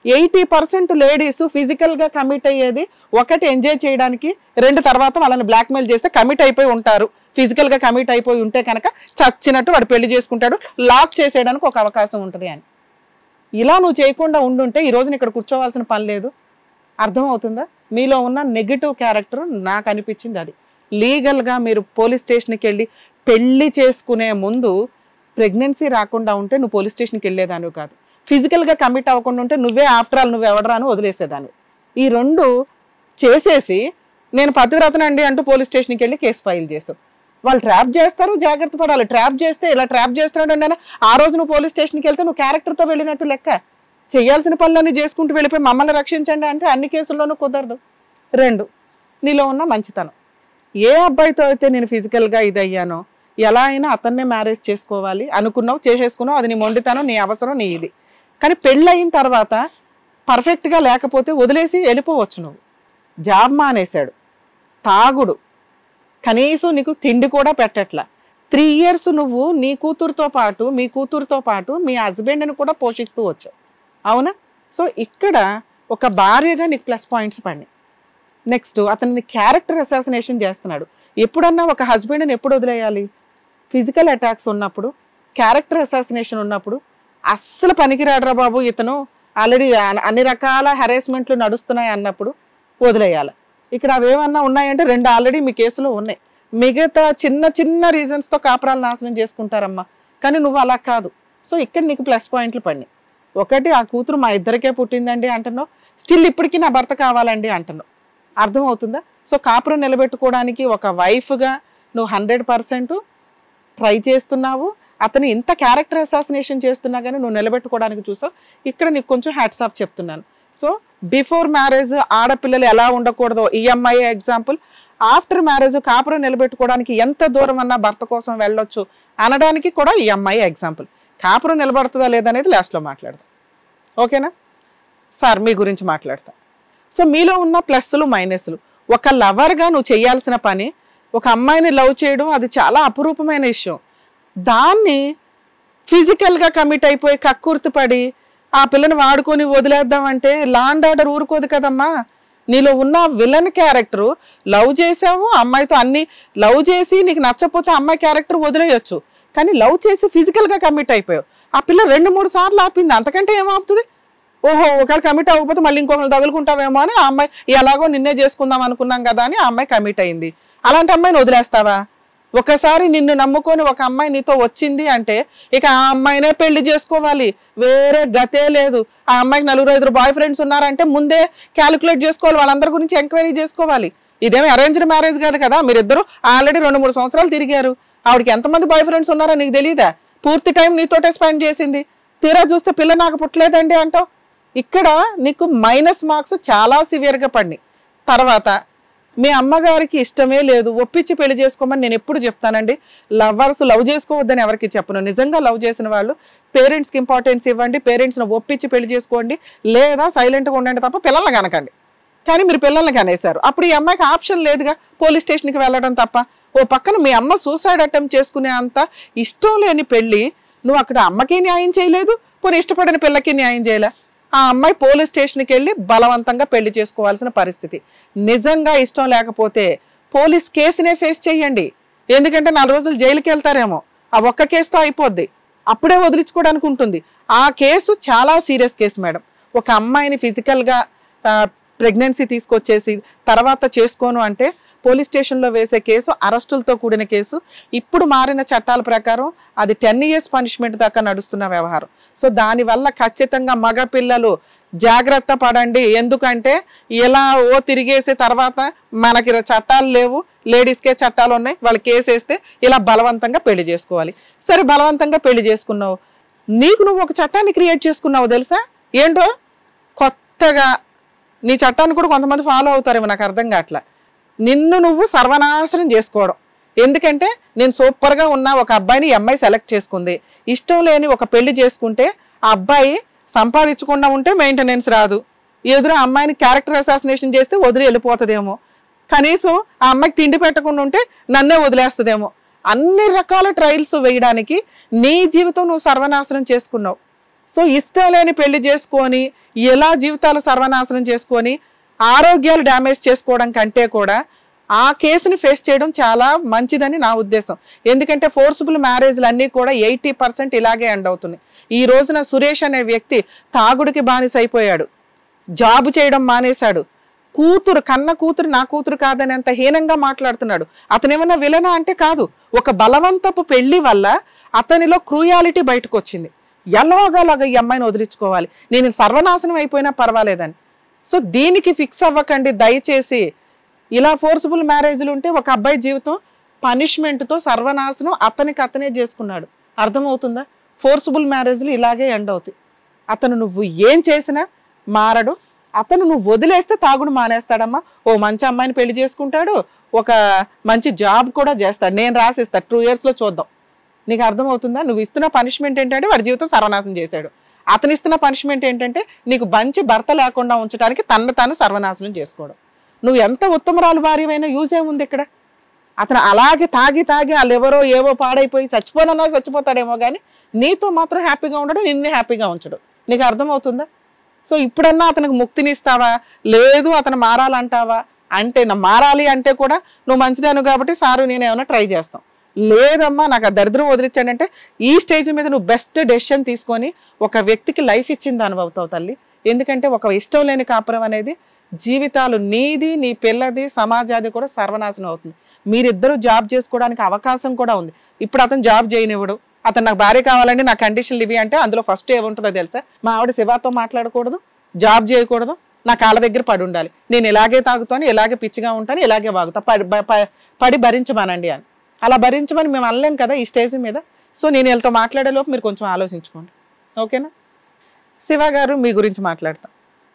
ఎయిటీ పర్సెంట్ లేడీస్ ఫిజికల్గా కమిట్ అయ్యేది ఒకటి ఎంజాయ్ చేయడానికి రెండు తర్వాత వాళ్ళని బ్లాక్మెయిల్ చేస్తే కమిట్ అయిపోయి ఉంటారు ఫిజికల్గా కమిట్ అయిపోయి ఉంటే కనుక చచ్చినట్టు వాడు పెళ్లి చేసుకుంటాడు లాక్ చేసేయడానికి ఒక అవకాశం ఉంటుంది అని ఇలా నువ్వు చేయకుండా ఉండుంటే ఈ రోజున ఇక్కడ కూర్చోవాల్సిన పని లేదు అర్థమవుతుందా మీలో ఉన్న నెగిటివ్ క్యారెక్టర్ నాకు అనిపించింది అది లీగల్గా మీరు పోలీస్ స్టేషన్కి వెళ్ళి పెళ్లి చేసుకునే ముందు ప్రెగ్నెన్సీ రాకుండా ఉంటే నువ్వు పోలీస్ స్టేషన్కి వెళ్ళేదానివి కాదు ఫిజికల్గా కమిట్ అవ్వకుండా ఉంటే నువ్వే ఆఫ్టర్ ఆల్ నువ్వు ఎవడరా అని వదిలేసేదాన్ని ఈ రెండు చేసేసి నేను పతివ్రతనండి అంటూ పోలీస్ స్టేషన్కి వెళ్ళి కేసు ఫైల్ చేసావు వాళ్ళు ట్రాప్ చేస్తారు జాగ్రత్త పడాలి ట్రాప్ చేస్తే ఇలా ట్రాప్ చేస్తున్నాడు అంటే ఆ రోజు నువ్వు పోలీస్ స్టేషన్కి వెళ్తే నువ్వు క్యారెక్టర్తో వెళ్ళినట్టు లెక్క చేయాల్సిన పనులన్నీ చేసుకుంటూ వెళ్ళిపోయి మమ్మల్ని రక్షించండి అంటే అన్ని కేసుల్లోనూ కుదరదు రెండు నీలో ఉన్న మంచితనం ఏ అబ్బాయితో అయితే నేను ఫిజికల్గా ఇది అయ్యానో ఎలా అయినా అతన్నే మ్యారేజ్ చేసుకోవాలి అనుకున్నావు చేసేసుకున్నావు అది నీ మొండితనం నీ అవసరం నీ ఇది కానీ పెళ్ళయిన తర్వాత పర్ఫెక్ట్గా లేకపోతే వదిలేసి వెళ్ళిపోవచ్చు నువ్వు జాబ్ మానేశాడు తాగుడు కనీసం నీకు తిండి కూడా పెట్టట్లా త్రీ ఇయర్స్ నువ్వు నీ కూతురుతో పాటు మీ కూతురుతో పాటు మీ హస్బెండ్ని కూడా పోషిస్తూ వచ్చావు అవునా సో ఇక్కడ ఒక భార్యగా నీకు ప్లస్ పాయింట్స్ పడినాయి నెక్స్ట్ అతన్ని క్యారెక్టర్ అసాసినేషన్ చేస్తున్నాడు ఎప్పుడన్నా ఒక హస్బెండ్ని ఎప్పుడు వదిలేయాలి ఫిజికల్ అటాక్స్ ఉన్నప్పుడు క్యారెక్టర్ అసాసినేషన్ ఉన్నప్పుడు అస్సలు పనికిరాడరా బాబు ఇతను ఆల్రెడీ అన్ని రకాల హెరాస్మెంట్లు నడుస్తున్నాయి అన్నప్పుడు వదిలేయాలి ఇక్కడ అవేమన్నా ఉన్నాయంటే రెండు ఆల్రెడీ మీ కేసులో ఉన్నాయి మిగతా చిన్న చిన్న రీజన్స్తో కాపురాలు నాశనం చేసుకుంటారమ్మా కానీ నువ్వు అలా కాదు సో ఇక్కడ నీకు ప్లస్ పాయింట్లు పడినాయి ఒకటి ఆ కూతురు మా ఇద్దరికే పుట్టిందండి అంటున్నావు స్టిల్ ఇప్పటికీ నా భర్త కావాలండి అంటున్నావు అర్థమవుతుందా సో కాపురం నిలబెట్టుకోవడానికి ఒక వైఫ్గా నువ్వు హండ్రెడ్ పర్సెంట్ ట్రై చేస్తున్నావు అతను ఇంత క్యారెక్టర్ అసాసినేషన్ చేస్తున్నా కానీ నువ్వు నిలబెట్టుకోవడానికి చూసావు ఇక్కడ నీకు కొంచెం హ్యాట్స్ ఆఫ్ చెప్తున్నాను సో బిఫోర్ మ్యారేజ్ ఆడపిల్లలు ఎలా ఉండకూడదో ఈఎంఐ ఎగ్జాంపుల్ ఆఫ్టర్ మ్యారేజ్ కాపురం నిలబెట్టుకోవడానికి ఎంత దూరం అన్నా భర్త కోసం వెళ్ళొచ్చు అనడానికి కూడా ఈఎంఐ ఎగ్జాంపుల్ కాపురం నిలబడుతుందా లేదనేది లాస్ట్లో మాట్లాడదాం ఓకేనా సార్ మీ గురించి మాట్లాడతా సో మీలో ఉన్న ప్లస్లు మైనస్లు ఒక లవర్గా నువ్వు చేయాల్సిన పని ఒక అమ్మాయిని లవ్ చేయడం అది చాలా అపురూపమైన విషయం దాన్ని ఫిజికల్గా కమిట్ అయిపోయి కక్కుర్తిపడి ఆ పిల్లని వాడుకొని వదిలేద్దామంటే లాండ్ ఆర్డర్ ఊరుకోదు కదమ్మా నీలో ఉన్న విలన్ క్యారెక్టర్ లవ్ చేసావు అమ్మాయితో అన్ని లవ్ చేసి నీకు నచ్చకపోతే అమ్మాయి క్యారెక్టర్ వదిలేయొచ్చు కానీ లవ్ చేసి ఫిజికల్గా కమిట్ అయిపోయావు ఆ పిల్ల రెండు మూడు సార్లు ఆపింది అంతకంటే ఏమవుతుంది ఓహో ఒకవేళ కమిట్ అవ్వకపోతే మళ్ళీ ఇంకొకరు తగులుకుంటావేమో అని ఆ అమ్మాయి ఎలాగో నిన్నే చేసుకుందాం అనుకున్నాం కదా అని ఆ అమ్మాయి కమిట్ అయింది అలాంటి అమ్మాయిని వదిలేస్తావా ఒకసారి నిన్ను నమ్ముకొని ఒక అమ్మాయి నీతో వచ్చింది అంటే ఇక ఆ అమ్మాయినే పెళ్లి చేసుకోవాలి వేరే గతే లేదు ఆ అమ్మాయికి నలుగురు ఐదుగురు బాయ్ ఫ్రెండ్స్ ఉన్నారంటే ముందే క్యాలిక్యులేట్ చేసుకోవాలి వాళ్ళందరి గురించి ఎంక్వైరీ చేసుకోవాలి ఇదేమి అరేంజ్డ్ మ్యారేజ్ కాదు కదా మీరిద్దరు ఆల్రెడీ రెండు మూడు సంవత్సరాలు తిరిగారు ఆవిడకి ఎంతమంది బాయ్ ఫ్రెండ్స్ ఉన్నారో నీకు తెలియదా పూర్తి టైం నీతోటే స్పెండ్ చేసింది తీరా చూస్తే పిల్ల నాకు పుట్టలేదండి అంటావు ఇక్కడ నీకు మైనస్ మార్క్స్ చాలా సివియర్గా పడినాయి తర్వాత మీ అమ్మగారికి ఇష్టమే లేదు ఒప్పించి పెళ్లి చేసుకోమని నేను ఎప్పుడు చెప్తానండి లవర్స్ లవ్ చేసుకోవద్దని ఎవరికి చెప్పను నిజంగా లవ్ చేసిన వాళ్ళు పేరెంట్స్కి ఇంపార్టెన్స్ ఇవ్వండి పేరెంట్స్ని ఒప్పించి పెళ్లి చేసుకోండి లేదా సైలెంట్గా ఉండండి తప్ప పిల్లల్ని కనకండి కానీ మీరు పిల్లల్ని కనేశారు అప్పుడు ఈ అమ్మాయికి ఆప్షన్ లేదుగా పోలీస్ స్టేషన్కి వెళ్ళడం తప్ప ఓ పక్కన మీ అమ్మ సూసైడ్ అటెంప్ట్ చేసుకునే అంత ఇష్టం లేని పెళ్లి నువ్వు అక్కడ అమ్మకి న్యాయం చేయలేదు పోనీ ఇష్టపడిన పిల్లకి న్యాయం చేయలే ఆ అమ్మాయి పోలీస్ స్టేషన్కి వెళ్ళి బలవంతంగా పెళ్లి చేసుకోవాల్సిన పరిస్థితి నిజంగా ఇష్టం లేకపోతే పోలీస్ కేసునే ఫేస్ చేయండి ఎందుకంటే నాలుగు రోజులు జైలుకి వెళ్తారేమో ఆ ఒక్క కేసుతో అయిపోద్ది అప్పుడే వదిలించుకోవడానికి ఉంటుంది ఆ కేసు చాలా సీరియస్ కేసు మేడం ఒక అమ్మాయిని ఫిజికల్గా ప్రెగ్నెన్సీ తీసుకొచ్చేసి తర్వాత చేసుకోను అంటే పోలీస్ స్టేషన్లో వేసే కేసు అరెస్టులతో కూడిన కేసు ఇప్పుడు మారిన చట్టాల ప్రకారం అది టెన్ ఇయర్స్ పనిష్మెంట్ దాకా నడుస్తున్న వ్యవహారం సో దానివల్ల ఖచ్చితంగా మగ పిల్లలు జాగ్రత్త పడండి ఎందుకంటే ఇలా ఓ తిరిగేసి తర్వాత మనకి చట్టాలు లేవు లేడీస్కే చట్టాలు ఉన్నాయి వాళ్ళు కేసు వేస్తే ఇలా బలవంతంగా పెళ్లి చేసుకోవాలి సరే బలవంతంగా పెళ్లి చేసుకున్నావు నీకు నువ్వు ఒక చట్టాన్ని క్రియేట్ చేసుకున్నావు తెలుసా ఏంటో కొత్తగా నీ చట్టాన్ని కూడా కొంతమంది ఫాలో అవుతారేమో నాకు అర్థం కావట్లే నిన్ను నువ్వు సర్వనాశనం చేసుకోవడం ఎందుకంటే నేను సూపర్గా ఉన్న ఒక అబ్బాయిని ఈ అమ్మాయి సెలెక్ట్ చేసుకుంది ఇష్టం లేని ఒక పెళ్లి చేసుకుంటే ఆ అబ్బాయి సంపాదించకుండా ఉంటే మెయింటెనెన్స్ రాదు ఎదురు ఆ అమ్మాయిని క్యారెక్టర్ అసాసినేషన్ చేస్తే వదిలి వెళ్ళిపోతుందేమో కనీసం ఆ అమ్మాయికి తిండి పెట్టకుండా ఉంటే నన్నే వదిలేస్తుందేమో అన్ని రకాల ట్రయల్స్ వేయడానికి నీ జీవితం నువ్వు సర్వనాశనం చేసుకున్నావు సో ఇష్టం లేని పెళ్లి చేసుకొని ఎలా జీవితాలు సర్వనాశనం చేసుకొని ఆరోగ్యాలు డ్యామేజ్ చేసుకోవడం కంటే కూడా ఆ కేసుని ఫేస్ చేయడం చాలా మంచిదని నా ఉద్దేశం ఎందుకంటే ఫోర్సిబుల్ మ్యారేజ్లు అన్నీ కూడా ఎయిటీ పర్సెంట్ ఇలాగే ఎండ్ అవుతున్నాయి ఈ రోజున సురేష్ అనే వ్యక్తి తాగుడికి బానిస అయిపోయాడు జాబ్ చేయడం మానేశాడు కూతురు కన్న కూతురు నా కూతురు కాదని అంత హీనంగా మాట్లాడుతున్నాడు అతను ఏమన్నా విలనా అంటే కాదు ఒక బలవంతపు పెళ్లి వల్ల అతనిలో క్రూయాలిటీ బయటకు వచ్చింది ఎలాగలాగా ఈ అమ్మాయిని వదిలించుకోవాలి నేను సర్వనాశనం అయిపోయినా పర్వాలేదని సో దీనికి ఫిక్స్ అవ్వకండి దయచేసి ఇలా ఫోర్సిబుల్ మ్యారేజ్లు ఉంటే ఒక అబ్బాయి జీవితం పనిష్మెంట్తో సర్వనాశనం అతనికి అతనే చేసుకున్నాడు అర్థమవుతుందా ఫోర్సిబుల్ మ్యారేజ్లు ఇలాగే ఎండ్ అవుతాయి అతను నువ్వు ఏం చేసినా మారడు అతను నువ్వు వదిలేస్తే తాగుడు మానేస్తాడమ్మా ఓ మంచి అమ్మాయిని పెళ్లి చేసుకుంటాడు ఒక మంచి జాబ్ కూడా చేస్తాడు నేను రాసిస్తా టూ ఇయర్స్లో చూద్దాం నీకు అర్థమవుతుందా నువ్వు ఇస్తున్న పనిష్మెంట్ ఏంటంటే వాడి జీవితం సర్వనాశనం చేశాడు అతను ఇస్తున్న పనిష్మెంట్ ఏంటంటే నీకు మంచి భర్త లేకుండా ఉంచడానికి తన్ను తాను సర్వనాశనం చేసుకోవడం నువ్వు ఎంత ఉత్తమరాలు భార్యమైనా యూజ్ ఏముంది ఇక్కడ అతను అలాగే తాగి తాగి వాళ్ళు ఎవరో ఏవో పాడైపోయి చచ్చిపోనన్నా చచ్చిపోతాడేమో కానీ నీతో మాత్రం హ్యాపీగా ఉండడు నిన్ను హ్యాపీగా ఉంచడు నీకు అర్థమవుతుందా సో ఇప్పుడన్నా అతనికి ముక్తినిస్తావా లేదు అతను మారాలంటావా అంటే నా మారాలి అంటే కూడా నువ్వు మంచిదాను కాబట్టి సారు నేను ఏమైనా ట్రై చేస్తాం లేదమ్మా నాకు ఆ దరిద్రం వదిలించాడంటే ఈ స్టేజ్ మీద నువ్వు బెస్ట్ డెసిషన్ తీసుకొని ఒక వ్యక్తికి లైఫ్ ఇచ్చింది దాని అవుతావు తల్లి ఎందుకంటే ఒక ఇష్టం లేని కాపురం అనేది జీవితాలు నీది నీ పిల్లది సమాజాది కూడా సర్వనాశనం అవుతుంది మీరిద్దరూ జాబ్ చేసుకోవడానికి అవకాశం కూడా ఉంది ఇప్పుడు అతను జాబ్ చేయనివ్వడు అతను నాకు భార్య కావాలండి నా కండిషన్లు ఇవి అంటే అందులో ఫస్ట్ ఏముంటుందో తెలుసా మా ఆవిడ శివాతో మాట్లాడకూడదు జాబ్ చేయకూడదు నా కాళ్ళ దగ్గర పడి ఉండాలి నేను ఇలాగే తాగుతాను ఇలాగే పిచ్చిగా ఉంటాను ఇలాగే వాగుతా పడి బ- ప- పడి భరించమనండి అని అలా భరించమని మేము అనలేం కదా ఈ స్టేజ్ మీద సో నేను వీళ్ళతో మాట్లాడేలోపు మీరు కొంచెం ఆలోచించుకోండి ఓకేనా శివ గారు మీ గురించి మాట్లాడతాం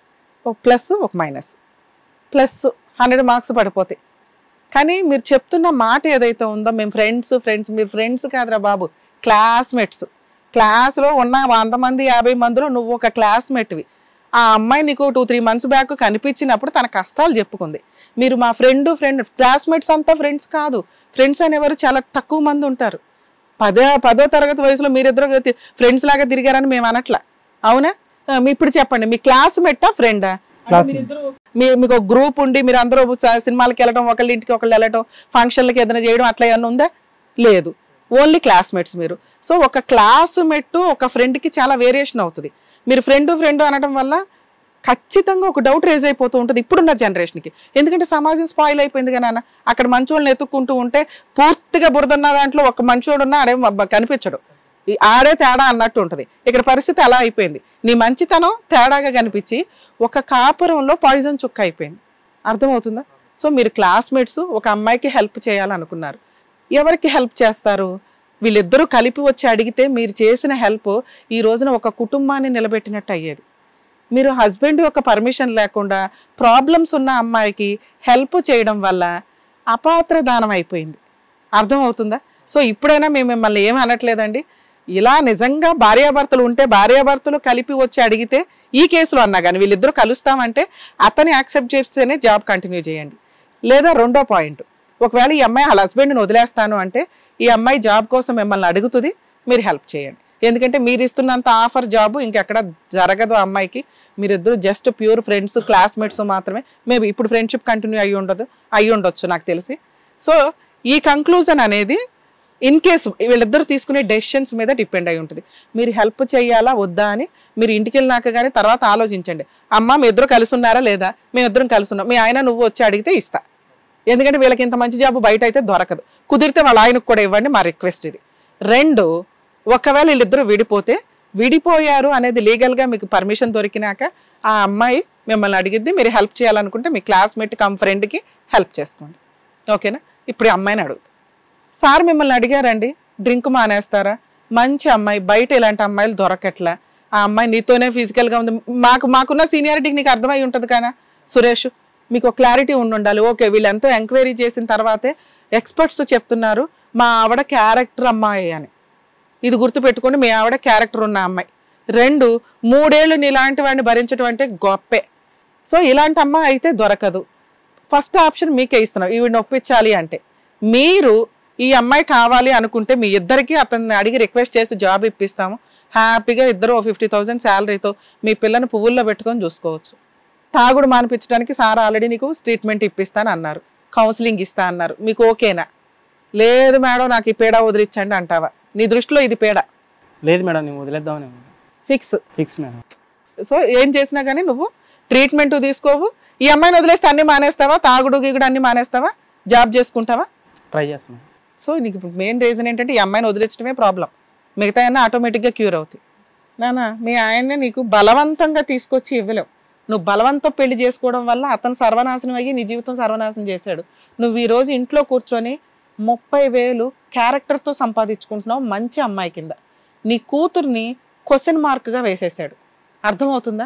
ఒక ప్లస్ ఒక మైనస్ ప్లస్ హండ్రెడ్ మార్క్స్ పడిపోతాయి కానీ మీరు చెప్తున్న మాట ఏదైతే ఉందో మేము ఫ్రెండ్స్ ఫ్రెండ్స్ మీరు ఫ్రెండ్స్ కాదురా బాబు క్లాస్మేట్స్ క్లాస్లో ఉన్న వంద మంది యాభై మందిలో నువ్వు ఒక క్లాస్మేట్వి ఆ అమ్మాయి నీకు టూ త్రీ మంత్స్ బ్యాక్ కనిపించినప్పుడు తన కష్టాలు చెప్పుకుంది మీరు మా ఫ్రెండ్ ఫ్రెండ్ క్లాస్మేట్స్ అంతా ఫ్రెండ్స్ కాదు ఫ్రెండ్స్ అనేవారు చాలా తక్కువ మంది ఉంటారు పదో పదో తరగతి వయసులో మీరిద్దరు ఫ్రెండ్స్ లాగా తిరిగారని మేము అనట్లా అవునా ఆ, మీ ఇప్పుడు చెప్పండి మీ క్లాస్మేటా ఫ్రెండా Classmate. మీ మీకు ఒక గ్రూప్ ఉండి మీరు అందరూ స- సినిమాలకి వెళ్ళడం ఒకళ్ళ ఇంటికి ఒకళ్ళు వెళ్ళటం ఫంక్షన్లకి ఏదైనా చేయడం అట్లా ఏమన్నా ఉందా లేదు ఓన్లీ క్లాస్మేట్స్ మీరు సో ఒక క్లాస్మేట్ ఒక ఫ్రెండ్కి చాలా వేరియేషన్ అవుతుంది మీరు ఫ్రెండ్ ఫ్రెండ్ అనడం వల్ల ఖచ్చితంగా ఒక డౌట్ రేజ్ అయిపోతూ ఉంటుంది ఇప్పుడున్న జనరేషన్కి ఎందుకంటే సమాజం స్పాయిల్ అయిపోయింది కదా నాన్న అక్కడ మంచోళ్ళని ఎత్తుక్కుంటూ ఉంటే పూర్తిగా బురదన్న దాంట్లో ఒక మంచోడు ఉన్నా ఆడే మ- కనిపించడు ఈ ఆడే తేడా అన్నట్టు ఉంటుంది ఇక్కడ పరిస్థితి అలా అయిపోయింది నీ మంచితనం తేడాగా కనిపించి ఒక కాపురంలో పాయిజన్ చుక్క అయిపోయింది అర్థమవుతుందా సో మీరు క్లాస్మేట్స్ ఒక అమ్మాయికి హెల్ప్ చేయాలనుకున్నారు ఎవరికి హెల్ప్ చేస్తారు వీళ్ళిద్దరూ కలిపి వచ్చి అడిగితే మీరు చేసిన హెల్ప్ ఈ రోజున ఒక కుటుంబాన్ని నిలబెట్టినట్టు అయ్యేది మీరు హస్బెండ్ యొక్క పర్మిషన్ లేకుండా ప్రాబ్లమ్స్ ఉన్న అమ్మాయికి హెల్ప్ చేయడం వల్ల అపాత్ర దానం అయిపోయింది అర్థమవుతుందా సో ఇప్పుడైనా మేము మిమ్మల్ని ఏమి అనట్లేదండి ఇలా నిజంగా భార్యాభర్తలు ఉంటే భార్యాభర్తలు కలిపి వచ్చి అడిగితే ఈ కేసులో అన్నా కానీ వీళ్ళిద్దరూ కలుస్తామంటే అతన్ని యాక్సెప్ట్ చేస్తేనే జాబ్ కంటిన్యూ చేయండి లేదా రెండో పాయింట్ ఒకవేళ ఈ అమ్మాయి వాళ్ళ హస్బెండ్ని వదిలేస్తాను అంటే ఈ అమ్మాయి జాబ్ కోసం మిమ్మల్ని అడుగుతుంది మీరు హెల్ప్ చేయండి ఎందుకంటే మీరు ఇస్తున్నంత ఆఫర్ జాబ్ ఇంకెక్కడ జరగదు ఆ అమ్మాయికి మీరిద్దరు జస్ట్ ప్యూర్ ఫ్రెండ్స్ క్లాస్మేట్స్ మాత్రమే మేబీ ఇప్పుడు ఫ్రెండ్షిప్ కంటిన్యూ అయ్యి ఉండదు అయ్యి ఉండొచ్చు నాకు తెలిసి సో ఈ కంక్లూజన్ అనేది ఇన్ కేస్ వీళ్ళిద్దరు తీసుకునే డెసిషన్స్ మీద డిపెండ్ అయి ఉంటుంది మీరు హెల్ప్ చేయాలా వద్దా అని మీరు ఇంటికి వెళ్ళినాక కానీ తర్వాత ఆలోచించండి అమ్మ మీ ఇద్దరు కలిసి ఉన్నారా లేదా మేము ఇద్దరం కలిసి ఉన్నాం మీ ఆయన నువ్వు వచ్చి అడిగితే ఇస్తా ఎందుకంటే వీళ్ళకి ఇంత మంచి జాబ్ బయట అయితే దొరకదు కుదిరితే వాళ్ళ ఆయనకు కూడా ఇవ్వండి మా రిక్వెస్ట్ ఇది రెండు ఒకవేళ వీళ్ళిద్దరూ విడిపోతే విడిపోయారు అనేది లీగల్గా మీకు పర్మిషన్ దొరికినాక ఆ అమ్మాయి మిమ్మల్ని అడిగిద్ది మీరు హెల్ప్ చేయాలనుకుంటే మీ క్లాస్మేట్ కమ్ ఫ్రెండ్కి హెల్ప్ చేసుకోండి ఓకేనా ఇప్పుడు ఈ అమ్మాయిని అడుగు సార్ మిమ్మల్ని అడిగారండి డ్రింక్ మానేస్తారా మంచి అమ్మాయి బయట ఇలాంటి అమ్మాయిలు దొరకట్లా ఆ అమ్మాయి నీతోనే ఫిజికల్గా ఉంది మాకు మాకున్న సీనియారిటీకి నీకు అర్థమై ఉంటుంది కదా సురేష్ మీకు క్లారిటీ ఉండి ఉండాలి ఓకే వీళ్ళంతా ఎంక్వైరీ చేసిన తర్వాతే ఎక్స్పర్ట్స్ చెప్తున్నారు మా ఆవిడ క్యారెక్టర్ అమ్మాయి అని ఇది గుర్తుపెట్టుకోండి మీ ఆవిడ క్యారెక్టర్ ఉన్న అమ్మాయి రెండు మూడేళ్ళు నీలాంటి వాడిని భరించడం అంటే గొప్పే సో ఇలాంటి అమ్మాయి అయితే దొరకదు ఫస్ట్ ఆప్షన్ మీకే ఇస్తున్నాం ఈవిడిని ఒప్పించాలి అంటే మీరు ఈ అమ్మాయి కావాలి అనుకుంటే మీ ఇద్దరికి అతన్ని అడిగి రిక్వెస్ట్ చేసి జాబ్ ఇప్పిస్తాము హ్యాపీగా ఇద్దరు ఫిఫ్టీ థౌజండ్ శాలరీతో మీ పిల్లని పువ్వుల్లో పెట్టుకొని చూసుకోవచ్చు తాగుడు మానిపించడానికి సార్ ఆల్రెడీ నీకు ట్రీట్మెంట్ ఇప్పిస్తాను అన్నారు కౌన్సిలింగ్ ఇస్తా అన్నారు మీకు ఓకేనా లేదు మేడం నాకు ఈ పేడ వదిలించండి అంటావా నీ దృష్టిలో ఇది పేడ లేదు మేడం నేను వదిలేద్దామని ఫిక్స్ ఫిక్స్ మేడం సో ఏం చేసినా కానీ నువ్వు ట్రీట్మెంట్ తీసుకోవు ఈ అమ్మాయిని వదిలేస్తే అన్ని మానేస్తావా తాగుడు గీగుడు అన్ని మానేస్తావా జాబ్ చేసుకుంటావా ట్రై చేస్తున్నాను సో నీకు మెయిన్ రీజన్ ఏంటంటే ఈ అమ్మాయిని వదిలించడమే ప్రాబ్లం మిగతా అన్నీ ఆటోమేటిక్గా క్యూర్ అవుతాయి నానా మీ ఆయన్ని నీకు బలవంతంగా తీసుకొచ్చి ఇవ్వలేవు నువ్వు బలవంతం పెళ్లి చేసుకోవడం వల్ల అతను సర్వనాశనం అయ్యి నీ జీవితం సర్వనాశనం చేశాడు నువ్వు ఈ రోజు ఇంట్లో కూర్చొని ముప్పై వేలు క్యారెక్టర్తో సంపాదించుకుంటున్నావు మంచి అమ్మాయి కింద నీ కూతుర్ని క్వశ్చన్ మార్క్గా వేసేసాడు అర్థమవుతుందా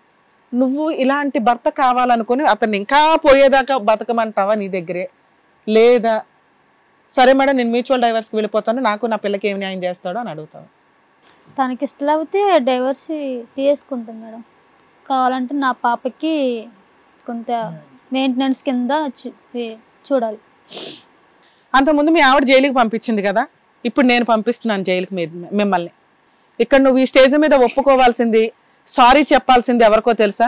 నువ్వు ఇలాంటి భర్త కావాలనుకుని అతన్ని ఇంకా పోయేదాకా బతకమంటావా నీ దగ్గరే లేదా సరే మేడం నేను మ్యూచువల్ డైవర్స్కి వెళ్ళిపోతాను నాకు నా పిల్లకి ఏం న్యాయం చేస్తాడో అని అడుగుతాను తనకి ఇష్టం లేకపోతే డైవర్స్ తీసుకుంటాం మేడం కావాలంటే నా పాపకి కొంత మెయింటెనెన్స్ కింద చూ- ఏ- చూడాలి అంతకుముందు మీ ఆవిడ జైలుకి పంపించింది కదా ఇప్పుడు నేను పంపిస్తున్నాను జైలుకి మీ మిమ్మల్ని ఇక్కడ నువ్వు ఈ స్టేజ్ మీద ఒప్పుకోవాల్సింది సారీ చెప్పాల్సింది ఎవరికో తెలుసా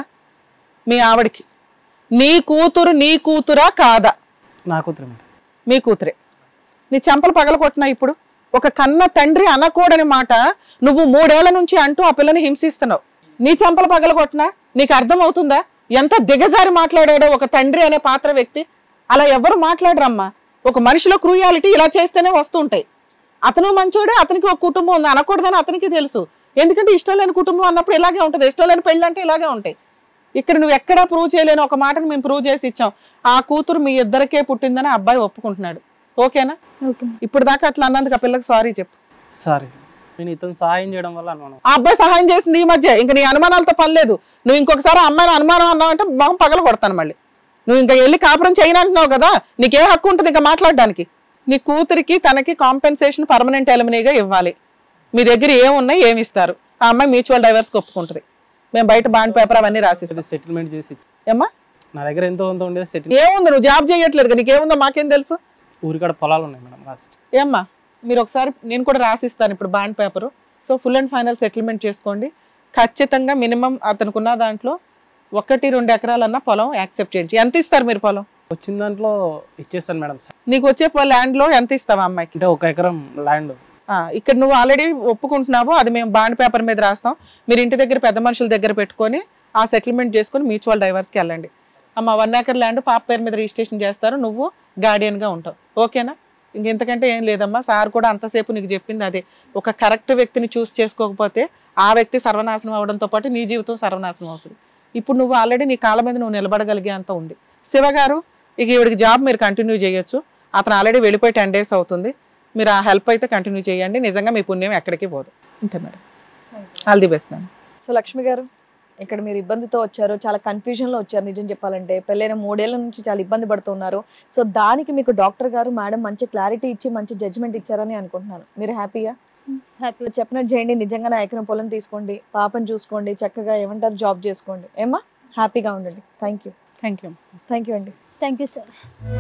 మీ ఆవిడకి నీ కూతురు నీ కూతురా కాదా నా కూతురు మేడం మీ కూతురే నీ చెంపలు పగల కొట్టినా ఇప్పుడు ఒక కన్న తండ్రి అనకూడని మాట నువ్వు మూడేళ్ల నుంచి అంటూ ఆ పిల్లని హింసిస్తున్నావు నీ చెంపలు పగల కొట్టినా నీకు అర్థం అవుతుందా ఎంత దిగజారి మాట్లాడాడో ఒక తండ్రి అనే పాత్ర వ్యక్తి అలా ఎవరు మాట్లాడరమ్మా ఒక మనిషిలో క్రూయాలిటీ ఇలా చేస్తేనే వస్తుంటాయి అతను మంచోడే అతనికి ఒక కుటుంబం ఉంది అనకూడదని అతనికి తెలుసు ఎందుకంటే ఇష్టం లేని కుటుంబం అన్నప్పుడు ఇలాగే ఉంటుంది ఇష్టం లేని పెళ్ళి అంటే ఇలాగే ఉంటాయి ఇక్కడ నువ్వు ఎక్కడా ప్రూవ్ చేయలేని ఒక మాటను మేము ప్రూవ్ చేసి ఇచ్చాం ఆ కూతురు మీ ఇద్దరికే పుట్టిందని ఆ అబ్బాయి ఒప్పుకుంటున్నాడు ఓకేనా ఓకే ఇప్పుడు దాకా అట్లా అన్నందుకు ఆ పిల్లకి సారీ చెప్పు సారీ నేను ఇతను సహాయం చేయడం వల్ల అనుమానం ఆ అబ్బాయి సహాయం చేసింది ఈ మధ్య ఇంకా నీ అనుమానాలతో పని లేదు నువ్వు ఇంకొకసారి ఆ అమ్మాయిని అనుమానం అన్నావు అంటే మొహం పగల కొడతాను మళ్ళీ నువ్వు ఇంకా వెళ్ళి కాపురం చేయను అంటున్నావు కదా నీకే హక్కు ఉంటుంది ఇంకా మాట్లాడడానికి నీ కూతురికి తనకి కాంపెన్సేషన్ పర్మనెంట్ ఎలిమినీగా ఇవ్వాలి మీ దగ్గర ఏమున్నాయి ఏమి ఇస్తారు ఆ అమ్మాయి మ్యూచువల్ డైవర్స్కి ఒప్పుకుంటుంది మేము బయట బాండ్ పేపర్ అవన్నీ రాసిస్తాం సెటిల్మెంట్ చేసి ఏమ్మా నా దగ్గర ఎంతో కొంత ఉండేది సెటిల్ ఏముంది నువ్వు జాబ్ చేయట్లేదు కదా నీకేముందో మాకేం తెలుసు ఊరికాడ పొలాలు ఉన్నాయి మేడం లాస్ట్ ఏమ్మా మీరు ఒకసారి నేను కూడా రాసిస్తాను ఇప్పుడు bond paper so full and final settlement చేసుకోండి ఖచ్చితంగా మినిమం అతనికి ఉన్న దాంట్లో ఒకటి రెండు ఎకరాలన్నా పొలం యాక్సెప్ట్ చేయండి ఎంత ఇస్తారు మీరు పొలం వచ్చిన దాంట్లో ఇచ్చేస్తాను మేడం సార్ నీకు వచ్చే ల్యాండ్ లో ఎంత ఇస్తావా అమ్మాయికి అంటే ఒక ఎకరం ల్యాండ్ ఆ, ఇక్కడ నువ్వు ఆల్రెడీ ఒప్పుకుంటున్నావు అది మేము బాండ్ పేపర్ మీద రాస్తాం మీరు ఇంటి దగ్గర పెద్ద మనుషుల దగ్గర పెట్టుకొని ఆ సెటిల్మెంట్ చేసుకొని మ్యూచువల్ డైవర్స్కి వెళ్ళండి అమ్మ వన్ ఏకర్ ల్యాండ్ పాప పేరు మీద రిజిస్ట్రేషన్ చేస్తారు నువ్వు guardian గా ఉంటావు ఓకేనా ఇంకెంతకంటే ఏం లేదమ్మా సార్ కూడా అంతసేపు నీకు చెప్పింది అదే ఒక కరెక్ట్ వ్యక్తిని చూస్ చేసుకోకపోతే ఆ వ్యక్తి సర్వనాశనం అవడంతో పాటు నీ జీవితం సర్వనాశనం అవుతుంది ఇప్పుడు నువ్వు ఆల్రెడీ నీ కాళ్ళ మీద నువ్వు నిలబడగలిగే అంత ఉంది శివ గారు ఇక ఈవిడికి జాబ్ మీరు కంటిన్యూ చేయొచ్చు అతను ఆల్రెడీ వెళ్ళిపోయి టెన్ డేస్ అవుతుంది మీరు ఆ హెల్ప్ అయితే కంటిన్యూ చేయండి నిజంగా మీ పుణ్యం ఎక్కడికి పోదు అంతే madam all the best madam so Lakshmi garu ఇక్కడ మీరు ఇబ్బందితో వచ్చారు చాలా కన్ఫ్యూజన్ లో వచ్చారు నిజం చెప్పాలంటే పెళ్ళైన మూడేళ్ల నుంచి చాలా ఇబ్బంది పడుతున్నారు సో దానికి మీకు డాక్టర్ గారు మేడం మంచి క్లారిటీ ఇచ్చి మంచి జడ్జ్మెంట్ ఇచ్చారని అనుకుంటున్నాను మీరు హ్యాపీగా హ్యాపీ చెప్పినట్టు చేయండి నిజంగా నా ఎకరం పొలం తీసుకోండి పాపను చూసుకోండి చక్కగా ఏమంటారు జాబ్ చేసుకోండి ఏమా హ్యాపీగా ఉండండి thank you thank you thank you అండి థ్యాంక్ యూ సార్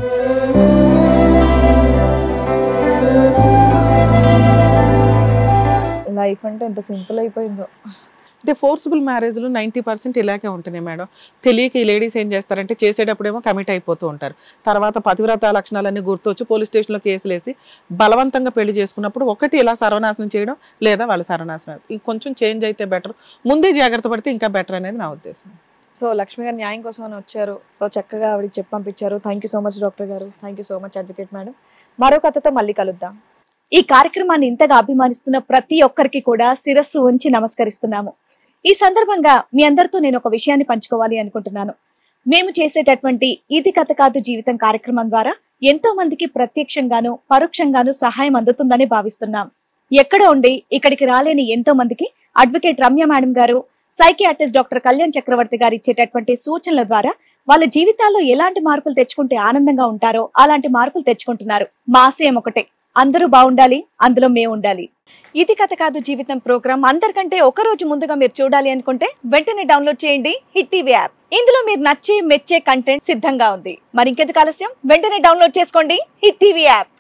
లైఫ్ అంటే ఎంత సింపుల్ అయిపోయిందో అంటే ఫోర్సిబుల్ మ్యారేజ్లు నైంటీ పర్సెంట్ ఇలాగే ఉంటున్నాయి మేడం తెలియక ఈ లేడీస్ ఏం చేస్తారంటే చేసేటప్పుడేమో కమిట్ అయిపోతూ ఉంటారు తర్వాత పతివ్రత లక్షణాలన్నీ గుర్తొచ్చి పోలీస్ స్టేషన్లో కేసులు వేసి బలవంతంగా పెళ్లి చేసుకున్నప్పుడు ఒకటి ఇలా సర్వనాశనం చేయడం లేదా వాళ్ళ సర్వనాశనం ఇది కొంచెం చేంజ్ అయితే బెటర్ ముందే జాగ్రత్త పడితే ఇంకా బెటర్ అనేది నా ఉద్దేశం సో లక్ష్మి గారు న్యాయం కోసం అని వచ్చారు సో చక్కగా ఆవిడకి చెప్పి పంపించారు thank you so much doctor garu thank you so much advocate madam మరో కథతో మళ్ళీ కలుద్దాం ఈ కార్యక్రమాన్ని ఇంతగా అభిమానిస్తున్న ప్రతి ఒక్కరికి కూడా శిరస్సు ఉంచి నమస్కరిస్తున్నాము ఈ సందర్భంగా మీ అందరితో నేను ఒక విషయాన్ని పంచుకోవాలి అనుకుంటున్నాను మేము చేసేటటువంటి ఇది కథ కాదు జీవితం కార్యక్రమం ద్వారా ఎంతో మందికి ప్రత్యక్షంగాను పరోక్షంగాను సహాయం అందుతుందని భావిస్తున్నాం ఎక్కడ ఉండి ఇక్కడికి రాలేని ఎంతో మందికి advocate Ramya madam garu psychiatrist doctor Kalyan Chakravarthy garu ఇచ్చేటటువంటి సూచనల ద్వారా వాళ్ళ జీవితాల్లో ఎలాంటి మార్పులు తెచ్చుకుంటే ఆనందంగా ఉంటారో అలాంటి మార్పులు తెచ్చుకుంటున్నారు మా ఆశయం ఒకటే అందరూ బాగుండాలి అందులో మేము ఉండాలి ఇది కథ కాదు జీవితం ప్రోగ్రామ్ అందరికంటే ఒక రోజు ముందుగా మీరు చూడాలి అనుకుంటే వెంటనే డౌన్లోడ్ చేయండి హిట్ టీవీ యాప్ ఇందులో మీరు నచ్చే మెచ్చే కంటెంట్ సిద్ధంగా ఉంది మరి ఇంకెందుకు ఆలస్యం వెంటనే డౌన్లోడ్ చేసుకోండి హిట్ టీవీ యాప్